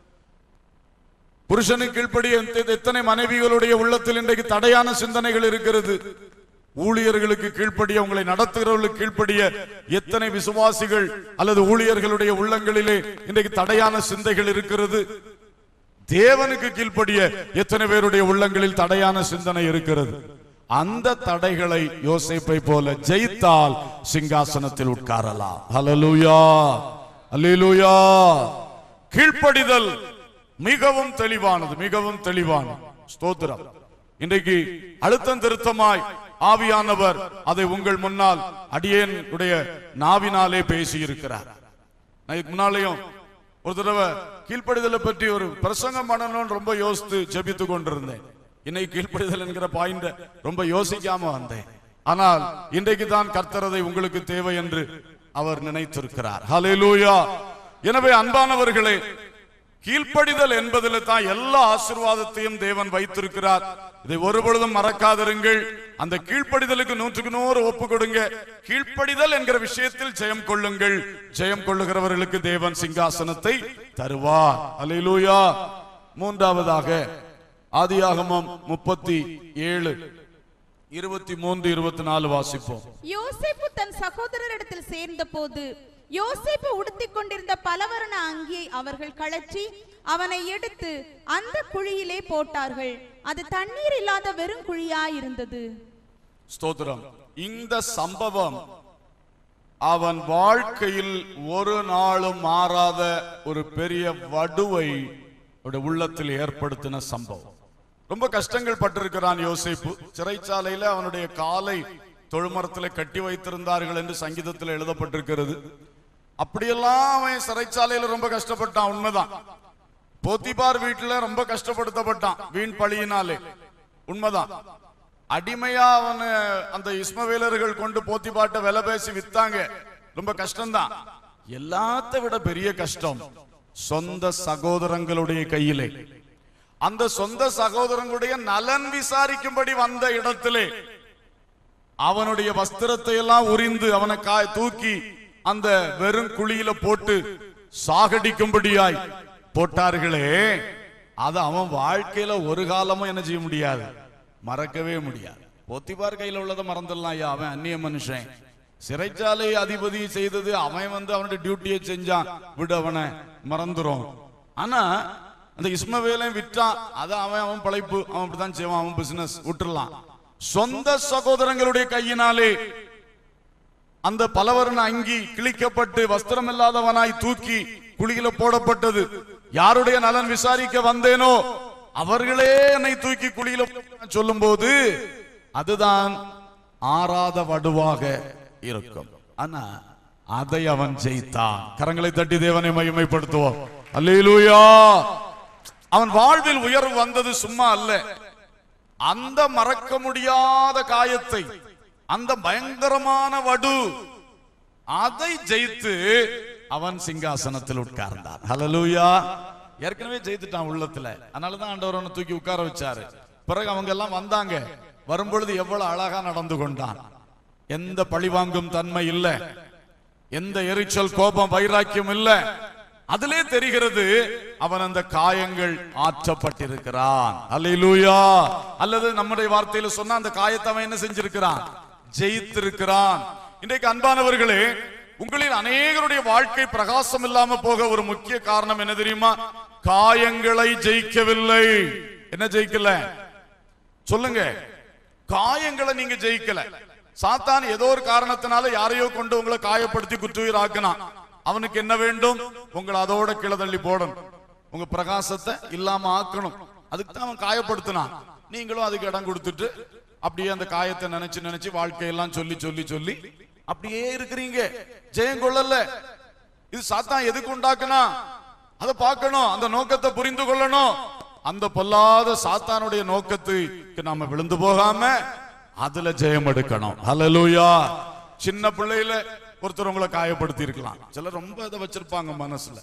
புருஷனுக்கு கீழ்ப்படிய எத்த- எத்தனை மனைவிகளுடைய உள்ளத்தில் இன்றைக்கு தடையான சிந்தனைகள் இருக்கிறது ஊழியர்களுக்கு கீழ்ப்படிய உங்களை நடத்துகிறவர்களுக்கு கீழ்ப்படிய எத்தனை விசுவாசிகள் அல்லது ஊழியர்களுடைய உள்ளங்களிலே இன்றைக்கு தடையான சிந்தைகள் இருக்கிறது தேவனுக்கு கீழ்ப்படிய எத்தனை பேருடைய உள்ளங்களில் தடையான சிந்தனை இருக்கிறது அந்த தடைகளை யோசேப்பை போல ஜெயித்தால் சிங்காசனத்தில் உட்காரலாம் ஹalleluya அல்லேலூயா கீழ்ப்படிதல் மிகவும் தெளிவானது மிகவும் தெளிவானது ஸ்தோத்திரம் இன்றைக்கு அழுத்தம் திருத்தமாய் ஆவியானவர் அதை உங்கள் முன்னால் அடியேன் உடைய நாவினாலே பேசி இருக்கிறார் நான் இதுக்கு முன்னாலேயும் ஒரு தடவை கீழ்ப்படிதலை பற்றி ஒரு பிரசங்கம் பண்ணணும்னு ரொம்ப யோசித்து ஜெபித்து கொண்டிருந்தேன் இன்னைக்கு கீழ்ப்படிதல் என்கிற பாயிண்ட ரொம்ப யோசிக்காம வந்தேன் ஆனால் இன்றைக்கு தான் கர்த்தரதை உங்களுக்கு தேவை என்று அவர் நினைத்திருக்கிறார் ஹalleluya எனவே அன்பானவர்களே கீழ்ப்படிதல் என்பதில் தான் எல்லா ஆசீர்வாதத்தையும் தேவன் வைத்திருக்கிறார் இதை ஒருபொழுதும் மறக்காதிருங்கள் அந்த கீழ்ப்படிதலுக்கு நூற்றுக்கு நூறு ஒப்பு கொடுங்க கீழ்ப்படிதல் என்கிற விஷயத்தில் ஜெயம் கொள்ளுங்கள் ஜெயம் கொள்ளுகிறவர்களுக்கு தேவன் சிங்காசனத்தை தருவார் அல்லேலூயா மூன்றாவதாக ஆதியாகமம் முப்பத்தி ஏழு இருபத்தி மூன்று இருபத்தி நாலு வாசிப்போம் யோசேப்பு தன் சகோதரரிடத்தில் சேர்ந்தபோது யோசேப்பு உடுத்திக் கொண்டிருந்த பலவர்ண அங்கியை அவர்கள் கழற்றி அவனை எடுத்து அந்த குழியிலே போட்டார்கள் அது தண்ணீர் இல்லாத வெறும் குழியாயிருந்தது ஸ்தோத்திரம் இந்த சம்பவம் அவன் வாழ்க்கையில் ஒரு நாளும் மாறாத ஒரு பெரிய வடுவை அவருடைய உள்ளத்தில் ஏற்படுத்தின சம்பவம் ரொம்ப கஷ்டங்கள் பட்டிருக்கிறான் யோசிப்பு சிறைச்சாலையில அவனுடைய காலை தொழுமரத்துல கட்டி வைத்திருந்தார்கள் என்று சங்கீதத்தில் எழுதப்பட்டிருக்கிறது அப்படியெல்லாம் அவன் சிறைச்சாலையில ரொம்ப கஷ்டப்பட்டான் உண்மைதான் போத்திபார் வீட்டுல ரொம்ப கஷ்டப்படுத்தப்பட்டான் வீண் பழியினாலே உண்மைதான் அடிமையா அவனு அந்த இஸ்மவேலர்கள் கொண்டு போத்திபாட்ட விலை பேசி வித்தாங்க ரொம்ப கஷ்டம்தான் எல்லாத்த விட பெரிய கஷ்டம் சொந்த சகோதரங்களுடைய கையிலே அந்த சொந்த சகோதரங்களுடைய நலன் விசாரிக்கும்படி வந்த இடத்திலே அவனுடைய வஸ்திரத்தை எல்லாம் உரிந்து அவனை காய் தூக்கி அந்த வெறும் குழியில போட்டு சாகடிக்கும்படியாய் போட்டார்களே அது அவன் வாழ்க்கையில ஒரு காலமும் என்ன செய்ய முடியாது மறக்கவே முடியாது போத்திபார் கையில உள்ளதை மறந்துடலாம் ஐயா அவன் அந்நிய மனுஷன் சிறைச்சாலை அதிபதி செய்தது அவன் வந்து அவனுடைய டியூட்டியை செஞ்சான் விடு அவனை மறந்துரும் ஆனா அந்த இஸ்மவேலை விட்டான் அது அவன் அவன் பழைப்பு அவன் அப்படித்தான் செய்வான் அவன் பிசினஸ் விட்டுறலாம் சொந்த சகோதரங்களுடைய கையினாலே அந்த பலவர்ண அங்கி கிழிக்கப்பட்டு வஸ்திரம் இல்லாதவனாய் தூக்கி குழியில போடப்பட்டது யாருடைய நலன் விசாரிக்க வந்தேனோ அவர்களே என்னை தூக்கி குழியில சொல்லும் போது அதுதான் ஆறாத வடுவாக இருக்கும் ஆனா அதை அவன் ஜெயித்தான் கரங்களை தட்டி தேவனை மகிமைப்படுத்துவோம் அல்லேலூயா அவன் வாழ்வில் உயர்வு வந்தது சும்மா அல்ல அந்த மறக்க முடியாத காயத்தை அந்த பயங்கரமான வடு அதை ஜெயித்து அவன் சிங்காசனத்தில் உட்கார்ந்தான் ஹalleluya ஏற்கனவே ஜெயித்துட்டான் உள்ளத்துல அதனாலதான் ஆண்டவர் அவனை தூக்கி உட்கார வச்சாரு பிறகு அவங்க எல்லாம் வந்தாங்க வரும்பொழுது எவ்வளவு அழகா நடந்து கொண்டான் எந்த பழிவாங்கும் தன்மை இல்ல எந்த எரிச்சல் கோபம் வைராக்கியம் இல்ல அதிலே தெரிகிறது அவன் அந்த காயங்கள் ஆற்றப்பட்டிருக்கிறான் அல்லேலூயா அல்லது நம்முடைய வார்த்தையில சொன்னா அந்த காயத்தை அவன் என்ன செஞ்சிருக்கிறான் ஜெயித்திருக்கிறான் இன்றைக்கு அன்பானவர்களே உங்களில் அநேகருடைய வாழ்க்கை பிரகாசம் இல்லாம போக ஒரு முக்கிய காரணம் என்ன தெரியுமா காயங்களை ஜெயிக்கவில்லை என்ன ஜெயிக்கல சொல்லுங்க காயங்களை நீங்க ஜெயிக்கல சாத்தான் ஏதோ ஒரு காரணத்தினால யாரையோ கொண்டு உங்களை காயப்படுத்தி குற்றுயிர் ஆக்கினான் அவனுக்கு என்ன வேண்டும் உங்களை அதோட கீழே தள்ளி போடணும் உங்க பிரகாசத்தை இல்லாம ஆக்கணும் அதுக்கு தான் அவன் காயப்படுத்தினான் நீங்களும் அதுக்கு இடம் கொடுத்துட்டு அப்படியே அந்த காயத்தை நினைச்சு நினைச்சு வாழ்க்கையெல்லாம் சொல்லி சொல்லி சொல்லி அப்படியே இருக்கிறீங்க ஜெயம் கொள்ளல இது சாத்தான் எதுக்கு உண்டாக்குனா அதை பார்க்கணும் அந்த நோக்கத்தை புரிந்து கொள்ளணும் அந்த பொல்லாத சாத்தானுடைய நோக்கத்துக்கு நாம விழுந்து போகாம அதுல ஜெயம் எடுக்கணும் ஹalleluya சின்ன பிள்ளையில ஒருத்தர் உங்களை காயப்படுத்தி இருக்கலாம் சிலர் ரொம்ப இதை வச்சிருப்பாங்க மனசுல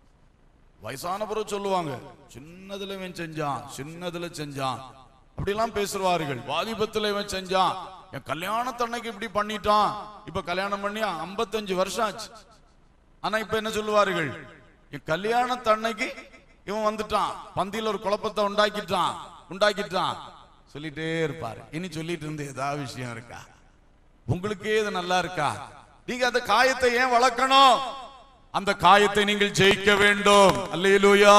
வயசான பிறகு சொல்லுவாங்க சின்னதுல இவன் செஞ்சான் சின்னதுல செஞ்சான் அப்படிலாம் பேசுவார்கள் வாலிபத்துல இவன் செஞ்சான் என் கல்யாணத்தன்னைக்கு இப்படி பண்ணிட்டான் இப்ப கல்யாணம் பண்ணி 55 வருஷம் ஆச்சு ஆனா இப்ப என்ன சொல்லுவார்கள் என் கல்யாணத்தன்னைக்கு இவன் வந்துட்டான் பந்தியில ஒரு குழப்பத்தை உண்டாக்கிட்டான் உண்டாக்கிட்டான் சொல்லிட்டே இருப்பாரு இனி சொல்லிட்டு இருந்து ஏதாவது விஷயம் இருக்கா உங்களுக்கே இது நல்லா இருக்கா நீங்க அந்த காயத்தை ஏன் வளர்க்கணும் அந்த காயத்தை நீங்கள் ஜெயிக்க வேண்டும் அல்லேலூயா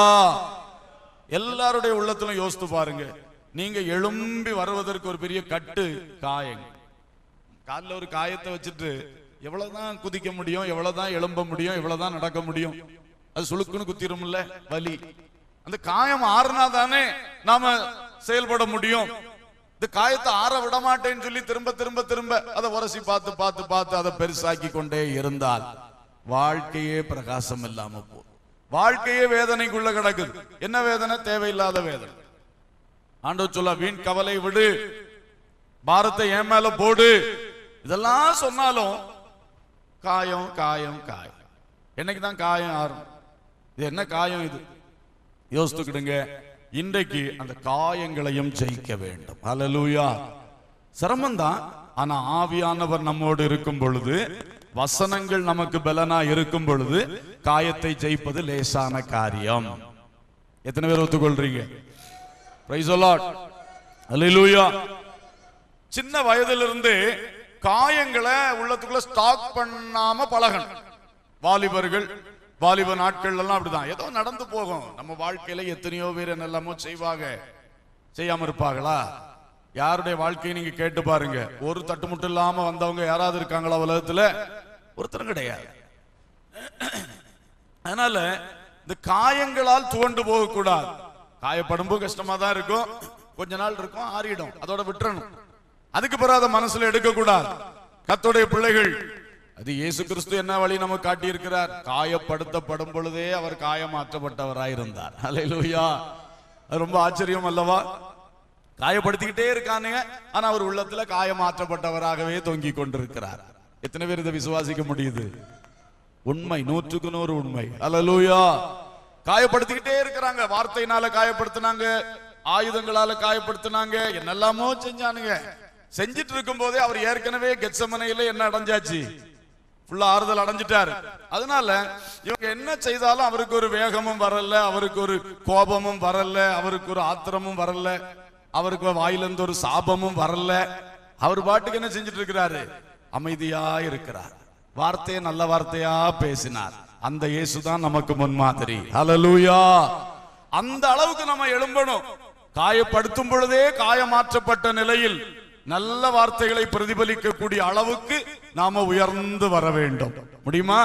எல்லாருடைய உள்ளத்திலும் யோசித்து பாருங்க நீங்க எழும்பி வருவதற்கு ஒரு பெரிய கட்டு காயங்க கால்ல ஒரு காயத்தை வச்சுட்டு எவ்வளவுதான் குதிக்க முடியும் எவ்வளவுதான் எழும்ப முடியும் எவ்வளவுதான் நடக்க முடியும் அது சுளுக்குன்னு குத்திரும்ல வலி அந்த காயம் ஆறுனா தானே நாம செயல்பட முடியும் இந்த காயத்தை ஆற விட மாட்டேன்னு சொல்லி திரும்ப திரும்ப திரும்ப அதை உரசி பார்த்து பார்த்து பார்த்து அதை பெருசாக்கி கொண்டே இருந்தால் வாழ்க்கையே பிரகாசம் இல்லாம போகும் வாழ்க்கையே வேதனைக்குள்ள கிடக்குது என்ன வேதனை தேவையில்லாத வேதனை ஆண்டவர் சொல்ல வீண் கவலை விடு பாரத்தை என் மேல போடு இதெல்லாம் சொன்னாலும் காயம் காயம் காயம் என்னைக்கு தான் காயம் ஆறும் இது என்ன காயம் இது யோசித்துக்கிடுங்க இன்றைக்கு அந்த காயங்களையும் ஜெயிக்க வேண்டும் ஹalleluya சிரமம் தான் ஆனா ஆவியானவர் நம்மோடு இருக்கும் பொழுது வசனங்கள் நமக்கு பலனா இருக்கும் பொழுது காயத்தை ஜெயிப்பது லேசான காரியம் எத்தனை பேர் ஒத்துக்கொள்றீங்க பிரைஸ் லார்ட் ஹalleluya சின்ன வயதிலிருந்து காயங்களை உள்ளத்துக்குள்ள ஸ்டாக் பண்ணாம பழகணும் வாலிபர்கள் வாலிப நாட்கள் எல்லாம் அப்படிதான் ஏதோ நடந்து போகும் நம்ம வாழ்க்கையில எத்தனையோ பேர் என்னெல்லாமோ செய்வாங்க செய்யாம இருப்பாங்களா யாருடைய வாழ்க்கையை நீங்க கேட்டு பாருங்க ஒரு தட்டுமுட்டு இல்லாம வந்தவங்க யாராவது இருக்காங்களா உலகத்துல ஒருத்தரும் கிடையாது அதனால இந்த காயங்களால் துவண்டு போகக்கூடாது காயப்படும்போது கஷ்டமா தான் இருக்கும் கொஞ்ச நாள் இருக்கும் ஆறிடும் அதோட விட்டுறணும் அதுக்கு பிறகு அதை மனசுல எடுக்க கூடாது கத்துடைய பிள்ளைகள் அது இயேசு கிறிஸ்து என்ன வழி நமக்கு காட்டி இருக்கிறார் காயப்படுத்தப்படும் பொழுதே அவர் காயமாற்றப்பட்டவராயிருந்தார் அல்லேலூயா அது ரொம்ப ஆச்சரியம் அல்லவா காயப்படுத்திக்கிட்டே இருக்கானுங்க ஆனா அவர் உள்ளத்துல காயமாற்றப்பட்டவராகவே தொங்கிக் கொண்டிருக்கிறார் எத்தனை பேர் இதை விசுவாசிக்க முடியுது உண்மை நூற்றுக்கு நூறு உண்மை அல்லேலூயா காயப்படுத்திக்கிட்டே இருக்கிறாங்க வார்த்தையினால காயப்படுத்தினாங்க ஆயுதங்களால காயப்படுத்தினாங்க என்னெல்லாமோ செஞ்சானுங்க செஞ்சிட்டு இருக்கும் போதே அவர் ஏற்கனவே கெச்சமனையில என்ன அடைஞ்சாச்சு ஃபுல்லா ஆறுதல் அடைஞ்சிட்டாரு அதனால இவங்க என்ன செய்தாலும் அவருக்கு ஒரு வேகமும் வரல அவருக்கு ஒரு கோபமும் வரல அவருக்கு ஒரு ஆத்திரமும் வரல அவருக்கு வாயிலிருந்து ஒரு சாபமும் வரல அவர் பாட்டுக்கு என்ன செஞ்சிட்டு இருக்கிறாரு அமைதியா இருக்கிறார் வார்த்தையை நல்ல வார்த்தையா பேசினார் அந்த இயேசு தான் நமக்கு முன்மாதிரி ஹalleluya அந்த அளவுக்கு நம்ம எழும்பணும் காயப்படுத்தும் பொழுதே காயமாற்றப்பட்ட நிலையில் நல்ல வார்த்தைகளை பிரதிபலிக்கக்கூடிய அளவுக்கு நாம உயர்ந்து வர வேண்டும் முடியுமா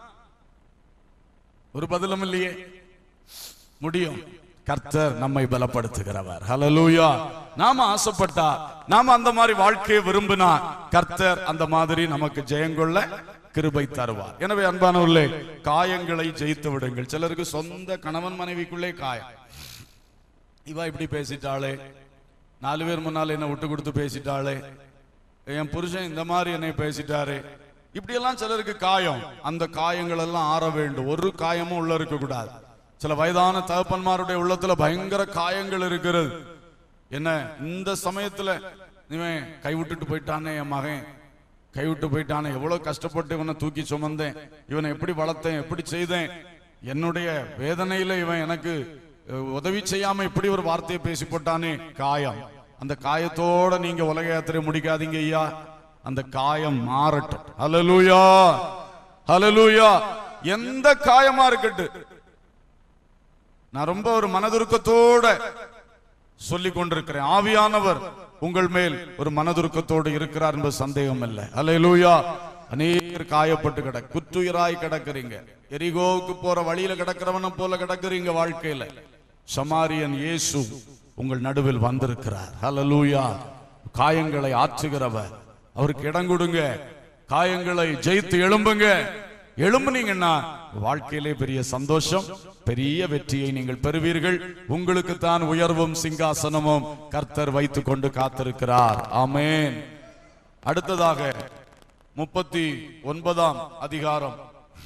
ஒரு பதிலும் இல்லையே முடியும் கர்த்தர் நம்மை பலப்படுத்துகிறவர் ஹalleluya நாம ஆசைப்பட்டா நாம அந்த மாதிரி வாழ்க்கையை விரும்பினா கர்த்தர் அந்த மாதிரி நமக்கு ஜெயங்கொள்ள கிருபை தருவார் எனவே அன்பானவர்களே காயங்களை ஜெயித்து விடுங்கள் சிலருக்கு சொந்த கணவன் மனைவிக்குள்ளே காயம் இவ இப்படி பேசிட்டாளே நாலு பேர் முன்னால என்ன விட்டு கொடுத்து பேசிட்டாளே என் புருஷன் இந்த மாதிரி என்னை பேசிட்டாரு இப்படியெல்லாம் சிலருக்கு காயம் அந்த காயங்கள் எல்லாம் ஆற வேண்டும் ஒரு காயமும் உள்ள இருக்க கூடாது சில வயதான தகப்பன்மாருடைய உள்ளத்துல பயங்கர காயங்கள் இருக்கிறது என்ன இந்த சமயத்துல இவன் கைவிட்டுட்டு போயிட்டானே என் மகன் கைவிட்டு போயிட்டானே எவ்வளவு கஷ்டப்பட்டு இவனை தூக்கி சுமந்தேன் இவனை எப்படி வளர்த்தேன் எப்படி செய்தேன் என்னுடைய வேதனையில இவன் எனக்கு அஹ், உதவி செய்யாம இப்படி ஒரு வார்த்தையை பேசி போட்டானே காயம் அந்த காயத்தோட நீங்க உலக யாத்திரை முடிக்காதீங்க ஐயா அந்த காயம் மாறட்டும் ஹalleluya ஹalleluya எந்த காயமா இருக்கட்டும் நான் ரொம்ப ஒரு மனதுருக்கத்தோட சொல்லிக் கொண்டிருக்கிறேன் ஆவியானவர் உங்கள் மேல் ஒரு மனதுருக்கத்தோடு இருக்கிறார் என்பது சந்தேகம் இல்லை அல்லேலூயா அநேகர் காயப்பட்டு கிடக்கு குத்துயிராய் கிடக்குறீங்க எரிகோவுக்கு போற வழியில கிடக்கிறவன போல கிடக்குறீங்க வாழ்க்கையில சமாரியன் இயேசு உங்கள் நடுவில் வந்திருக்கிறார் ஹalleluya காயங்களை ஆற்றுகிறவர் அவருக்கு இடம் கொடுங்க காயங்களை ஜெயித்து எழும்புங்க எழும்புனீங்கன்னா வாழ்க்கையிலே பெரிய சந்தோஷம் பெரிய வெற்றியை நீங்கள் பெறுவீர்கள் உங்களுக்கு தான் உயர்வும் சிங்காசனமும் கர்த்தர் வைத்துக் கொண்டு காத்திருக்கிறார் ஆமென் அடுத்ததாக முப்பத்தி ஒன்பதாம் அதிகாரம்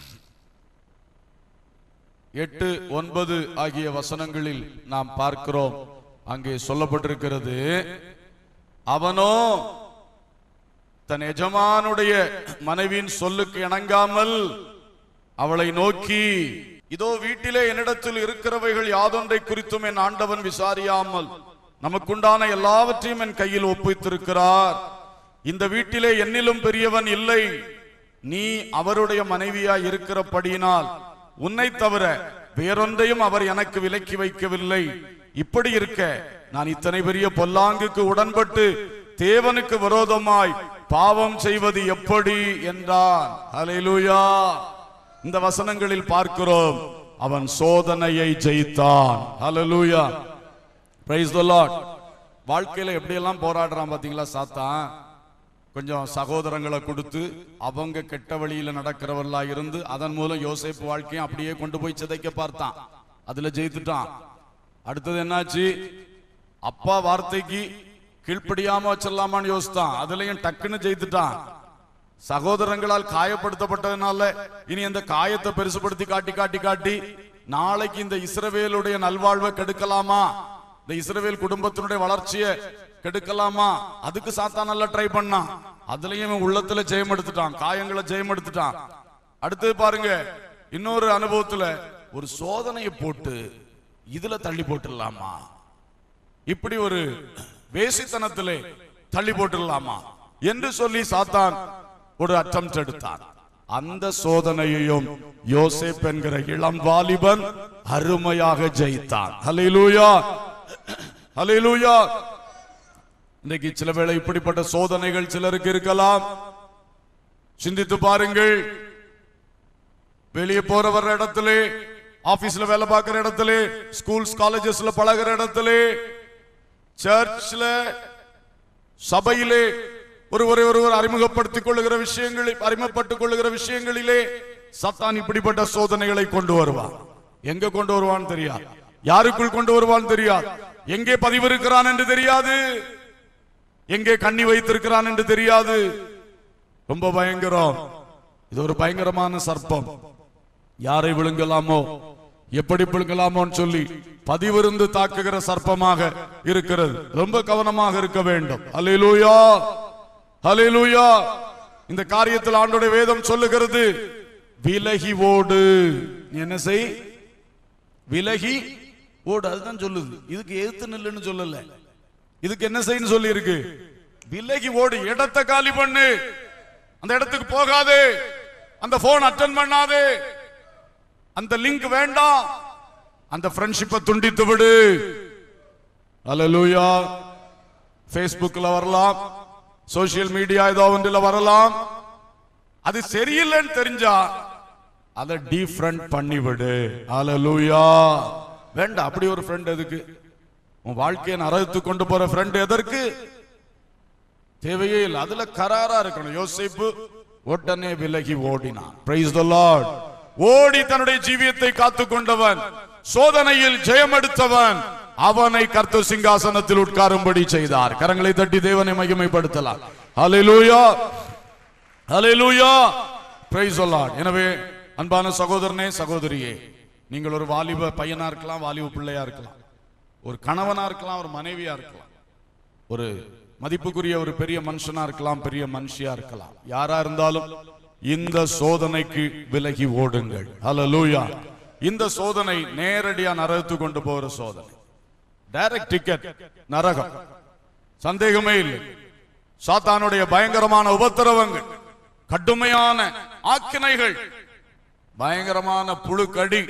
எட்டு ஒன்பது ஆகிய வசனங்களில் நாம் பார்க்கிறோம் அங்கே சொல்லப்பட்டிருக்கிறது அவனோ தன் எஜமானுடைய மனைவியின் சொல்லுக்கு இணங்காமல் அவளை நோக்கி இதோ வீட்டிலே என்னிடத்தில் இருக்கிறவைகள் யாதொன்றை குறித்தும் என் ஆண்டவன் விசாரியாமல் நமக்குண்டான எல்லாவற்றையும் என் கையில் ஒப்புவித்திருக்கிறார் இந்த வீட்டிலே என்னிலும் பெரியவன் இல்லை நீ அவருடைய மனைவியா இருக்கிறபடியினால் உன்னை தவிர வேறொன்றையும் அவர் எனக்கு விலக்கி வைக்கவில்லை இப்படி இருக்க நான் இத்தனை பெரிய பொல்லாங்குக்கு உடன்பட்டு தேவனுக்கு விரோதமாய் பாவம் செய்வது எப்படி என்றான் ஹalleluya இந்த வசனங்களில் பார்க்கிறோம் அவன் சோதனையை ஜெயித்தான் ஹalleluya praise the lord வாழ்க்கையில எப்படியெல்லாம் போராடுறான் பாத்தீங்களா சாத்தான் கொஞ்சம் சகோதரங்களை கொடுத்து அவங்க கெட்ட வழியில நடக்கிறவர்களா இருந்து அதன் மூலம் யோசேப்பு வாழ்க்கையும் அப்படியே கொண்டு போய் சிதைக்க பார்த்தான் அதுல ஜெயித்துட்டான் அடுத்தது என்னாச்சு அப்பா வார்த்தைக்கு கீழ்ப்படியாம வச்சிடலாமான்னு யோசித்தான் அதுலயும் டக்குன்னு ஜெயித்துட்டான் சகோதரங்களால் காயப்படுத்தப்பட்டதுனால இனி அந்த காயத்தை பெருசுபடுத்தி காட்டி காட்டி காட்டி நாளைக்கு இந்த இஸ்ரவேலுடைய நல்வாழ்வை கெடுக்கலாமா இந்த இஸ்ரவேல் குடும்பத்தினுடைய வளர்ச்சியை கெடுக்கலாமா அதுக்கு சாத்தா நல்லா ட்ரை பண்ணான் அதுலயும் இவன் உள்ளத்துல ஜெயம் எடுத்துட்டான் காயங்களை ஜெயம் எடுத்துட்டான் அடுத்தது பாருங்க இன்னொரு அனுபவத்துல ஒரு சோதனையை போட்டு இதுல தள்ளி போட்டுடலாமா இப்படி ஒரு வேசித்தனத்திலே தள்ளி போட்டுடலாமா என்று சொல்லி சாத்தான் ஒரு அட்டம் எடுத்தான் அந்த சோதனையையும் யோசேப் என்கிற இளம் வாலிபன் அருமையாக ஜெயித்தான் ஹalleluya ஹalleluya இன்னைக்கு சில வேளை இப்படிப்பட்ட சோதனைகள் சிலருக்கு இருக்கலாம் சிந்தித்து பாருங்கள் வெளியே போற வர்ற இடத்துல ஆபீஸ்ல வேலை பார்க்கிற இடத்துல ஸ்கூல்ஸ் காலேஜஸ்ல பழகுற இடத்துல சர்ச்ல சபையிலே ஒருவரை ஒருவர் அறிமுகப்படுத்திக் கொள்ளுகிற விஷயங்களில் அறிமுகப்பட்டுக் கொள்ளுகிற விஷயங்களிலே சத்தான் இப்படிப்பட்ட சோதனைகளை கொண்டு வருவான் எங்க கொண்டு வருவான் தெரியாது யாருக்குள் கொண்டு வருவான் தெரியாது எங்கே பதிவிருக்கிறான் என்று தெரியாது எங்கே கண்ணி வைத்திருக்கிறான் என்று தெரியாது ரொம்ப பயங்கரம் இது ஒரு பயங்கரமான சர்ப்பம் யாரை விழுங்கலாமோ எப்படி விழுங்கலாமோன்னு சொல்லி பதிவிருந்து தாக்குகிற சர்ப்பமாக இருக்கிறது ரொம்ப கவனமாக இருக்க வேண்டும் அல்லேலூயா அல்லேலூயா இந்த காரியத்தில் ஆண்டோட வேதம் சொல்லுகிறது விலகி ஓடு நீ என்ன செய் விலகி ஓடு அதுதான் சொல்லுது இதுக்கு எதிர்த்து நில்லுன்னு சொல்லல இதுக்கு என்ன செய்யணும் சொல்லி இருக்கு விலகி ஓடு இடத்தை காலி பண்ணு அந்த இடத்துக்கு போகாதே அந்த போன் அட்டன் பண்ணாதே அந்த லிங்க் வேண்டாம் அந்த ஃப்ரெண்ட்ஷிப்பை துண்டித்து விடு அல்லேலூயா ஃபேஸ்புக்ல வரலாம் சோசியல் மீடியா ஏதோ ஒன்றில் வரலாம் அது சரியில்லைன்னு தெரிஞ்சா அதை டீஃப்ரெண்ட் பண்ணி விடு அல்லேலூயா வேண்டாம் அப்படி ஒரு ஃப்ரெண்ட் எதுக்கு உன் வாழ்க்கையை நரகத்து கொண்டு போற ஃப்ரெண்ட் எதற்கு தேவையே இல்லை அதுல கராரா இருக்கணும் யோசிப்பு உடனே விலகி ஓடினான் பிரைஸ் த லார்ட் ஓடி தன்னுடைய ஜீவியத்தை காத்து கொண்டவன் சோதனையில் ஜெயம் எடுத்தவன் அவனை கர்த்த சிங்காசனத்தில் உட்காரும்படி செய்தார் கரங்களை தட்டி தேவனை மகிமைப்படுத்தலாம் ஹalleluya ஹalleluya பிரைஸ் த லார்ட் எனவே அன்பான சகோதரனே சகோதரியே நீங்கள் ஒரு வாலிப பையனா இருக்கலாம் வாலிப பிள்ளையா இருக்கலாம் ஒரு கணவனா இருக்கலாம் ஒரு மனைவியா இருக்கலாம் ஒரு மதிப்புக்குரிய ஒரு பெரிய மனுஷனா இருக்கலாம் பெரிய மனுஷியா இருக்கலாம் யாரா இருந்தாலும் இந்த சோதனைக்கு விலகி ஓடுங்கள் ஹalleluya இந்த சோதனை நேரடியா நரகத்து கொண்டு போகிற சோதனை டைரக்ட் டிக்கெட் நரகம் சந்தேகமே இல்லை சாத்தானுடைய பயங்கரமான உபத்திரவங்கள் கடுமையான ஆக்கினைகள் பயங்கரமான புழு கடி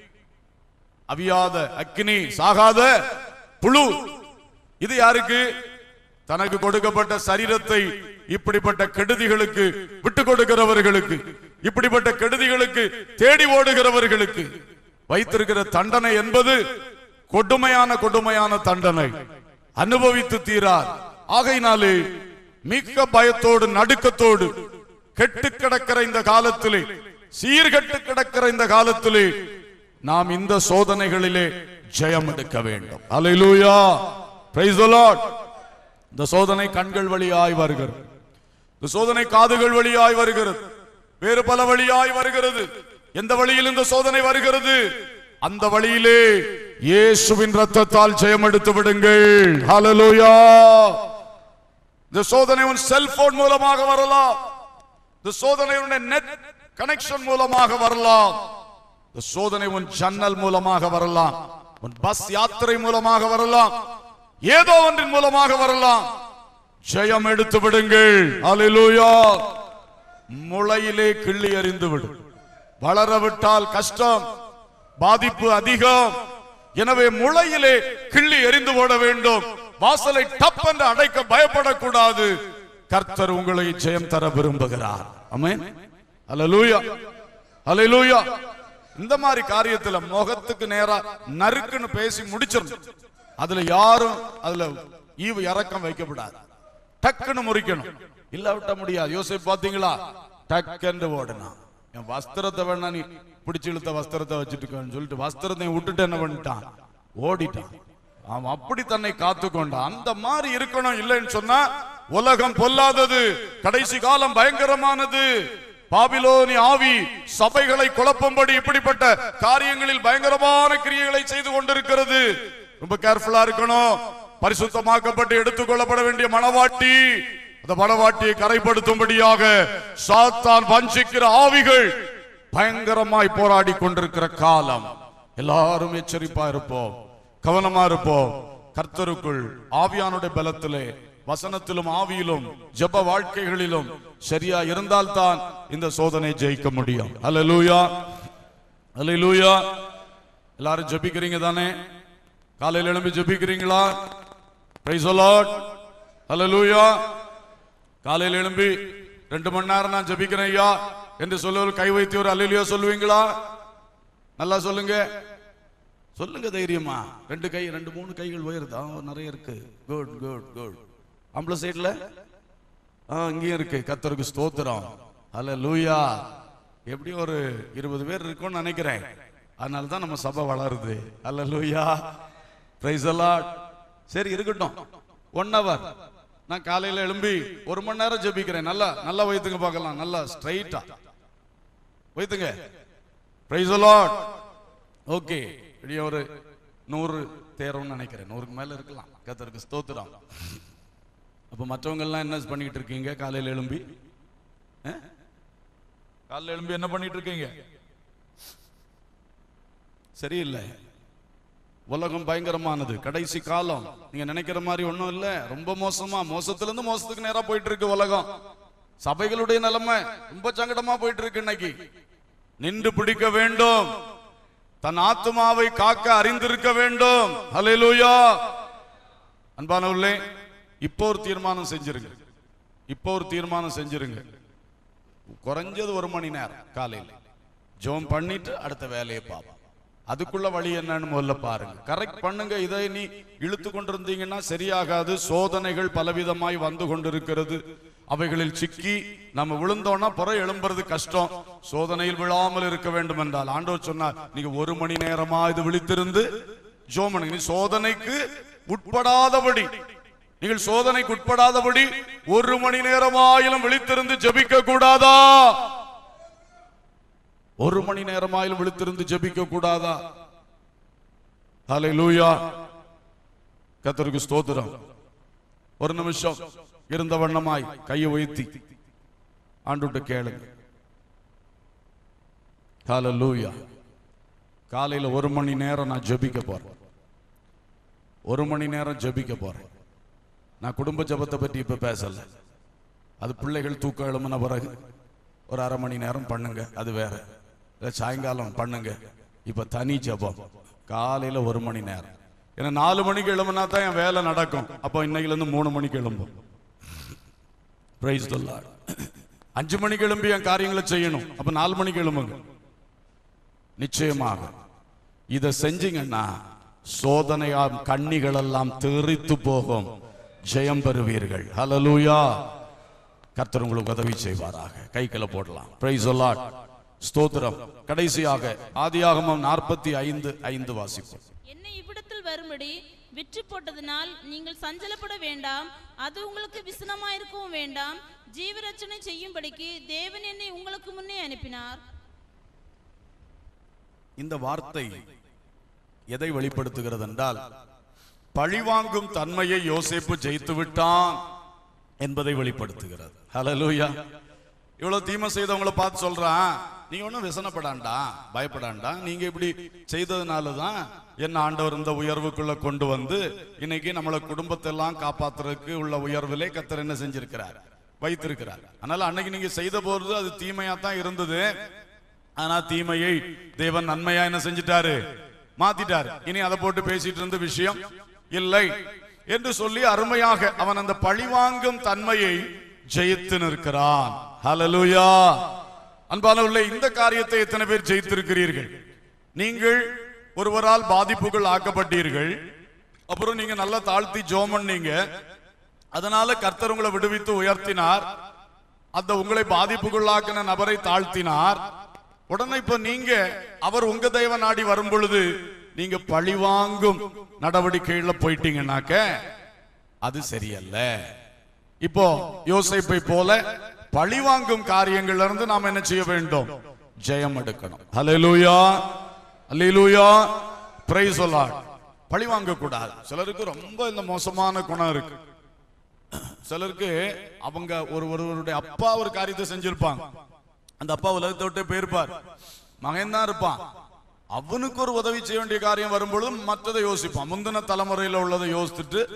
அவியாத அக்னி சாகாத புழு இது யாருக்கு தனக்கு கொடுக்கப்பட்ட சரீரத்தை இப்படிப்பட்ட கெடுதிகளுக்கு விட்டு கொடுக்கிறவர்களுக்கு இப்படிப்பட்ட கெடுதிகளுக்கு தேடி ஓடுகிறவர்களுக்கு வைத்திருக்கிற தண்டனை என்பது கொடுமையான கொடுமையான தண்டனை அனுபவித்து தீரார் ஆகையினாலே மிக்க பயத்தோடு நடுக்கத்தோடு கெட்டு கிடக்கிற இந்த காலத்திலே சீர்கெட்டு கிடக்கிற இந்த காலத்திலே நாம் இந்த சோதனைகளிலே ஜெயம் எடுக்க வேண்டும் அல்லேலூயா பிரைஸ் தி லார்ட் இந்த சோதனை கண்கள் வழியாய் வருகிறது இந்த சோதனை காதுகள் வழியாய் வருகிறது வேறு பல வழியாய் வருகிறது எந்த வழியில் இந்த சோதனை வருகிறது அந்த வழியிலே இயேசுவின் ரத்தத்தால் ஜெயம் எடுத்து விடுங்கள் ஹalleluya இந்த சோதனை உன் செல்போன் மூலமாக வரலாம் இந்த சோதனை உன்னுடைய நெட் கனெக்ஷன் மூலமாக வரலாம் இந்த சோதனை உன் ஜன்னல் மூலமாக வரலாம் உன் பஸ் யாத்திரை மூலமாக வரலாம் ஏதோ ஒன்றின் மூலமாக வரலாம் ஜெயம் எடுத்து விடுங்கள் அல்லேலூயா முளையிலே கிள்ளி எறிந்து விடும் வளர விட்டால் கஷ்டம் பாதிப்பு அதிகம் எனவே முளையிலே கிள்ளி எறிந்து போட வேண்டும் வாசலை டப் என்று அடைக்க பயப்படக்கூடாது கர்த்தர் உங்களை ஜெயம் தர விரும்புகிறார் ஆமென் அல்லேலூயா அல்லேலூயா இந்த மாதிரி காரியத்துல முகத்துக்கு நேரா நறுக்குன்னு பேசி முடிச்சிடணும் அதுல யாரும் அதுல ஈவு இறக்கம் வைக்கப்படாது டக்குன்னு முறிக்கணும் இல்லாவிட்ட முடியாது யோசிப்பு பாத்தீங்களா டக்குன்னு ஓடுனான் என் வஸ்திரத்தை வேணா நீ பிடிச்சு இழுத்த வஸ்திரத்தை வச்சுட்டு சொல்லிட்டு வஸ்திரத்தை விட்டுட்டு என்ன பண்ணிட்டான் ஓடிட்டான் அவன் அப்படி தன்னை காத்து கொண்டான் அந்த மாதிரி இருக்கணும் இல்லைன்னு சொன்னா உலகம் பொல்லாதது கடைசி காலம் பயங்கரமானது பாபிலோனி ஆவி சபைகளை குழப்பும்படி இப்படிப்பட்ட காரியங்களில் பயங்கரமான கிரியைகளை செய்து கொண்டிருக்கிறது ரொம்ப கேர்ஃபுல்லா இருக்கணும் பரிசுத்தமாக்கப்பட்டு எடுத்துக்கொள்ளப்பட வேண்டிய மனவாட்டி அந்த மனவாட்டியை கரைப்படுத்தும்படியாக சாத்தான் வஞ்சிக்கிற ஆவிகள் பயங்கரமாய் போராடி கொண்டிருக்கிற காலம் எல்லாரும் எச்சரிப்பா இருப்போம் கவனமா இருப்போம் கர்த்தருக்குள் ஆவியானுடைய பலத்திலே வசனத்திலும் ஆவியிலும் ஜெப வாழ்க்கைகளிலும் சரியா இருந்தால்தான் இந்த சோதனை ஜெயிக்க முடியும் அல்லேலூயா அல்லேலூயா எல்லாரும் ஜெபிக்கிறீங்க தானே காலையில எழும்பி ஜெபிக்கிறீங்களா பிரைஸ் லார்ட் அல்லேலூயா காலையில எழும்பி ரெண்டு மணி நேரம் நான் ஜெபிக்கிறேன் ஐயா என்று சொல்லுவர் கை வைத்து ஒரு அல்லேலூயா சொல்லுவீங்களா நல்லா சொல்லுங்க சொல்லுங்க தைரியமா ரெண்டு கை ரெண்டு மூணு கைகள் உயருதா நிறைய இருக்கு குட் குட் குட் ஆம்பளை சைடுல ஆ இங்கேயும் இருக்கு கத்தருக்கு ஸ்தோத்திரம் அல்ல லூயா எப்படி ஒரு இருபது பேர் இருக்கும்னு நினைக்கிறேன் அதனால தான் நம்ம சபை வளருது அல்ல லூயா பிரைஸ் சரி இருக்கட்டும் ஒன் ஹவர் நான் காலையில எழும்பி ஒரு மணி நேரம் ஜெபிக்கிறேன் நல்லா நல்லா வைத்துங்க பார்க்கலாம் நல்லா ஸ்ட்ரைட்டா வைத்துங்க பிரைஸ் லார்ட் ஓகே இப்படி ஒரு நூறு தேரும்னு நினைக்கிறேன் நூறுக்கு மேல இருக்கலாம் கத்தருக்கு ஸ்தோத்திரம் அப்ப மற்றவங்க எல்லாம் என்ன பண்ணிட்டு இருக்கீங்க காலையில எழும்பி அஹ்? காலையில எழும்பி என்ன பண்ணிட்டு இருக்கீங்க சரியில்லை உலகம் பயங்கரமானது கடைசி காலம் நீங்க நினைக்கிற மாதிரி ஒண்ணும் இல்ல ரொம்ப மோசமா மோசத்துல இருந்து மோசத்துக்கு நேரா போயிட்டு இருக்கு உலகம் சபைகளுடைய நிலைமை ரொம்ப சங்கடமா போயிட்டு இருக்கு இன்னைக்கு நின்று பிடிக்க வேண்டும் தன் ஆத்துமாவை காக்க அறிந்திருக்க வேண்டும் ஹalleluya அன்பானவர்களே இப்போ ஒரு தீர்மானம் செஞ்சிருங்க இப்போ ஒரு தீர்மானம் செஞ்சிருங்க குறைஞ்சது ஒரு மணி நேரம் காலையில் ஜெபம் பண்ணிட்டு அடுத்த வேலையை பார்ப்போம் அதுக்குள்ள வழி என்னன்னு முதல்ல பாருங்க கரெக்ட் பண்ணுங்க இதை நீ இழுத்து கொண்டிருந்தீங்கன்னா சரியாகாது சோதனைகள் பலவிதமாய் வந்து கொண்டிருக்கிறது அவைகளில் சிக்கி நம்ம விழுந்தோம்னா புற எழும்புறது கஷ்டம் சோதனையில் விழாமல் இருக்க வேண்டும் என்றால் ஆண்டவர் சொன்னார் நீங்க ஒரு மணி நேரமா இது விழித்திருந்து ஜோமனு நீ சோதனைக்கு உட்படாதபடி நீங்கள் சோதனைக்கு உட்படாதபடி ஒரு மணி நேரமாயிலும் விழித்திருந்து ஜெபிக்க கூடாதா ஒரு மணி நேரமாயிலும் விழித்திருந்து ஜெபிக்க கூடாதா ஹalleluya கர்த்தருக்கு ஸ்தோத்திரம் ஒரு நிமிஷம் இருந்த வண்ணமாய் கையை உயர்த்தி ஆண்டுட்டு கேளுங்க ஹalleluya காலையில ஒரு மணி நேரம் நான் ஜெபிக்க போறேன் ஒரு மணி நேரம் ஜெபிக்க போறேன் நான் குடும்ப ஜெபத்தை பற்றி இப்ப பேசல அது பிள்ளைகள் தூக்கம் எழும்பின பிறகு ஒரு அரை மணி நேரம் பண்ணுங்க அது வேற இல்ல சாயங்காலம் பண்ணுங்க இப்ப தனி ஜெபம் காலையில ஒரு மணி நேரம் ஏன்னா நாலு மணிக்கு எழும்புனா தான் என் வேலை நடக்கும் அப்போ இன்னைக்குல இருந்து மூணு மணிக்கு எழும்பும் பிரைஸ் அஞ்சு மணிக்கு எழும்பி என் காரியங்களை செய்யணும் அப்ப நாலு மணிக்கு எழும்புங்க நிச்சயமாக இத செஞ்சீங்கன்னா சோதனையா கண்ணிகள் எல்லாம் தெரித்து போகும் ஜெயம் பெறுவீர்கள் ஹalleluya கர்த்தர் உங்களுக்கு உதவி செய்வாராக கைகளை போடலாம் பிரைஸ் லார்ட் ஸ்தோத்திரம் கடைசியாக ஆதியாகமம் நாற்பத்தி ஐந்து ஐந்து வாசிப்போம் என்னை இவ்விடத்தில் வரும்படி விற்று போட்டதினால் நீங்கள் சஞ்சலப்பட வேண்டாம் அது உங்களுக்கு விசனமாயிருக்கவும் வேண்டாம் ஜீவரட்சணை செய்யும்படிக்கு தேவன் என்னை உங்களுக்கு முன்னே அனுப்பினார் இந்த வார்த்தை எதை வெளிப்படுத்துகிறது என்றால் பழிவாங்கும் தன்மையை யோசேப்பு ஜெயித்து விட்டான் என்பதை வெளிப்படுத்துகிறது ஹalleluya இவ்வளவு தீமை செய்தவங்கள பார்த்து சொல்றான் நீங்க ஒன்றும் விசனப்படாண்டா பயப்படாண்டா நீங்க இப்படி செய்ததுனால தான் என்ன ஆண்டவர் இந்த உயர்வுக்குள்ள கொண்டு வந்து இன்னைக்கு நம்மள குடும்பத்தை எல்லாம் காப்பாத்துறதுக்கு உள்ள உயர்விலே கத்தர் என்ன செஞ்சிருக்கிறார் வைத்திருக்கிறார் அதனால அன்னைக்கு நீங்க செய்த போது அது தீமையா தான் இருந்தது ஆனா தீமையை தேவன் நன்மையா என்ன செஞ்சிட்டாரு மாத்திட்டாரு இனி அதை போட்டு பேசிட்டு இருந்த விஷயம் இல்லை என்று சொல்லி அருமையாக அவன் அந்த பழிவாங்கும் தன்மையை ஜெயித்து நிற்கிறான் ஹalleluya அன்பானவர்களே இந்த காரியத்தை எத்தனை பேர் ஜெயித்திருக்கிறீர்கள் நீங்கள் ஒருவரால் பாதிப்புகள் ஆக்கப்பட்டீர்கள் அப்புறம் நீங்க நல்லா தாழ்த்தி ஜோம் பண்ணீங்க அதனால கர்த்தர் உங்களை விடுவித்து உயர்த்தினார் அந்த உங்களை பாதிப்புக்குள்ளாக்கின நபரை தாழ்த்தினார் உடனே இப்ப நீங்க அவர் உங்க தெய்வ நாடி வரும் பொழுது நீங்க பழிவாங்கும் நடவடிக்கைகள்ல போயிட்டீங்கன்னாக்க அது சரியல்ல இப்போ யோசேப்பை போல பழிவாங்கும் காரியங்கள்ல இருந்து நாம் என்ன செய்ய வேண்டும் ஜெயம் எடுக்கணும் ஹalleluya ஹalleluya பிரைஸ் பழி வாங்க கூடாது சிலருக்கு ரொம்ப இந்த மோசமான குணம் இருக்கு சிலருக்கு அவங்க ஒரு ஒருவருடைய அப்பா ஒரு காரியத்தை செஞ்சிருப்பாங்க அந்த அப்பா உலகத்தை விட்டு போயிருப்பார் மகன் தான் இருப்பான் அவனுக்கு ஒரு உதவி செய்ய வேண்டிய காரியம் வரும்பொழுது மற்றதை யோசிப்பான் முந்தின தலைமுறையில உள்ளதை யோசித்துட்டு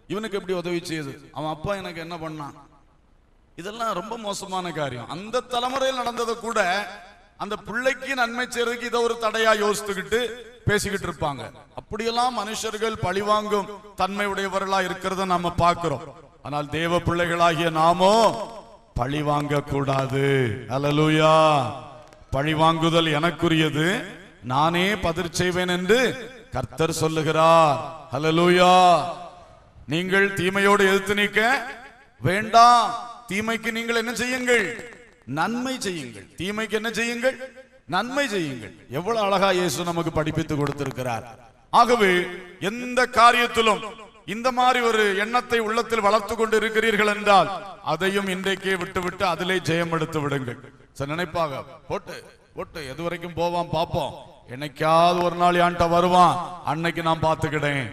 இவனுக்கு எப்படி உதவி செய்யுது அவன் அப்பா எனக்கு என்ன பண்ணான் இதெல்லாம் ரொம்ப மோசமான காரியம் அந்த தலைமுறையில் நடந்ததை கூட அந்த பிள்ளைக்கு நன்மை செய்யறதுக்கு இதை ஒரு தடையா யோசித்துக்கிட்டு பேசிக்கிட்டு இருப்பாங்க அப்படியெல்லாம் மனுஷர்கள் பழிவாங்கும் தன்மை உடையவர்களா இருக்கிறத நாம பார்க்கிறோம் ஆனால் தேவ பிள்ளைகளாகிய நாமோ பழி வாங்க கூடாது அல்லேலூயா பழி வாங்குதல் எனக்குரியது நானே பதிர் செய்வேன் என்று கர்த்தர் சொல்லுகிறார் அல்லேலூயா நீங்கள் தீமையோடு எதிர்த்து நிற்க வேண்டாம் தீமைக்கு நீங்கள் என்ன செய்யுங்கள் நன்மை செய்யுங்கள் தீமைக்கு என்ன செய்யுங்கள் நன்மை செய்யுங்கள் எவ்வளவு அழகா இயேசு நமக்கு படிப்பித்து கொடுத்திருக்கிறார் ஆகவே எந்த காரியத்திலும் இந்த மாதிரி ஒரு எண்ணத்தை உள்ளத்தில் வளர்த்து கொண்டு இருக்கிறீர்கள் என்றால் அதையும் இன்றைக்கே விட்டுவிட்டு அதிலே ஜெயம் எடுத்து விடுங்கள் சரி நினைப்பாக போட்டு போட்டு எது வரைக்கும் போவான் பார்ப்போம் என்னைக்காவது ஒரு நாள் என்கிட்ட வருவான் அன்னைக்கு நான் பார்த்துக்கிட்டேன்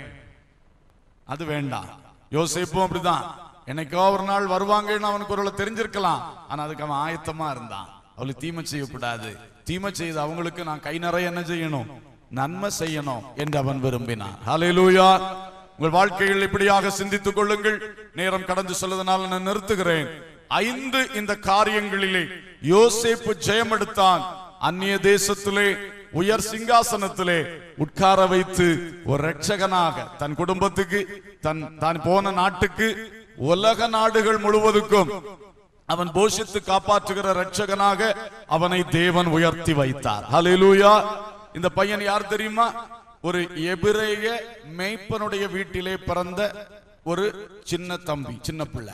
அது வேண்டாம் யோசிப்பும் அப்படிதான் என்னைக்கோ ஒரு நாள் வருவாங்கன்னு அவனுக்கு ஒரு தெரிஞ்சிருக்கலாம் ஆனா அதுக்கு அவன் ஆயத்தமா இருந்தான் அவளுக்கு தீமை செய்யக்கூடாது தீமை செய்து அவங்களுக்கு நான் கை நிறைய என்ன செய்யணும் நன்மை செய்யணும் என்று அவன் விரும்பினான் ஹalleluya உங்கள் வாழ்க்கையில் இப்படியாக சிந்தித்துக் கொள்ளுங்கள் நேரம் கடந்து சொல்வதனால நான் நிறுத்துகிறேன் ஐந்து இந்த காரியங்களிலே யோசேப்பு ஜெயம் எடுத்தான் அந்நிய தேசத்திலே உயர் சிங்காசனத்திலே உட்கார வைத்து ஒரு ரட்சகனாக தன் குடும்பத்துக்கு தன் தான் போன நாட்டுக்கு உலக நாடுகள் முழுவதுக்கும் அவன் போஷித்து காப்பாற்றுகிற ரட்சகனாக அவனை தேவன் உயர்த்தி வைத்தார் ஹalleluya இந்த பையன் யார் தெரியுமா ஒரு எபிரேய மேய்ப்பனுடைய வீட்டிலே பிறந்த ஒரு சின்ன தம்பி சின்ன பிள்ளை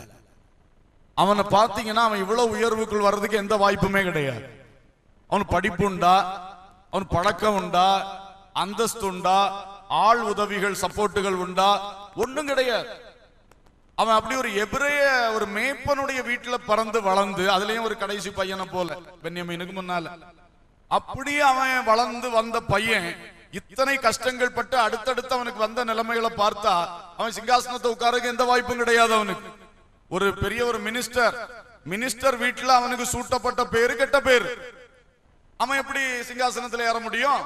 அவனை பார்த்தீங்கன்னா அவன் இவ்வளவு உயர்வுக்குள் வர்றதுக்கு எந்த வாய்ப்புமே கிடையாது அவன் படிப்பு உண்டா அவன் பழக்கம் உண்டா அந்தஸ்து உண்டா ஆள் உதவிகள் சப்போர்ட்டுகள் உண்டா ஒண்ணும் கிடையாது அவன் அப்படி ஒரு எபிரேய ஒரு மேய்ப்பனுடைய வீட்டுல பிறந்து வளர்ந்து அதுலயும் ஒரு கடைசி பையனை போல பென்யமீனுக்கு முன்னால அப்படியே அவன் வளர்ந்து வந்த பையன் இத்தனை கஷ்டங்கள் பட்டு அடுத்தடுத்து அவனுக்கு வந்த நிலைமைகளை பார்த்தா அவன் சிங்காசனத்தை உட்காரக்கு எந்த வாய்ப்பும் கிடையாது அவனுக்கு ஒரு பெரிய ஒரு மினிஸ்டர் மினிஸ்டர் வீட்டுல அவனுக்கு சூட்டப்பட்ட பேரு கெட்ட பேரு அவன் எப்படி சிங்காசனத்துல ஏற முடியும்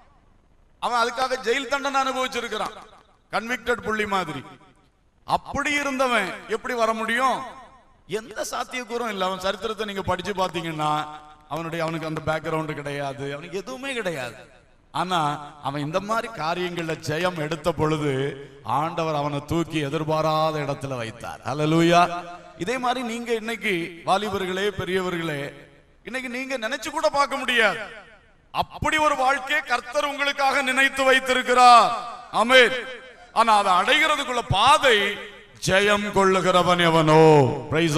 அவன் அதுக்காக ஜெயில் தண்டனை அனுபவிச்சிருக்கிறான் கன்விக்டட் புள்ளி மாதிரி அப்படி இருந்தவன் எப்படி வர முடியும் எந்த சாத்தியக்கூறும் இல்ல அவன் சரித்திரத்தை நீங்க படிச்சு பாத்தீங்கன்னா அவனுடைய அவனுக்கு அந்த பேக்ரவுண்ட் கிடையாது அவனுக்கு எதுவுமே கிடையாது ஆனா அவன் இந்த மாதிரி காரியங்கள்ல ஜெயம் எடுத்த பொழுது ஆண்டவர் அவனை தூக்கி எதிர்பாராத இடத்துல வைத்தார் ஹalleluya இதே மாதிரி நீங்க இன்னைக்கு வாலிபர்களே பெரியவர்களே இன்னைக்கு நீங்க நினைச்சு கூட பார்க்க முடியாது அப்படி ஒரு வாழ்க்கையை கர்த்தர் உங்களுக்காக நினைத்து வைத்திருக்கிறார் ஆமென் ஆனா அதை அடைகிறதுக்குள்ள பாதை ஜெயம் கொள்ளுகிறவன் எவனோ பிரைஸ்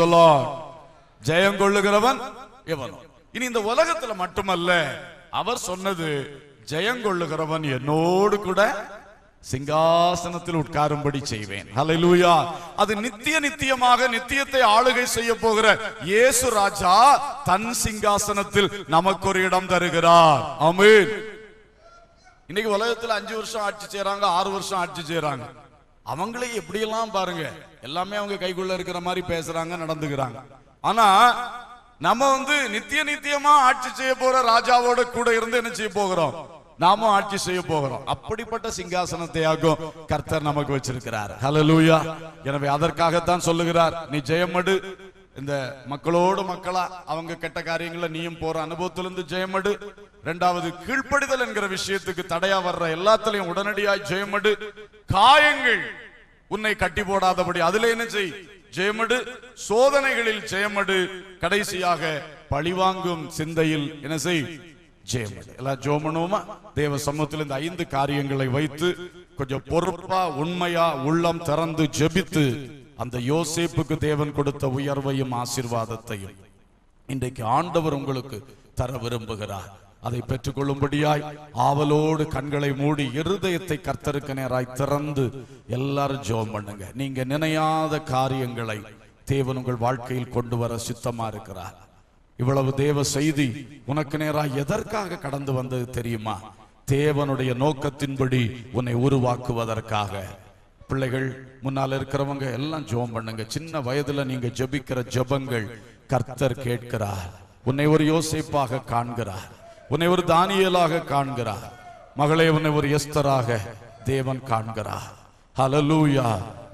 ஜெயம் கொள்ளுகிறவன் எவனோ இனி இந்த உலகத்துல மட்டுமல்ல அவர் சொன்னது ஜெயம் கொள்ளுகிறவன் என்னோடு கூட சிங்காசனத்தில் உட்காரும்படி செய்வேன் ஹalleluya அது நித்திய நித்தியமாக நித்தியத்தை ஆளுகை செய்ய போகிற இயேசு ராஜா தன் சிங்காசனத்தில் நமக்கு ஒரு இடம் தருகிறார் ஆமென் இன்னைக்கு உலகத்துல அஞ்சு வருஷம் ஆட்சி செய்யறாங்க ஆறு வருஷம் ஆட்சி செய்யறாங்க அவங்களே எப்படியெல்லாம் பாருங்க எல்லாமே அவங்க கைக்குள்ள இருக்கிற மாதிரி பேசுறாங்க நடந்துக்கிறாங்க ஆனா நம்ம வந்து நித்திய நித்தியமா ஆட்சி செய்ய போற ராஜாவோட கூட இருந்து என்ன செய்ய போகிறோம் நாமும் ஆட்சி செய்ய போகிறோம் அப்படிப்பட்ட சிங்காசனத்தையாகும் கர்த்தர் நமக்கு வச்சிருக்கிறார் ஹalleluya எனவே அதற்காகத்தான் சொல்லுகிறார் நீ ஜெயமடு இந்த மக்களோடு மக்களா அவங்க கெட்ட காரியங்களை நீயும் போற அனுபவத்திலிருந்து ஜெயமடு இரண்டாவது கீழ்ப்படிதல் என்கிற விஷயத்துக்கு தடையா வர்ற எல்லாத்திலையும் உடனடியாய் ஜெயமடு காயங்கள் உன்னை கட்டி போடாதபடி அதுல என்ன செய் ஜெயமடு சோதனைகளில் ஜெயமடு கடைசியாக பழிவாங்கும் சிந்தையில் என்ன செய் ஜெயமடு எல்லாம் ஜோமனுமா தேவ சமூகத்தில் இந்த ஐந்து காரியங்களை வைத்து கொஞ்சம் பொறுப்பா உண்மையா உள்ளம் திறந்து ஜெபித்து அந்த யோசேப்புக்கு தேவன் கொடுத்த உயர்வையும் ஆசீர்வாதத்தையும் இன்றைக்கு ஆண்டவர் உங்களுக்கு தர விரும்புகிறார் அதை பெற்றுக்கொள்ளும்படியாய் ஆவலோடு கண்களை மூடி இருதயத்தை கர்த்தருக்கு நேராய் திறந்து எல்லாரும் ஜெபம் பண்ணுங்க நீங்க நினையாத காரியங்களை தேவன் உங்கள் வாழ்க்கையில் கொண்டு வர சித்தமா இருக்கிறார் இவ்வளவு தேவ செய்தி உனக்கு நேராக எதற்காக கடந்து வந்தது தெரியுமா தேவனுடைய நோக்கத்தின்படி உன்னை உருவாக்குவதற்காக பிள்ளைகள் முன்னால இருக்கிறவங்க எல்லாம் ஜெபம் பண்ணுங்க சின்ன வயதுல நீங்க ஜெபிக்கிற ஜெபங்கள் கர்த்தர் கேட்கிறார் உன்னை ஒரு யோசிப்பாக காண்கிறார் உன்னை ஒரு தானியலாக காண்கிறார் மகளே உன்னை ஒரு எஸ்தராக தேவன் காண்கிறார் ஹalleluya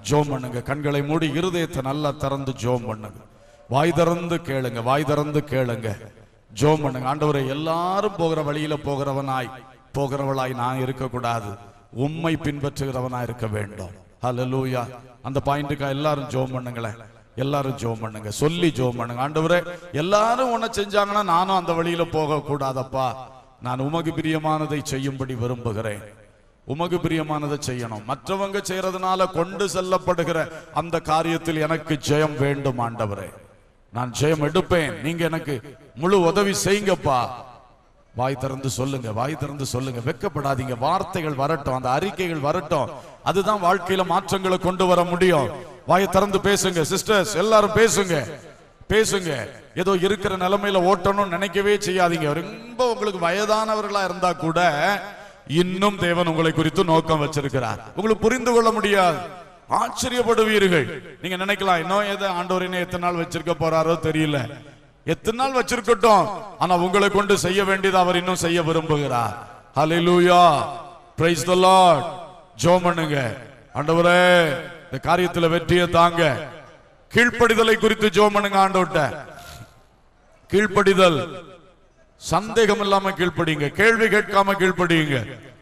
ஜோம் பண்ணுங்க கண்களை மூடி இருதயத்தை நல்லா திறந்து ஜோம் பண்ணுங்க வாய் திறந்து கேளுங்க வாய் திறந்து கேளுங்க ஜோம் பண்ணுங்க ஆண்டவரே எல்லாரும் போகிற வழியில போகிறவனாய் போகிறவளாய் நான் இருக்கக்கூடாது உம்மை பின்பற்றுகிறவனாய் இருக்க வேண்டும் ஹalleluya அந்த பாயிண்ட்டுக்கா எல்லாரும் ஜோம் பண்ணுங்களேன் எல்லாரும் ஜோம் பண்ணுங்க சொல்லி ஜோம் பண்ணுங்க ஆண்டவரே எல்லாரும் உன்னை செஞ்சாங்கன்னா நானும் அந்த வழியில போக கூடாதப்பா நான் உமக்கு பிரியமானதை செய்யும்படி விரும்புகிறேன் உமக்கு பிரியமானதை செய்யணும் மற்றவங்க செய்யறதுனால கொண்டு செல்லப்படுகிற அந்த காரியத்தில் எனக்கு ஜெயம் வேண்டும் ஆண்டவரே நான் ஜெயம் எடுப்பேன் நீங்க எனக்கு முழு உதவி செய்யுங்கப்பா வாய் திறந்து சொல்லுங்க வாய் திறந்து சொல்லுங்க வெக்கப்படாதீங்க வார்த்தைகள் வரட்டும் அந்த அறிக்கைகள் வரட்டும் அதுதான் வாழ்க்கையில மாற்றங்களை கொண்டு வர முடியும் வாயை திறந்து பேசுங்க சிஸ்டர்ஸ் எல்லாரும் பேசுங்க பேசுங்க ஏதோ இருக்கிற நிலைமையில ஓட்டணும்னு நினைக்கவே செய்யாதீங்க ரொம்ப உங்களுக்கு வயதானவர்களா இருந்தா கூட இன்னும் தேவன் உங்களை குறித்து நோக்கம் வச்சிருக்கிறார் உங்களுக்கு புரிந்து கொள்ள முடியாது ஆச்சரியப்படுவீர்கள் நீங்க நினைக்கலாம் இன்னும் ஏதோ ஆண்டவர் இன்னும் எத்தனை நாள் வச்சிருக்க போறாரோ தெரியல எத்தனை நாள் வச்சிருக்கட்டும் ஆனா உங்களை கொண்டு செய்ய வேண்டியது அவர் இன்னும் செய்ய விரும்புகிறார் ஹalleluya praise the lord ஜெபம் பண்ணுங்க ஆண்டவரே இந்த காரியத்துல வெற்றியை தாங்க கீழ்ப்படிதலை குறித்து ஜெபம் பண்ணுங்க ஆண்டவர்ட்ட கீழ்ப்படிதல் சந்தேகம் இல்லாம கீழ்ப்படிங்க கேள்வி கேட்காம கீழ்ப்படியுங்க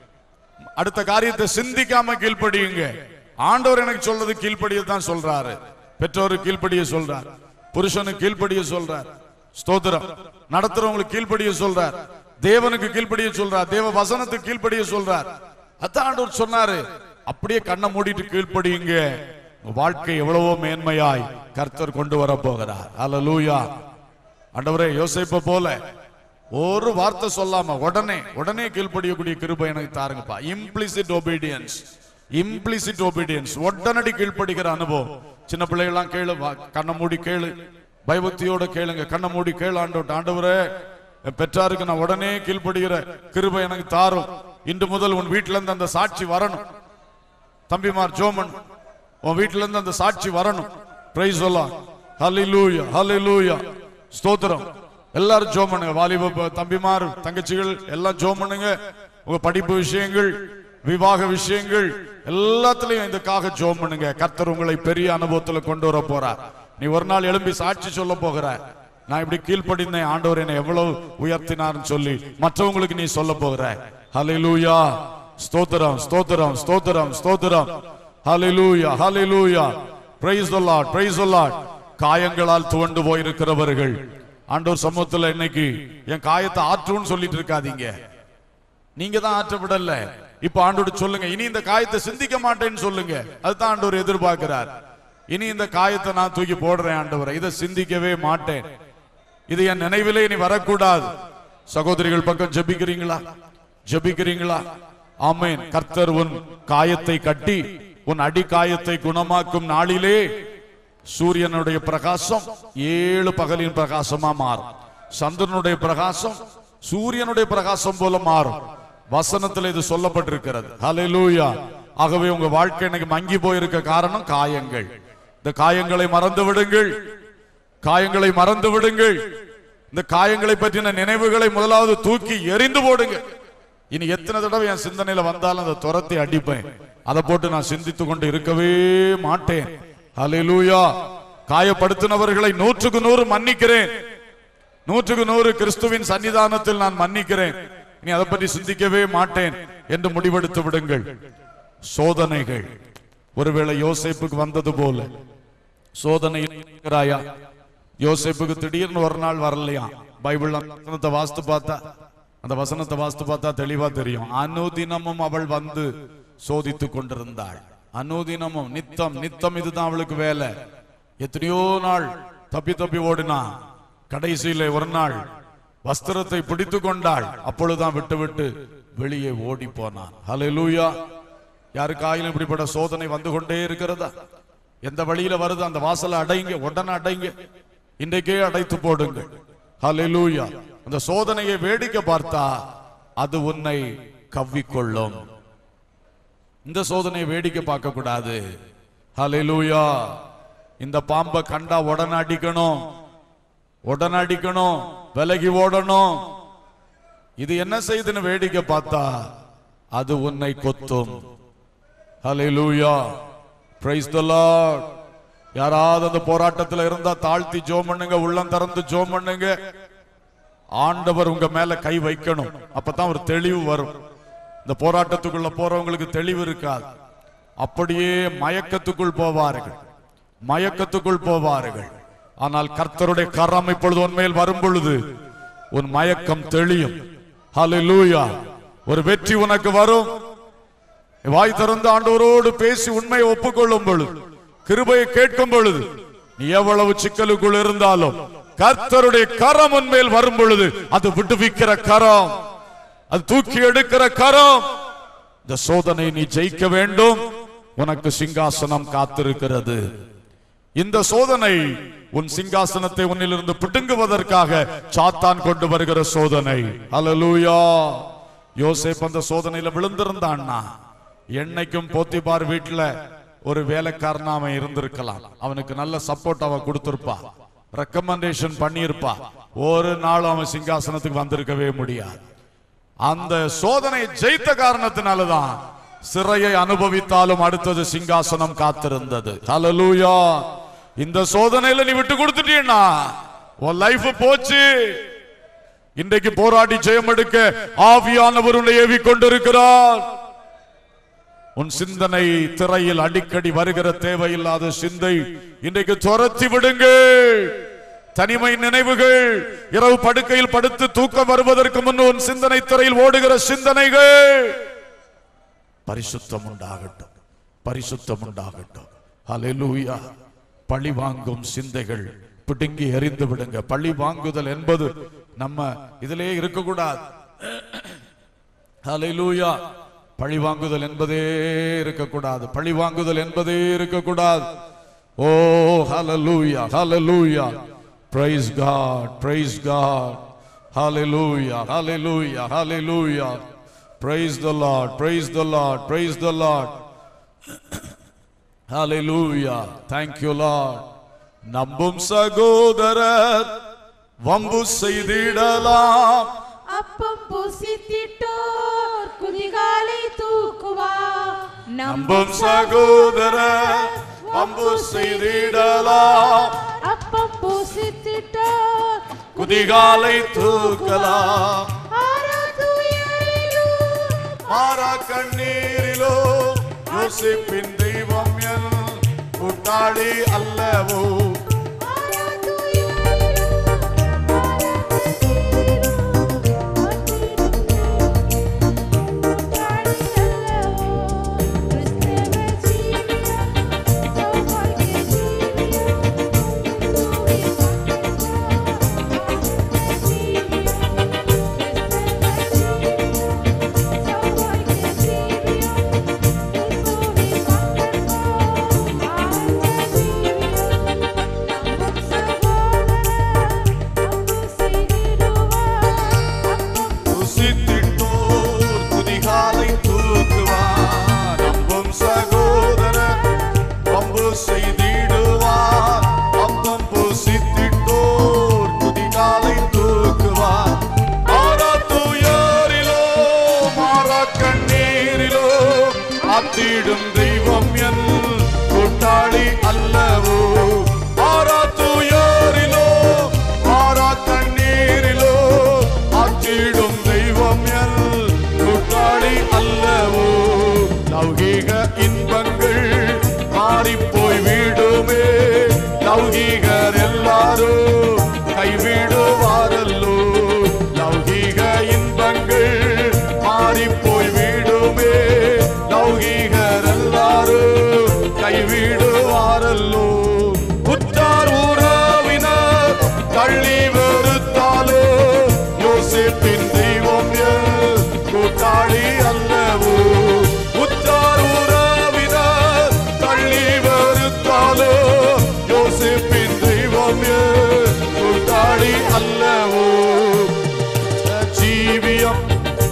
அடுத்த காரியத்தை சிந்திக்காம கீழ்ப்படியுங்க ஆண்டவர் எனக்கு சொல்றது கீழ்ப்படிய தான் சொல்றாரு பெற்றோரு கீழ்ப்படிய சொல்றார் புருஷனுக்கு கீழ்ப்படிய சொல்றார் ஸ்தோத்திரம் நடத்துறவங்களுக்கு கீழ்ப்படிய சொல்றார் தேவனுக்கு கீழ்ப்படிய சொல்றார் தேவ வசனத்துக்கு கீழ்ப்படிய சொல்றார் அதான் ஆண்டவர் சொன்னாரு அப்படியே கண்ணை மூடிட்டு கீழ்ப்படியுங்க உங்க வாழ்க்கை எவ்வளவோ மேன்மையாய் கர்த்தர் கொண்டு வர போகிறார் அல்லேலூயா ஆண்டவரே யோசிப்ப போல ஒரு வார்த்தை சொல்லாம உடனே உடனே கீழ்ப்படியக்கூடிய கிருபை எனக்கு தாருங்கப்பா இம்ப்ளிசிட் ஒபீடியன்ஸ் இம்ப்ளிசிட் ஒபீடியன்ஸ் உடனடி கீழ்ப்படிக்கிற அனுபவம் சின்ன பிள்ளைகள்லாம் கேளு வா, கண்ணை மூடி கேளு பயபக்தியோட கேளுங்க கண்ணை மூடி கேளு ஆண்டவர்ட்ட ஆண்டவரே என் பெற்றாருக்கு நான் உடனே கீழ்ப்படுகிற கிருபை எனக்கு தாரும் இன்று முதல் உன் வீட்டுல இருந்து அந்த சாட்சி வரணும் தம்பிமார் ஜோமன் உன் வீட்டுல இருந்து அந்த சாட்சி வரணும் பிரைஸ் சொல்லலாம் ஹalleluya ஹalleluya ஸ்தோத்திரம் எல்லாரும் ஜோம் பண்ணுங்க வாலிப ப- தம்பிமார் தங்கச்சிகள் எல்லாம் ஜோம் பண்ணுங்க உங்க படிப்பு விஷயங்கள் விவாக விஷயங்கள் எல்லாத்துலயும் இதுக்காக ஜோம் பண்ணுங்க கர்த்தர் உங்களை பெரிய அனுபவத்துல கொண்டு வர போறார் நீ ஒரு நாள் எழும்பி சாட்சி சொல்ல போகிற நான் இப்படி கீழ்ப்படிந்தேன் ஆண்டவர் என்னை எவ்வளவு உயர்த்தினார்னு சொல்லி மற்றவங்களுக்கு நீ சொல்ல போகிற ஹalleluya ஸ்தோத்திரம் ஸ்தோத்திரம் ஸ்தோத்திரம் ஸ்தோத்திரம் ஹalleluya ஹalleluya praise the lord praise the lord காயங்களால் துவண்டு போயிருக்கிறவர்கள் ஆண்டவர் சமூகத்துல இன்னைக்கு என் காயத்தை ஆற்றுன்னு சொல்லிட்டு இருக்காதீங்க நீங்க தான் ஆற்ற விடல இப்ப ஆண்டோடு சொல்லுங்க இனி இந்த காயத்தை சிந்திக்க மாட்டேன்னு சொல்லுங்க அதுதான் ஆண்டவர் எதிர்பார்க்கிறார் இனி இந்த காயத்தை நான் தூக்கி போடுறேன் ஆண்டவரை இதை சிந்திக்கவே மாட்டேன் இது என் நினைவிலே இனி வரக்கூடாது சகோதரிகள் பக்கம் ஜெபிக்கிறீங்களா ஜெபிக்கிறீங்களா ஆமென் கர்த்தர் உன் காயத்தை கட்டி உன் அடி காயத்தை குணமாக்கும் நாளிலே சூரியனுடைய பிரகாசம் ஏழு பகலின் பிரகாசமா மாறும் சந்திரனுடைய பிரகாசம் சூரியனுடைய பிரகாசம் போல மாறும் வசனத்தில் இது சொல்லப்பட்டிருக்கிறது ஹalleluya ஆகவே உங்க வாழ்க்கை இன்னைக்கு மங்கி போயிருக்க காரணம் காயங்கள் இந்த காயங்களை மறந்து விடுங்கள் காயங்களை மறந்து விடுங்கள் இந்த காயங்களை பற்றின நினைவுகளை முதலாவது தூக்கி எறிந்து போடுங்க இனி எத்தனை தடவை என் சிந்தனையில வந்தாலும் அதை துரத்தி அடிப்பேன் அதை போட்டு நான் சிந்தித்து கொண்டு இருக்கவே மாட்டேன் ஹalleluya காயப்படுத்தினவர்களை நூற்றுக்கு நூறு மன்னிக்கிறேன் நூற்றுக்கு நூறு கிறிஸ்துவின் சன்னிதானத்தில் நான் மன்னிக்கிறேன் இனி அதை பற்றி சிந்திக்கவே மாட்டேன் என்று முடிவெடுத்து விடுங்கள் சோதனைகள் ஒருவேளை யோசேப்புக்கு வந்தது போல சோதனை இருக்கிறாயா யோசேப்புக்கு திடீர்னு ஒரு நாள் வரலையா பைபிள் அந்த வசனத்தை வாசித்து பார்த்தா அந்த வசனத்தை வாசித்து பார்த்தா தெளிவா தெரியும் அனுதினமும் அவள் வந்து சோதித்து கொண்டிருந்தாள் அனுதினமும் நித்தம் நித்தம் இதுதான் அவளுக்கு வேலை எத்தனையோ நாள் தப்பி தப்பி ஓடினா கடைசியில ஒரு நாள் வஸ்திரத்தை பிடித்து கொண்டாள் அப்பொழுதுதான் விட்டு விட்டு வெளியே ஓடி போனான் ஹalleluya யாருக்காயிலும் இப்படிப்பட்ட சோதனை வந்து கொண்டே இருக்கிறதா எந்த வழியில வருது அந்த வாசலை அடைங்க உடனே அடைங்க இன்றைக்கே அடைத்து போடுங்க ஹalleluya அந்த சோதனையை வேடிக்கை பார்த்தா அது உன்னை கவ்விக்கொள்ளும் இந்த சோதனையை வேடிக்கை பார்க்க கூடாது ஹalleluya இந்த பாம்பை கண்டா உடனே அடிக்கணும் உடனே அடிக்கணும் விலகி ஓடணும் இது என்ன செய்யுதுன்னு வேடிக்கை பார்த்தா அது உன்னை கொத்தும் ஹalleluya Praise the Lord. யாராவது அந்த போராட்டத்துல இருந்தா தாழ்த்தி ஜோம் பண்ணுங்க உள்ளம் திறந்து ஜோம் பண்ணுங்க ஆண்டவர் உங்க மேல கை வைக்கணும் அப்பதான் ஒரு தெளிவு வரும் இந்த போராட்டத்துக்குள்ள போறவங்களுக்கு தெளிவு இருக்காது அப்படியே மயக்கத்துக்குள் போவார்கள் மயக்கத்துக்குள் போவார்கள் ஆனால் கர்த்தருடைய கரம் இப்பொழுது உண்மையில் வரும் பொழுது உன் மயக்கம் தெளியும் ஹalleluya ஒரு வெற்றி உனக்கு வரும் வாய் திறந்து ஆண்டவரோடு பேசி உண்மையை ஒப்புக்கொள்ளும் பொழுது கிருபையை கேட்கும் பொழுது நீ எவ்வளவு சிக்கலுக்குள் இருந்தாலும் கர்த்தருடைய கரம் உன்மேல் வரும் பொழுது அது விடுவிக்கிற கரம் அது தூக்கி எடுக்கிற கரம் இந்த சோதனை நீ ஜெயிக்க வேண்டும் உனக்கு சிங்காசனம் காத்திருக்கிறது இந்த சோதனை உன் சிங்காசனத்தை உன்னிலிருந்து பிடுங்குவதற்காக சாத்தான் கொண்டு வருகிற சோதனை அல்லேலூயா யோசேப் அந்த சோதனையில விழுந்திருந்தான்னா என்னைக்கும் போத்திபார் வீட்டுல ஒரு வேலைக்காரனா அவன் இருந்திருக்கலாம் அவனுக்கு நல்ல சப்போர்ட் அவன் கொடுத்திருப்பா ரெக்கமெண்டேஷன் பண்ணியிருப்பா ஒரு நாள் அவன் சிங்காசனத்துக்கு வந்திருக்கவே முடியாது அந்த சோதனை ஜெயித்த காரணத்தினாலதான் சிறையை அனுபவித்தாலும் அடுத்தது சிங்காசனம் காத்திருந்தது ஹalleluya இந்த சோதனையில நீ விட்டு கொடுத்துட்டீன்னா உன் லைஃப் போச்சு இன்றைக்கு போராடி ஜெயம் எடுக்க ஆவியானவர் உன்னை ஏவி கொண்டிருக்கிறார் உன் சிந்தனை திரையில் அடிக்கடி வருகிற தேவையில்லாத சிந்தை இன்றைக்கு துரத்தி விடுங்க தனிமை நினைவுகள் இரவு படுக்கையில் படுத்து தூக்கம் வருவதற்கு முன் உன் சிந்தனை திரையில் ஓடுகிற சிந்தனைகள் பரிசுத்தம் உண்டாகட்டும் பரிசுத்தம் உண்டாகட்டும் ஹalleluya பழி வாங்கும் சிந்தைகள் பிடுங்கி எறிந்து விடுங்க பழி வாங்குதல் என்பது நம்ம இதிலே இருக்கக்கூடாது ஹalleluya பழி வாங்குதல் என்பதே இருக்கக்கூடாது பழி வாங்குதல் என்பதே இருக்கக்கூடாது ஓ ஹalleluya ஹalleluya praise god praise god hallelujah hallelujah hallelujah praise the lord praise the lord praise the lord hallelujah thank you lord நம்பும் சகோதரர் வம்பு செய்திடலாம் அப்பம் புசித்திட்டோர் குதிகாலை தூக்குவார் நம்பும் சகோதரர் வம்பு செய்திடலாம் அப்பம் புசித்திட்டோர் குதிகாலை தூக்கலாம் மாறா கண்ணீரிலோ யோசிப்பின் தெய்வம் என் கூட்டாளி அல்லவோ புசித்திட்டோர் குதிகாலை தூக்குவார் நம்பும் சகோதரர் வம்பு செய்திடுவார் அப்பம் புசித்திட்டோர் குதிகாலை தூக்குவார் மாறா துயரிலோ மாறா கண்ணீரிலோ அத்திடும் தெய்வம் என் கூட்டாளி அல்லவோ மாறா துயரிலோ மாறா கண்ணீரிலோ ஆற்றிடும் தெய்வம் என் கூட்டாளி அல்லவோ லௌகீக இன்பங்கள் மாறிப்போய் விடுமே லௌகீகர் எல்லாரும் கைவிடுவாரல்லோ லௌகீக இன்பங்கள் மாறிப்போய் விடுமே லௌகீகர் எல்லாரும் கைவிடுவாரல்லோ உற்றார் உறவினர் தள்ளி வெறுத்தாலோ யோசிப்பின் தெய்வம் என் கூட்டாளி அல்லவோ உற்றார் உறவினர் தள்ளி வெறுத்தாலோ யோசிப்பின் தெய்வம் என் கூட்டாளி அல்லவோ ஜீவியம்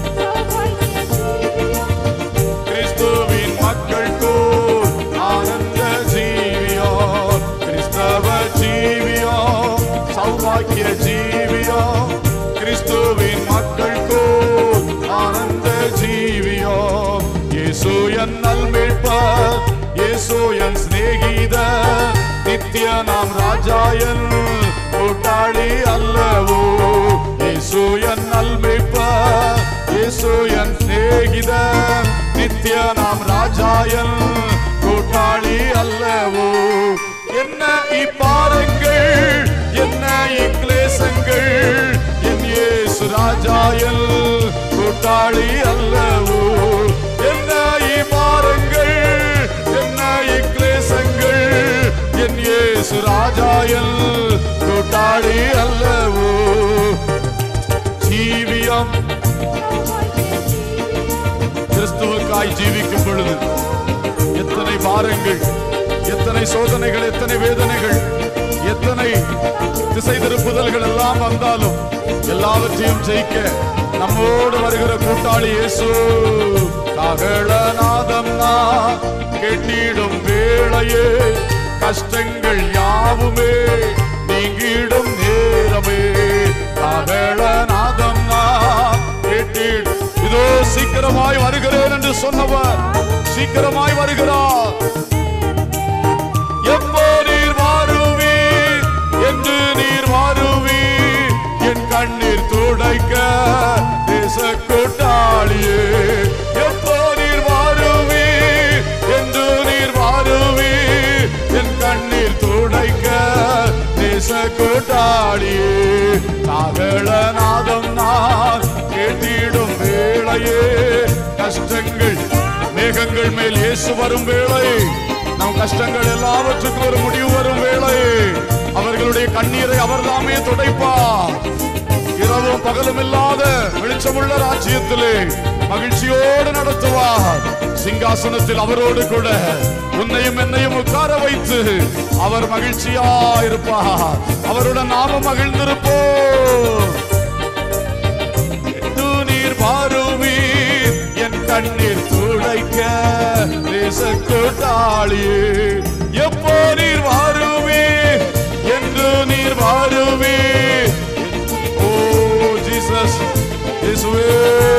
கிறிஸ்துவின் மக்கள் போல் ஆனந்த ஜீவியம் கிறிஸ்தவ ஜீவியம் சௌபாக்கிய ஜீவியம் ராஜாயன் கூட்டாளி அல்லவோ இயேசு என் நல்மைப்பர் இயேசு என் சிநேகிதர் நித்திய நாம் ராஜாயன் கூட்டாளி அல்லவோ என்ன இப்பாரங்கள் என்ன இக்லேசங்கள் என் இயேசு ராஜாயல் கூட்டாளி அல்லவோ என்ன இப்பாரங்கள் என்ன இக்லேசங்கள் என் இயேசு ராஜாயல் கூட்டாளி அல்லவோ ஜீவியம் கிறிஸ்துவுக்காய் ஜீவிக்கும் பொழுது எத்தனை பாரங்கள் எத்தனை சோதனைகள் எத்தனை வேதனைகள் எத்தனை திசை திருப்புதல்கள் எல்லாம் வந்தாலும் எல்லாவற்றையும் ஜெயிக்க நம்மோடு வருகிற கூட்டாளி இயேசு காகளநாதம் நான் கெட்டிடும் வேளையே கஷ்டங்கள் யாவுமே நீங்கிடும் நேரமே காகளநாதம் நான் கேட்டிடும் இதோ சீக்கிரமாய் வருகிறேன் என்று சொன்னவர் சீக்கிரமாய் வருகிறார் எப்போ நீர் வாருவீர் என்று நீர் வாருவீர் என் கண்ணீர் துடைக்க தேச கூட்டாளியே எப்போ நீர் வாருவீர் என்று நீர் வாருவீர் என் கண்ணீர் துடைக்க தேச கூட்டாளியே காகளநாதம் நான் கேட்டிடும் வேளையே கஷ்டங்கள் மேகங்கள் மேல் இயேசு வரும் வேளை நம் கஷ்டங்கள் எல்லாவற்றுக்கும் ஒரு முடிவு வரும் வேளை அவர்களுடைய கண்ணீரை அவர்தாமே துடைப்பார் இரவும் பகலும் இல்லாத வெளிச்சமுள்ள ராஜ்யத்திலே மகிழ்ச்சியோடு நடத்துவார் சிங்காசனத்தில் அவரோடு கூட உன்னையும் என்னையும் உட்கார வைத்து அவர் மகிழ்ச்சியா இருப்பார் அவருடன் நாமும் மகிழ்ந்திருப்போம் எட்டு நீர் பாருவீர் என் கண்ணீர் துடைக்க தேச கூட்டாளியே எப்போ நீர் வாருவீர் என்று நீர் வாருவீர் ஓ ஜீசஸ் இயேசுவே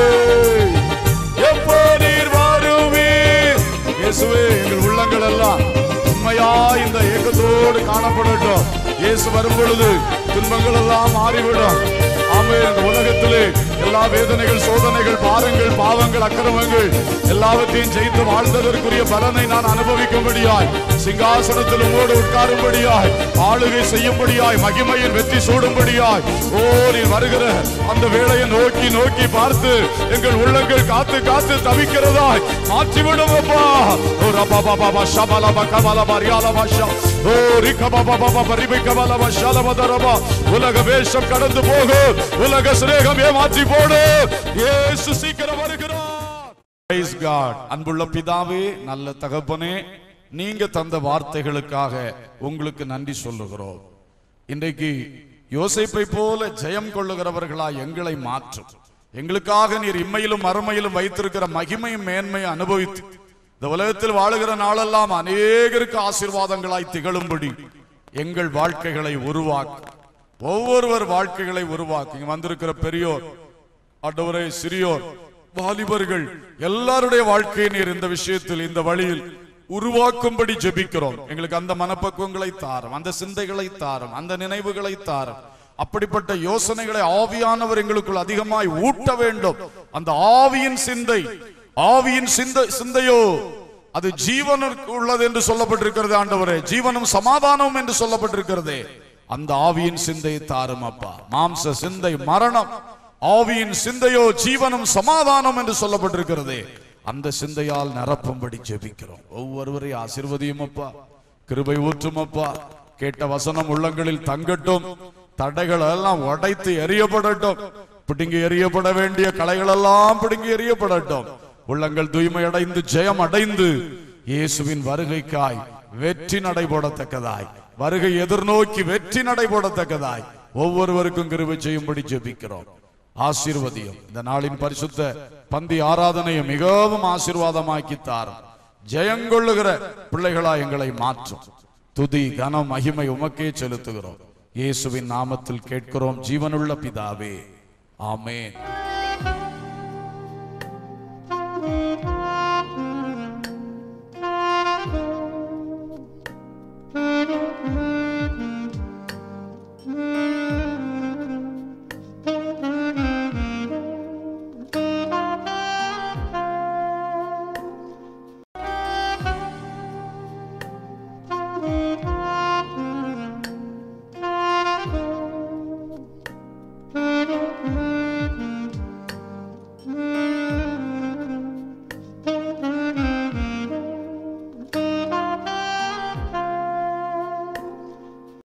எப்போ நீர் வாருவீர் இயேசுவே எங்கள் உள்ளங்கள் எல்லாம் உண்மையா இந்த ஏக்கத்தோடு காணப்படட்டும் இயேசு வரும் பொழுது துன்பங்கள் எல்லாம் மாறிவிடும் ஆமே இந்த உலகத்திலே எல்லா வேதனைகள் சோதனைகள் பாரங்கள் பாவங்கள் அக்கிரமங்கள் எல்லாவற்றையும் ஜெயித்து வாழ்ந்ததற்குரிய பலனை நான் அனுபவிக்கும்படியாய் சிங்காசனத்தில் உம்மோடு உட்காரும்படியாய் ஆளுகை செய்யும்படியாய் மகிமையின் வெற்றி சூடும்படியாய் ஓ நீ வருகிற அந்த வேளையை நோக்கி நோக்கி பார்த்து எங்கள் உள்ளங்கள் காத்து காத்து தவிக்கிறதாய் மாற்றிவிடும் அப்பா ஓ ரபா பாபா ஷபலப கபலப ரியாலப ஷா ஓ ரிகப பாபா பரிபை கபலப ஷலப தரபா உலக வேஷம் கடந்து போகும் உலக சிநேகம் ஏமாற்றி போடு இயேசு சீக்கிரம் வருகிறார் Praise God. அன்புள்ள பிதாவே நல்ல தகப்பனே நீங்க தந்த வார்த்தைகளுக்காக உங்களுக்கு நன்றி சொல்லுகிறோம் இன்றைக்கு யோசேப்பை போல ஜெயம் கொள்ளுகிறவர்களா எங்களை மாற்றும் எங்களுக்காக நீர் இம்மையிலும் மறுமையிலும் வைத்திருக்கிற மகிமையும் மேன்மையை அனுபவித்து இந்த உலகத்தில் வாழுகிற நாளெல்லாம் அநேகருக்கு ஆசீர்வாதங்களாய் திகழும்படி எங்கள் வாழ்க்கைகளை உருவாக்கு ஒவ்வொருவர் வாழ்க்கைகளை உருவாக்கு இங்க வந்திருக்கிற பெரியோர் ஆண்டவரே சிறியோர் வாலிபர்கள் எல்லாருடைய வாழ்க்கையை நீர் இந்த விஷயத்தில் இந்த வழியில் உருவாக்கும்படி ஜெபிக்கிறோம் எங்களுக்கு அந்த மனப்பக்குவங்களை தாரும் அந்த சிந்தைகளை தாரும் அந்த நினைவுகளை தாரும் அப்படிப்பட்ட யோசனைகளை ஆவியானவர் எங்களுக்குள் அதிகமாய் ஊட்ட வேண்டும் அந்த ஆவியின் சிந்தை ஆவியின் சிந்தை சிந்தையோ அது ஜீவனுக்கு உள்ளது என்று சொல்லப்பட்டிருக்கிறது ஆண்டவரே ஜீவனும் சமாதானமும் என்று சொல்லப்பட்டிருக்கிறதே அந்த ஆவியின் சிந்தையை தாரும் அப்பா மாம்ச சிந்தை மரணம் ஆவியின் சிந்தையோ ஜீவனும் சமாதானம் என்று சொல்லப்பட்டிருக்கிறதே அந்த சிந்தையால் நிரப்பும்படி ஜெபிக்கிறோம் ஒவ்வொருவரையும் ஆசிர்வதியும் அப்பா கிருபை ஊற்றும் அப்பா கேட்ட வசனம் உள்ளங்களில் தங்கட்டும் தடைகள் எல்லாம் உடைத்து எரியப்படட்டும் பிடுங்கி எறியப்பட வேண்டிய கலைகள் எல்லாம் பிடுங்கி எறியப்படட்டும் உள்ளங்கள் தூய்மை அடைந்து ஜெயம் அடைந்து இயேசுவின் வருகைக்காய் வெற்றி நடைபோடத்தக்கதாய் வருகை எதிர்நோக்கி வெற்றி நடைபோடத்தக்கதாய் ஒவ்வொருவருக்கும் கிருபை செய்யும்படி ஜெபிக்கிறோம் ஆசீர்வதியும் இந்த நாளின் பரிசுத்த பந்தி ஆராதனையை மிகவும் ஆசீர்வாதமாக்கி தாரும் ஜெயங்கொள்ளுகிற பிள்ளைகளா எங்களை மாற்றும் துதி கனம் மகிமை உமக்கே செலுத்துகிறோம் இயேசுவின் நாமத்தில் கேட்கிறோம் ஜீவனுள்ள பிதாவே ஆமென்